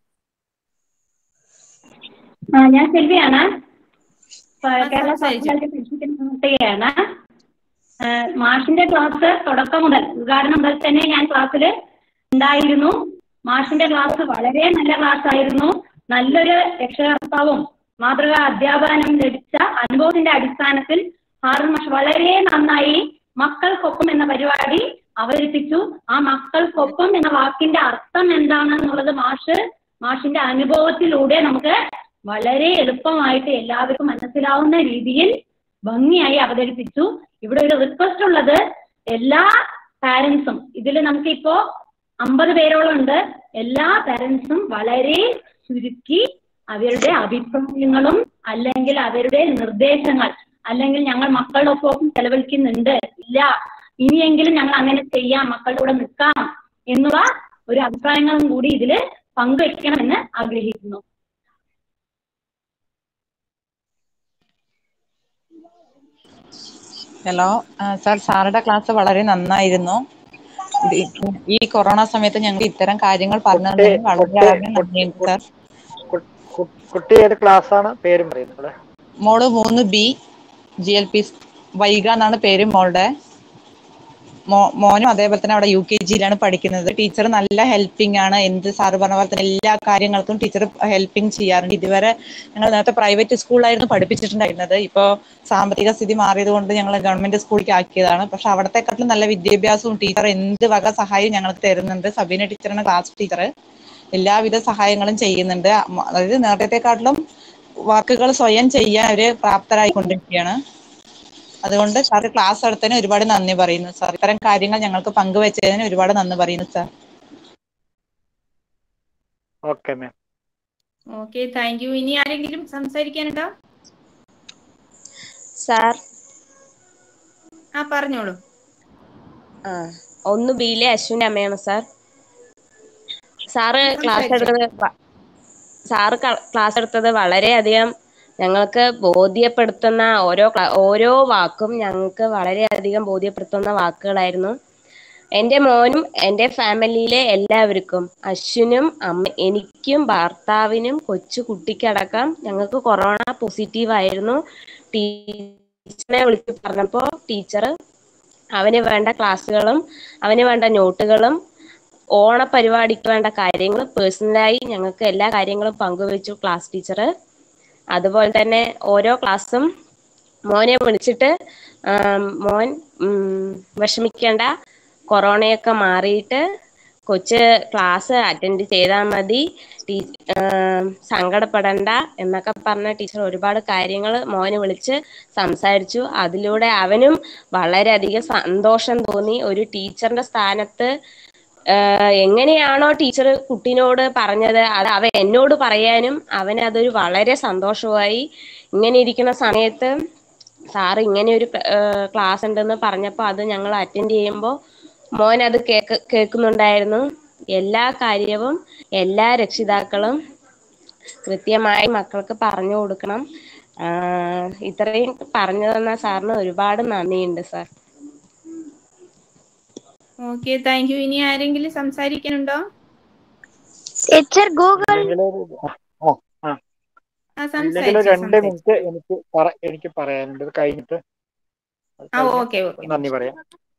ആ, ഞാൻ സെൽവിയാണ് പ- ആ, കേരള സംസാരിച്ചോ. സർവകലാശാല പ്രവർത്തിക്കുകയാണ് ആ, മാഷിന്റെ ക്ലാസ് തുടക്കം മുതൽ ഉദ്ഘാടനം മുതൽ തന്നെ ഞാൻ ക്ലാസ്സിൽ ഉണ്ടായിരുന്നു മാഷിന്റെ ക്ലാസ് വളരെ നല്ല ക്ലാസ് ആയിരുന്നു നല്ലൊരു രക്ഷകർത്താവും മാതൃകാ അധ്യാപനം ലഭിച്ച അനുഭവത്തിന്റെ അടിസ്ഥാനത്തിൽ ഹാറൂൺ മാഷ് വളരെ നന്നായി മക്കൾക്കൊപ്പം എന്ന പരിപാടി അവതരിപ്പിച്ചു ആ മക്കൾക്കൊപ്പം എന്ന വാക്കിന്റെ അർത്ഥം എന്താണെന്നുള്ളത് മാഷ് മാഷിന്റെ അനുഭവത്തിലൂടെ നമുക്ക് വളരെ എളുപ്പമായിട്ട് എല്ലാവർക്കും മനസ്സിലാവുന്ന രീതിയിൽ ഭംഗിയായി അവതരിപ്പിച്ചു ഇവിടെ ഒരു റിക്വസ്റ്റ് ഉള്ളത് എല്ലാ പാരന്റ്സും ഇതിൽ നമുക്കിപ്പോ അമ്പത് പേരോളം ഉണ്ട് എല്ലാ പാരന്റ്സും വളരെ ചുരുക്കി അവരുടെ അഭിപ്രായങ്ങളും അല്ലെങ്കിൽ അവരുടെ നിർദ്ദേശങ്ങൾ അല്ലെങ്കിൽ ഞങ്ങൾ മക്കളോടൊപ്പം ചെലവഴിക്കുന്നുണ്ട് ഇല്ല ഇനിയെങ്കിലും ഞങ്ങൾ അങ്ങനെ ചെയ്യാം മക്കളുടെ കൂടെ നിൽക്കാം എന്നുള്ള ഒരു അഭിപ്രായങ്ങളും കൂടി ഇതിൽ പങ്കുവയ്ക്കണമെന്ന് ആഗ്രഹിക്കുന്നു ഹലോ ആ, സാർ സാറുടെ ക്ലാസ് വളരെ നന്നായിരുന്നു ഇത് ഈ- ഈ കൊറോണ സമയത്ത് ഞങ്ങൾക്ക് ഇത്തരം കാര്യങ്ങൾ പറഞ്ഞു കുട്ടി തന്നതിന് കുട്ടി വളരെയധികം നന്ദിയുണ്ട് സാർ കു- കു- കുട്ടി ഏത് ക്ലാസ് ആണ് പേരും പറയുന്നത് മോള് മൂന്ന് B G L P Vaiga എന്നാണ് പേര് മോളുടെ മോ മോനും അതേപോലെ തന്നെ അവിടെ യു കെ ജിയിലാണ് പഠിക്കുന്നത് ടീച്ചർ നല്ല ഹെൽപ്പിംഗ് ആണ് എന്ത് സാറ് പറഞ്ഞ പോലെ തന്നെ എല്ലാ കാര്യങ്ങൾക്കും ടീച്ചർ ഹെൽപ്പിംഗ് ചെയ്യാറുണ്ട് ഇതുവരെ ഞങ്ങൾ നേരത്തെ പ്രൈവറ്റ് സ്കൂളിലായിരുന്നു പഠിപ്പിച്ചിട്ടുണ്ടായിരുന്നത് ഇപ്പോൾ സാമ്പത്തിക സ്ഥിതി മാറിയത് കൊണ്ട് ഞങ്ങൾ ഗവൺമെന്റ് സ്കൂളിലേക്ക് ആക്കിയതാണ് പക്ഷെ അവിടത്തെക്കാട്ടിലും നല്ല വിദ്യാഭ്യാസവും ടീച്ചർ എന്ത് വക സഹായവും ഞങ്ങൾക്ക് തരുന്നുണ്ട് സബീന ടീച്ചറാണ് ക്ലാസ് ടീച്ചർ എല്ലാവിധ സഹായങ്ങളും ചെയ്യുന്നുണ്ട് അമ്മ- അതായത് നേരത്തെക്കാട്ടിലും വർക്കുകൾ സ്വയം ചെയ്യാൻ അവര് പ്രാപ്തരായിക്കൊണ്ടിരിക്കുകയാണ് അതുകൊണ്ട് സാർ ക്ലാസ് എടുത്തതിന് ഒരുപാട് നന്ദി പറയുന്നു സാർ ഇത്തരം കാര്യങ്ങൾ ഞങ്ങൾക്ക് പങ്കുവച്ചതിന് ഒരുപാട് നന്ദി പറയുന്നു sir okay ma'am okay thank you ഇനി ആരെങ്കിലും സംസാരിക്കാനുണ്ടോ സാർ ആ പറഞ്ഞോളൂ ആ ഒന്ന് ബിയിലെ അശ്വിന്റെ അമ്മയാണ് സാർ സാറ് ക്ലാസ് സംസാരിച്ചോ. എടുത്തത് വ- സാറ് ക- ക്ലാസ് എടുത്തത് വളരെയധികം ഞങ്ങൾക്ക് ബോധ്യപ്പെടുത്തുന്ന ഓരോ ക്ലാ- ഓരോ വാക്കും ഞങ്ങൾക്ക് വളരെയധികം ബോധ്യപ്പെടുത്തുന്ന വാക്കുകളായിരുന്നു എൻ്റെ മോനും എൻ്റെ ഫാമിലിയിലെ എല്ലാവർക്കും അശ്വിനും അമ്മ എനിക്കും ഭർത്താവിനും കൊച്ചു കുട്ടിക്കടക്കം ഞങ്ങൾക്ക് കൊറോണ പോസിറ്റീവ് ആയിരുന്നു ടീച്ചറിനെ വിളിച്ച് പറഞ്ഞപ്പോൾ ടീച്ചർ അവന് വേണ്ട ക്ലാസ്സുകളും അവന് വേണ്ട നോട്ടുകളും ഓണപരിപാടിക്ക് വേണ്ട കാര്യങ്ങൾ പേഴ്സണലായി ഞങ്ങൾക്ക് എല്ലാ കാര്യങ്ങളും പങ്കുവച്ചു ക്ലാസ് ടീച്ചർ അതുപോലെ തന്നെ ഓരോ ക്ലാസ്സും മോനെ വിളിച്ചിട്ട് ആം, മോൻ ഉം, വിഷമിക്കേണ്ട കൊറോണയൊക്കെ മാറിയിട്ട് കൊച്ച് ക്ലാസ് അറ്റൻഡ് ചെയ്താൽ മതി ടീ ആം, സങ്കടപ്പെടണ്ട എന്നൊക്കെ പറഞ്ഞ ടീച്ചർ ഒരുപാട് കാര്യങ്ങൾ മോനെ വിളിച്ച് സംസാരിച്ചു അതിലൂടെ അവനും വളരെയധികം സന്തോഷം തോന്നി ഒരു ടീച്ചറിന്റെ സ്ഥാനത്ത് ആഹ് എങ്ങനെയാണോ ടീച്ചർ കുട്ടീനോട് പറഞ്ഞത് അത് അവൻ എന്നോട് പറയാനും അവന് അതൊരു വളരെ സന്തോഷമായി ഇങ്ങനെ ഇരിക്കുന്ന സമയത്ത് സാറ് ഇങ്ങനെ ഒരു ക്ലാസ് ഉണ്ടെന്ന് പറഞ്ഞപ്പോൾ അത് ഞങ്ങൾ അറ്റൻഡ് ചെയ്യുമ്പോൾ മോൻ അത് കേക്ക് കേൾക്കുന്നുണ്ടായിരുന്നു എല്ലാ കാര്യവും എല്ലാ രക്ഷിതാക്കളും കൃത്യമായി മക്കൾക്ക് പറഞ്ഞു കൊടുക്കണം ആഹ് ഇത്രയും പറഞ്ഞു തന്ന സാറിന് ഒരുപാട് നന്ദിയുണ്ട് സാർ ഓക്കെ താങ്ക് യു ഇനി ആരെങ്കിലും സംസാരിക്കാനുണ്ടോ ടീച്ചർ ഗൂഗിൾ ആ ആ ഇല്ലെങ്കിൽ സംസാരിച്ചു രണ്ട് സംസാരിച്ചു മിനിറ്റ് എനിക്ക് പറ- എനിക്ക് പറയാനുണ്ട് ഇത് കഴിഞ്ഞിട്ട് അത് ആ കഴിഞ്ഞ് ഓക്കെ ഓക്കെ നന്ദി പറയാം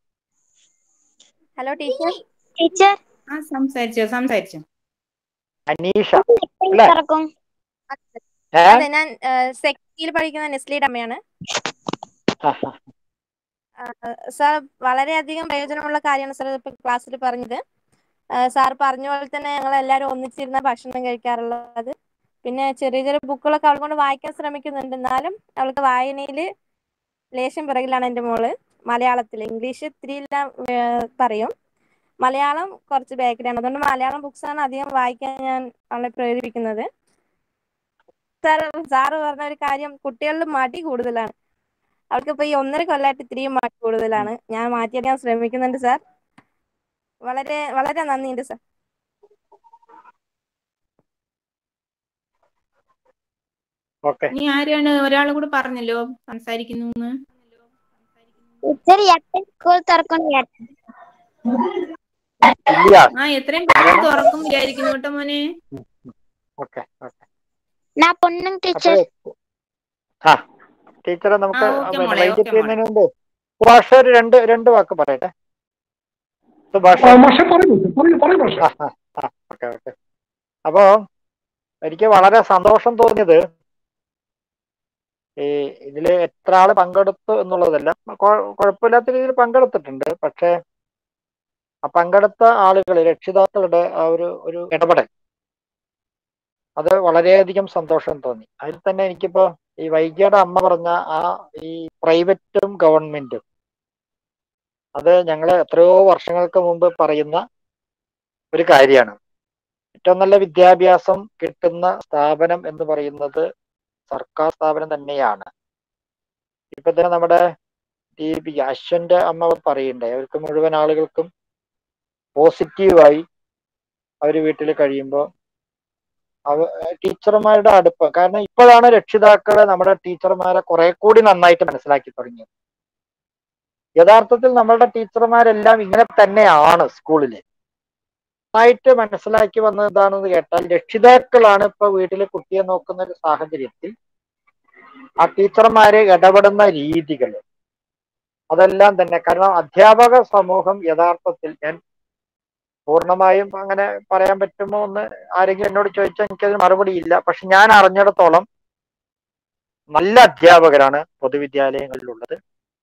ഹലോ ടീച്ചർ ടീച്ചർ ആ സംസാരിച്ചോ സംസാരിച്ചോ അനീഷ അല്ലേ തുറക്കും ഏ അതെ ഞാൻ സെക്സിയിൽ പഠിക്കുന്ന നെസ്ലിയുടെ അമ്മയാണ് ആ, ആ. സാർ വളരെയധികം പ്രയോജനമുള്ള കാര്യമാണ് സാർ ഇപ്പൊ ക്ലാസ്സിൽ പറഞ്ഞത് സാർ പറഞ്ഞ പോലെ തന്നെ ഞങ്ങൾ എല്ലാവരും ഒന്നിച്ചിരുന്ന ഭക്ഷണം കഴിക്കാറുള്ളത് പിന്നെ ചെറിയ ചെറിയ ബുക്കുകളൊക്കെ അവളെ കൊണ്ട് വായിക്കാൻ ശ്രമിക്കുന്നുണ്ട് എന്നാലും അവൾക്ക് വായനയിൽ ലേശം പിറകിലാണ് എൻ്റെ മോള് മലയാളത്തിൽ ഇംഗ്ലീഷ് ഇത്തിരി എല്ലാം ഏഹ് പറയും മലയാളം കുറച്ച് ബാക്കിലാണ് അതുകൊണ്ട് മലയാളം ബുക്സാണ് അധികം വായിക്കാൻ ഞാൻ അവളെ പ്രേരിപ്പിക്കുന്നത് സാർ സാറ് പറഞ്ഞ ഒരു കാര്യം കുട്ടികളിൽ മടി കൂടുതലാണ് അവൾക്ക് ഇപ്പൊ ഈ ഒന്നര കൊല്ലമായിട്ട് ഇത്തിരിയും മടി കൂടുതലാണ് ഞാൻ മാറ്റിയെടുക്കാൻ ശ്രമിക്കുന്നുണ്ട് സാർ വളരെ വളരെ നന്ദിയുണ്ട് സാർ ഓക്കെ ഇനി ആരാണ് ഒരാൾ കൂടെ പറഞ്ഞല്ലോ സംസാരിക്കുന്നു എന്ന് ടീച്ചർ യട്ടൻ സ്കൂൾ തുറക്കണം യട്ടൻ ഇല്ല ആ എത്രയും പെട്ടെന്ന് തുറക്കും വിചാരിക്കുന്നു കേട്ടോ മോനെ ഓക്കെ ഓക്കെ നാ പൊണ്ണും ടീച്ചർ അപ്പോഴേ ആ ടീച്ചറെ നമുക്ക് ആ, ഓക്കേ പിന്നെ മോളെ, വൈകിട്ട് ഓക്കേ മോളെ. ചെയ്യുന്നതിന് മുമ്പ് സുഭാഷ ഒരു രണ്ട് രണ്ട് വാക്ക് പറയട്ടെ സുഭാഷ് ആ, മാഷെ പറയൂ പറയൂ പറയൂ മാഷെ ആ ആ ആ ഓക്കെ ഓക്കെ അപ്പോ എനിക്ക് വളരെ സന്തോഷം തോന്നിയത് ഈ ഇതില് എത്ര ആള് പങ്കെടുത്തു എന്നുള്ളതല്ല കൊ- കുഴപ്പമില്ലാത്ത രീതിയിൽ പങ്കെടുത്തിട്ടുണ്ട് പക്ഷേ ആ പങ്കെടുത്ത ആളുകൾ രക്ഷിതാക്കളുടെ ആ ഒരു ഒരു ഇടപെടൽ അത് വളരെയധികം സന്തോഷം തോന്നി അതിൽ തന്നെ എനിക്കിപ്പോ ഈ വൈകിയുടെ അമ്മ പറഞ്ഞ ആ ഈ പ്രൈവറ്റും ഗവൺമെന്റും അത് ഞങ്ങൾ എത്രയോ വർഷങ്ങൾക്ക് മുമ്പ് പറയുന്ന ഒരു കാര്യമാണ് ഏറ്റവും നല്ല വിദ്യാഭ്യാസം കിട്ടുന്ന സ്ഥാപനം എന്ന് പറയുന്നത് സർക്കാർ സ്ഥാപനം തന്നെയാണ് ഇപ്പൊ തന്നെ നമ്മുടെ ഈ പി അശ്വന്റെ അമ്മ പറയണ്ടേ അവർക്ക് മുഴുവൻ ആളുകൾക്കും പോസിറ്റീവായി അവർ വീട്ടിൽ കഴിയുമ്പോൾ അവ ടീച്ചർമാരുടെ അടുപ്പം കാരണം ഇപ്പോഴാണ് രക്ഷിതാക്കളെ നമ്മുടെ ടീച്ചർമാരെ കുറെ കൂടി നന്നായിട്ട് മനസ്സിലാക്കി തുടങ്ങിയത് യഥാർത്ഥത്തിൽ നമ്മളുടെ ടീച്ചർമാരെല്ലാം ഇങ്ങനെ തന്നെയാണ് സ്കൂളിൽ നന്നായിട്ട് മനസ്സിലാക്കി വന്നത് എന്താണെന്ന് കേട്ടാൽ രക്ഷിതാക്കളാണ് ഇപ്പൊ വീട്ടിൽ കുട്ടിയെ നോക്കുന്ന ഒരു സാഹചര്യത്തിൽ ആ ടീച്ചർമാരെ ഇടപെടുന്ന രീതികൾ അതെല്ലാം തന്നെ കാരണം അധ്യാപക സമൂഹം യഥാർത്ഥത്തിൽ ഞാൻ പൂർണ്ണമായും അങ്ങനെ പറയാൻ പറ്റുമോ എന്ന് ആരെങ്കിലും എന്നോട് ചോദിച്ചാൽ എനിക്കതിന് മറുപടി ഇല്ല പക്ഷെ ഞാൻ അറിഞ്ഞിടത്തോളം നല്ല അധ്യാപകരാണ് പൊതുവിദ്യാലയങ്ങളിലുള്ളത്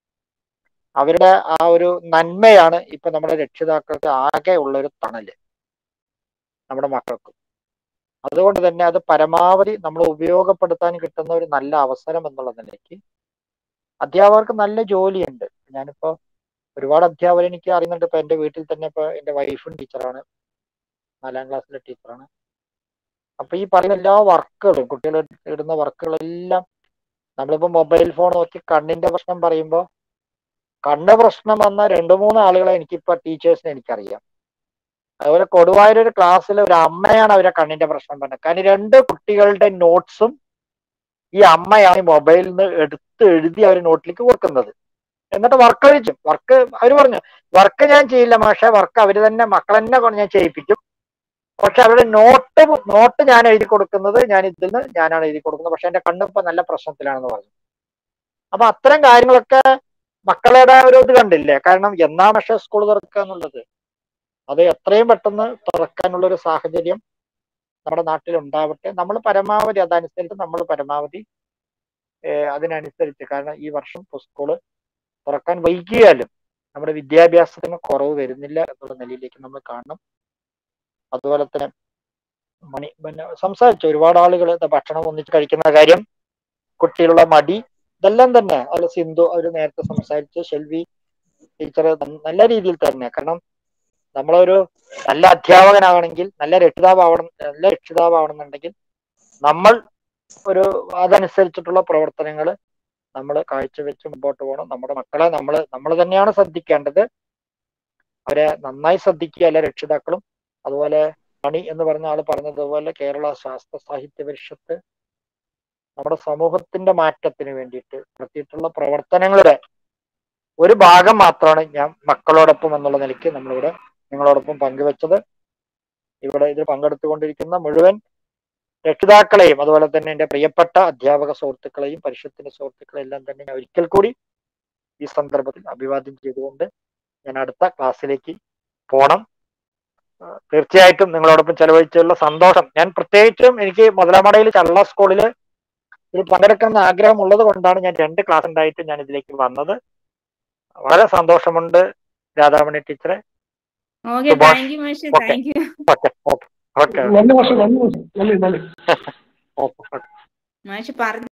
അവരുടെ ആ ഒരു നന്മയാണ് ഇപ്പൊ നമ്മുടെ രക്ഷിതാക്കൾക്ക് ആകെ ഉള്ള ഒരു തണല് നമ്മുടെ മക്കൾക്ക് അതുകൊണ്ട് തന്നെ അത് പരമാവധി നമ്മൾ ഉപയോഗപ്പെടുത്താൻ കിട്ടുന്ന ഒരു നല്ല അവസരം എന്നുള്ള നിലയ്ക്ക് അധ്യാപകർക്ക് നല്ല ജോലിയുണ്ട് ഞാനിപ്പോ ഒരുപാട് അധ്യാപകർ എനിക്ക് അറിയുന്നുണ്ട് ഇപ്പൊ എന്റെ വീട്ടിൽ തന്നെ ഇപ്പൊ എന്റെ വൈഫും ടീച്ചറാണ് നാലാം ക്ലാസ്സിലെ ടീച്ചറാണ് അപ്പൊ ഈ പറയുന്ന എല്ലാ വർക്കുകളും കുട്ടികൾ ഇടുന്ന വർക്കുകളെല്ലാം നമ്മളിപ്പോ മൊബൈൽ ഫോൺ നോക്കി കണ്ണിന്റെ പ്രശ്നം പറയുമ്പോൾ കണ്ണ് പ്രശ്നം വന്ന രണ്ടു മൂന്ന് ആളുകളെ എനിക്കിപ്പോ ടീച്ചേഴ്സിനെ എനിക്കറിയാം അതുപോലെ കൊടുവായൂർ ഒരു ക്ലാസ്സിൽ ഒരു അമ്മയാണ് അവരെ കണ്ണിന്റെ പ്രശ്നം പറഞ്ഞത് കാരണം രണ്ട് കുട്ടികളുടെ നോട്ട്സും ഈ അമ്മയാണ് ഈ മൊബൈലിൽ നിന്ന് എടുത്ത് എഴുതി അവർ നോട്ടിലേക്ക് കൊടുക്കുന്നത് എന്നിട്ട് വർക്ക് അഴിച്ചു വർക്ക് അവർ പറഞ്ഞു വർക്ക് ഞാൻ ചെയ്യില്ല പക്ഷെ വർക്ക് അവർ തന്നെ മക്കൾ തന്നെ കൊണ്ട് ഞാൻ ചെയ്യിപ്പിക്കും പക്ഷെ അവരുടെ നോട്ട് നോട്ട് ഞാൻ എഴുതി കൊടുക്കുന്നത് ഞാൻ ഇതിൽ നിന്ന് ഞാനാണ് എഴുതി കൊടുക്കുന്നത് പക്ഷെ എന്റെ കണ്ണ് ഇപ്പൊ നല്ല പ്രശ്നത്തിലാണെന്ന് പറഞ്ഞു അപ്പൊ അത്തരം കാര്യങ്ങളൊക്കെ മക്കളുടെ ഒരു ഇത് കണ്ടില്ലേ കാരണം എന്നാ പക്ഷെ സ്കൂൾ തുറക്കുക എന്നുള്ളത് അത് എത്രയും പെട്ടെന്ന് തുറക്കാനുള്ള ഒരു സാഹചര്യം നമ്മുടെ നാട്ടിൽ ഉണ്ടാവട്ടെ നമ്മൾ പരമാവധി അതനുസരിച്ച് നമ്മൾ പരമാവധി ഏഹ് അതിനനുസരിച്ച് കാരണം ഈ വർഷം സ്കൂള് തുറക്കാൻ വൈകിയാലും നമ്മുടെ വിദ്യാഭ്യാസത്തിന് കുറവ് വരുന്നില്ല എന്നുള്ള നിലയിലേക്ക് നമ്മൾ കാണണം അതുപോലെ തന്നെ മണി പിന്നെ സംസാരിച്ചു ഒരുപാട് ആളുകൾ ഭക്ഷണം ഒന്നിച്ച് കഴിക്കുന്ന കാര്യം കുട്ടികളുടെ മടി ഇതെല്ലാം തന്നെ അത് സിന്ധു അവർ നേരത്തെ സംസാരിച്ചു ഷെൽവി ടീച്ചർ നല്ല രീതിയിൽ തന്നെ കാരണം നമ്മളൊരു നല്ല അധ്യാപകനാകണമെങ്കിൽ നല്ല രക്ഷിതാവാവണം നല്ല രക്ഷിതാവാവണമെന്നുണ്ടെങ്കിൽ നമ്മൾ ഒരു അതനുസരിച്ചിട്ടുള്ള പ്രവർത്തനങ്ങൾ നമ്മൾ കാഴ്ചവെച്ച് മുമ്പോട്ട് പോകണം നമ്മുടെ മക്കളെ നമ്മൾ നമ്മൾ തന്നെയാണ് ശ്രദ്ധിക്കേണ്ടത് അവരെ നന്നായി ശ്രദ്ധിക്കുക എല്ലാ രക്ഷിതാക്കളും അതുപോലെ മണി എന്ന് പറഞ്ഞ ആൾ പറഞ്ഞതുപോലെ കേരള ശാസ്ത്ര സാഹിത്യ പരിഷത്ത് നമ്മുടെ സമൂഹത്തിന്റെ മാറ്റത്തിന് വേണ്ടിയിട്ട് നടത്തിയിട്ടുള്ള പ്രവർത്തനങ്ങളുടെ ഒരു ഭാഗം മാത്രമാണ് ഞാൻ മക്കളോടൊപ്പം എന്നുള്ള നിലയ്ക്ക് നമ്മളിവിടെ നിങ്ങളോടൊപ്പം പങ്കുവെച്ചത് ഇവിടെ ഇതിൽ പങ്കെടുത്തുകൊണ്ടിരിക്കുന്ന മുഴുവൻ രക്ഷിതാക്കളെയും അതുപോലെ തന്നെ എൻ്റെ പ്രിയപ്പെട്ട അധ്യാപക സുഹൃത്തുക്കളെയും പരിഷത്തിന്റെ സുഹൃത്തുക്കളെയും എല്ലാം തന്നെ ഞാൻ ഒരിക്കൽ കൂടി ഈ സന്ദർഭത്തിൽ അഭിവാദ്യം ചെയ്തുകൊണ്ട് ഞാൻ അടുത്ത ക്ലാസ്സിലേക്ക് പോണം ആ, തീർച്ചയായിട്ടും നിങ്ങളോടൊപ്പം ചെലവഴിച്ചുള്ള സന്തോഷം ഞാൻ പ്രത്യേകിച്ചും എനിക്ക് മുതലമടയിൽ ചള്ള സ്കൂളിൽ ഇതിൽ പങ്കെടുക്കണമെന്ന് ആഗ്രഹമുള്ളത് കൊണ്ടാണ് ഞാൻ രണ്ട് ക്ലാസ് ഉണ്ടായിട്ട് ഞാൻ ഇതിലേക്ക് വന്നത് വളരെ സന്തോഷമുണ്ട് രാധാമണി ടീച്ചറെ ഓക്കെ സുഭാഷ് താങ്ക് യു മാഷെ okay thank you okay okay okay നല്ല വർഷം നല്ല വർഷം നല്ല നല്ല ഓക്കെ മാഷ് പറഞ്ഞു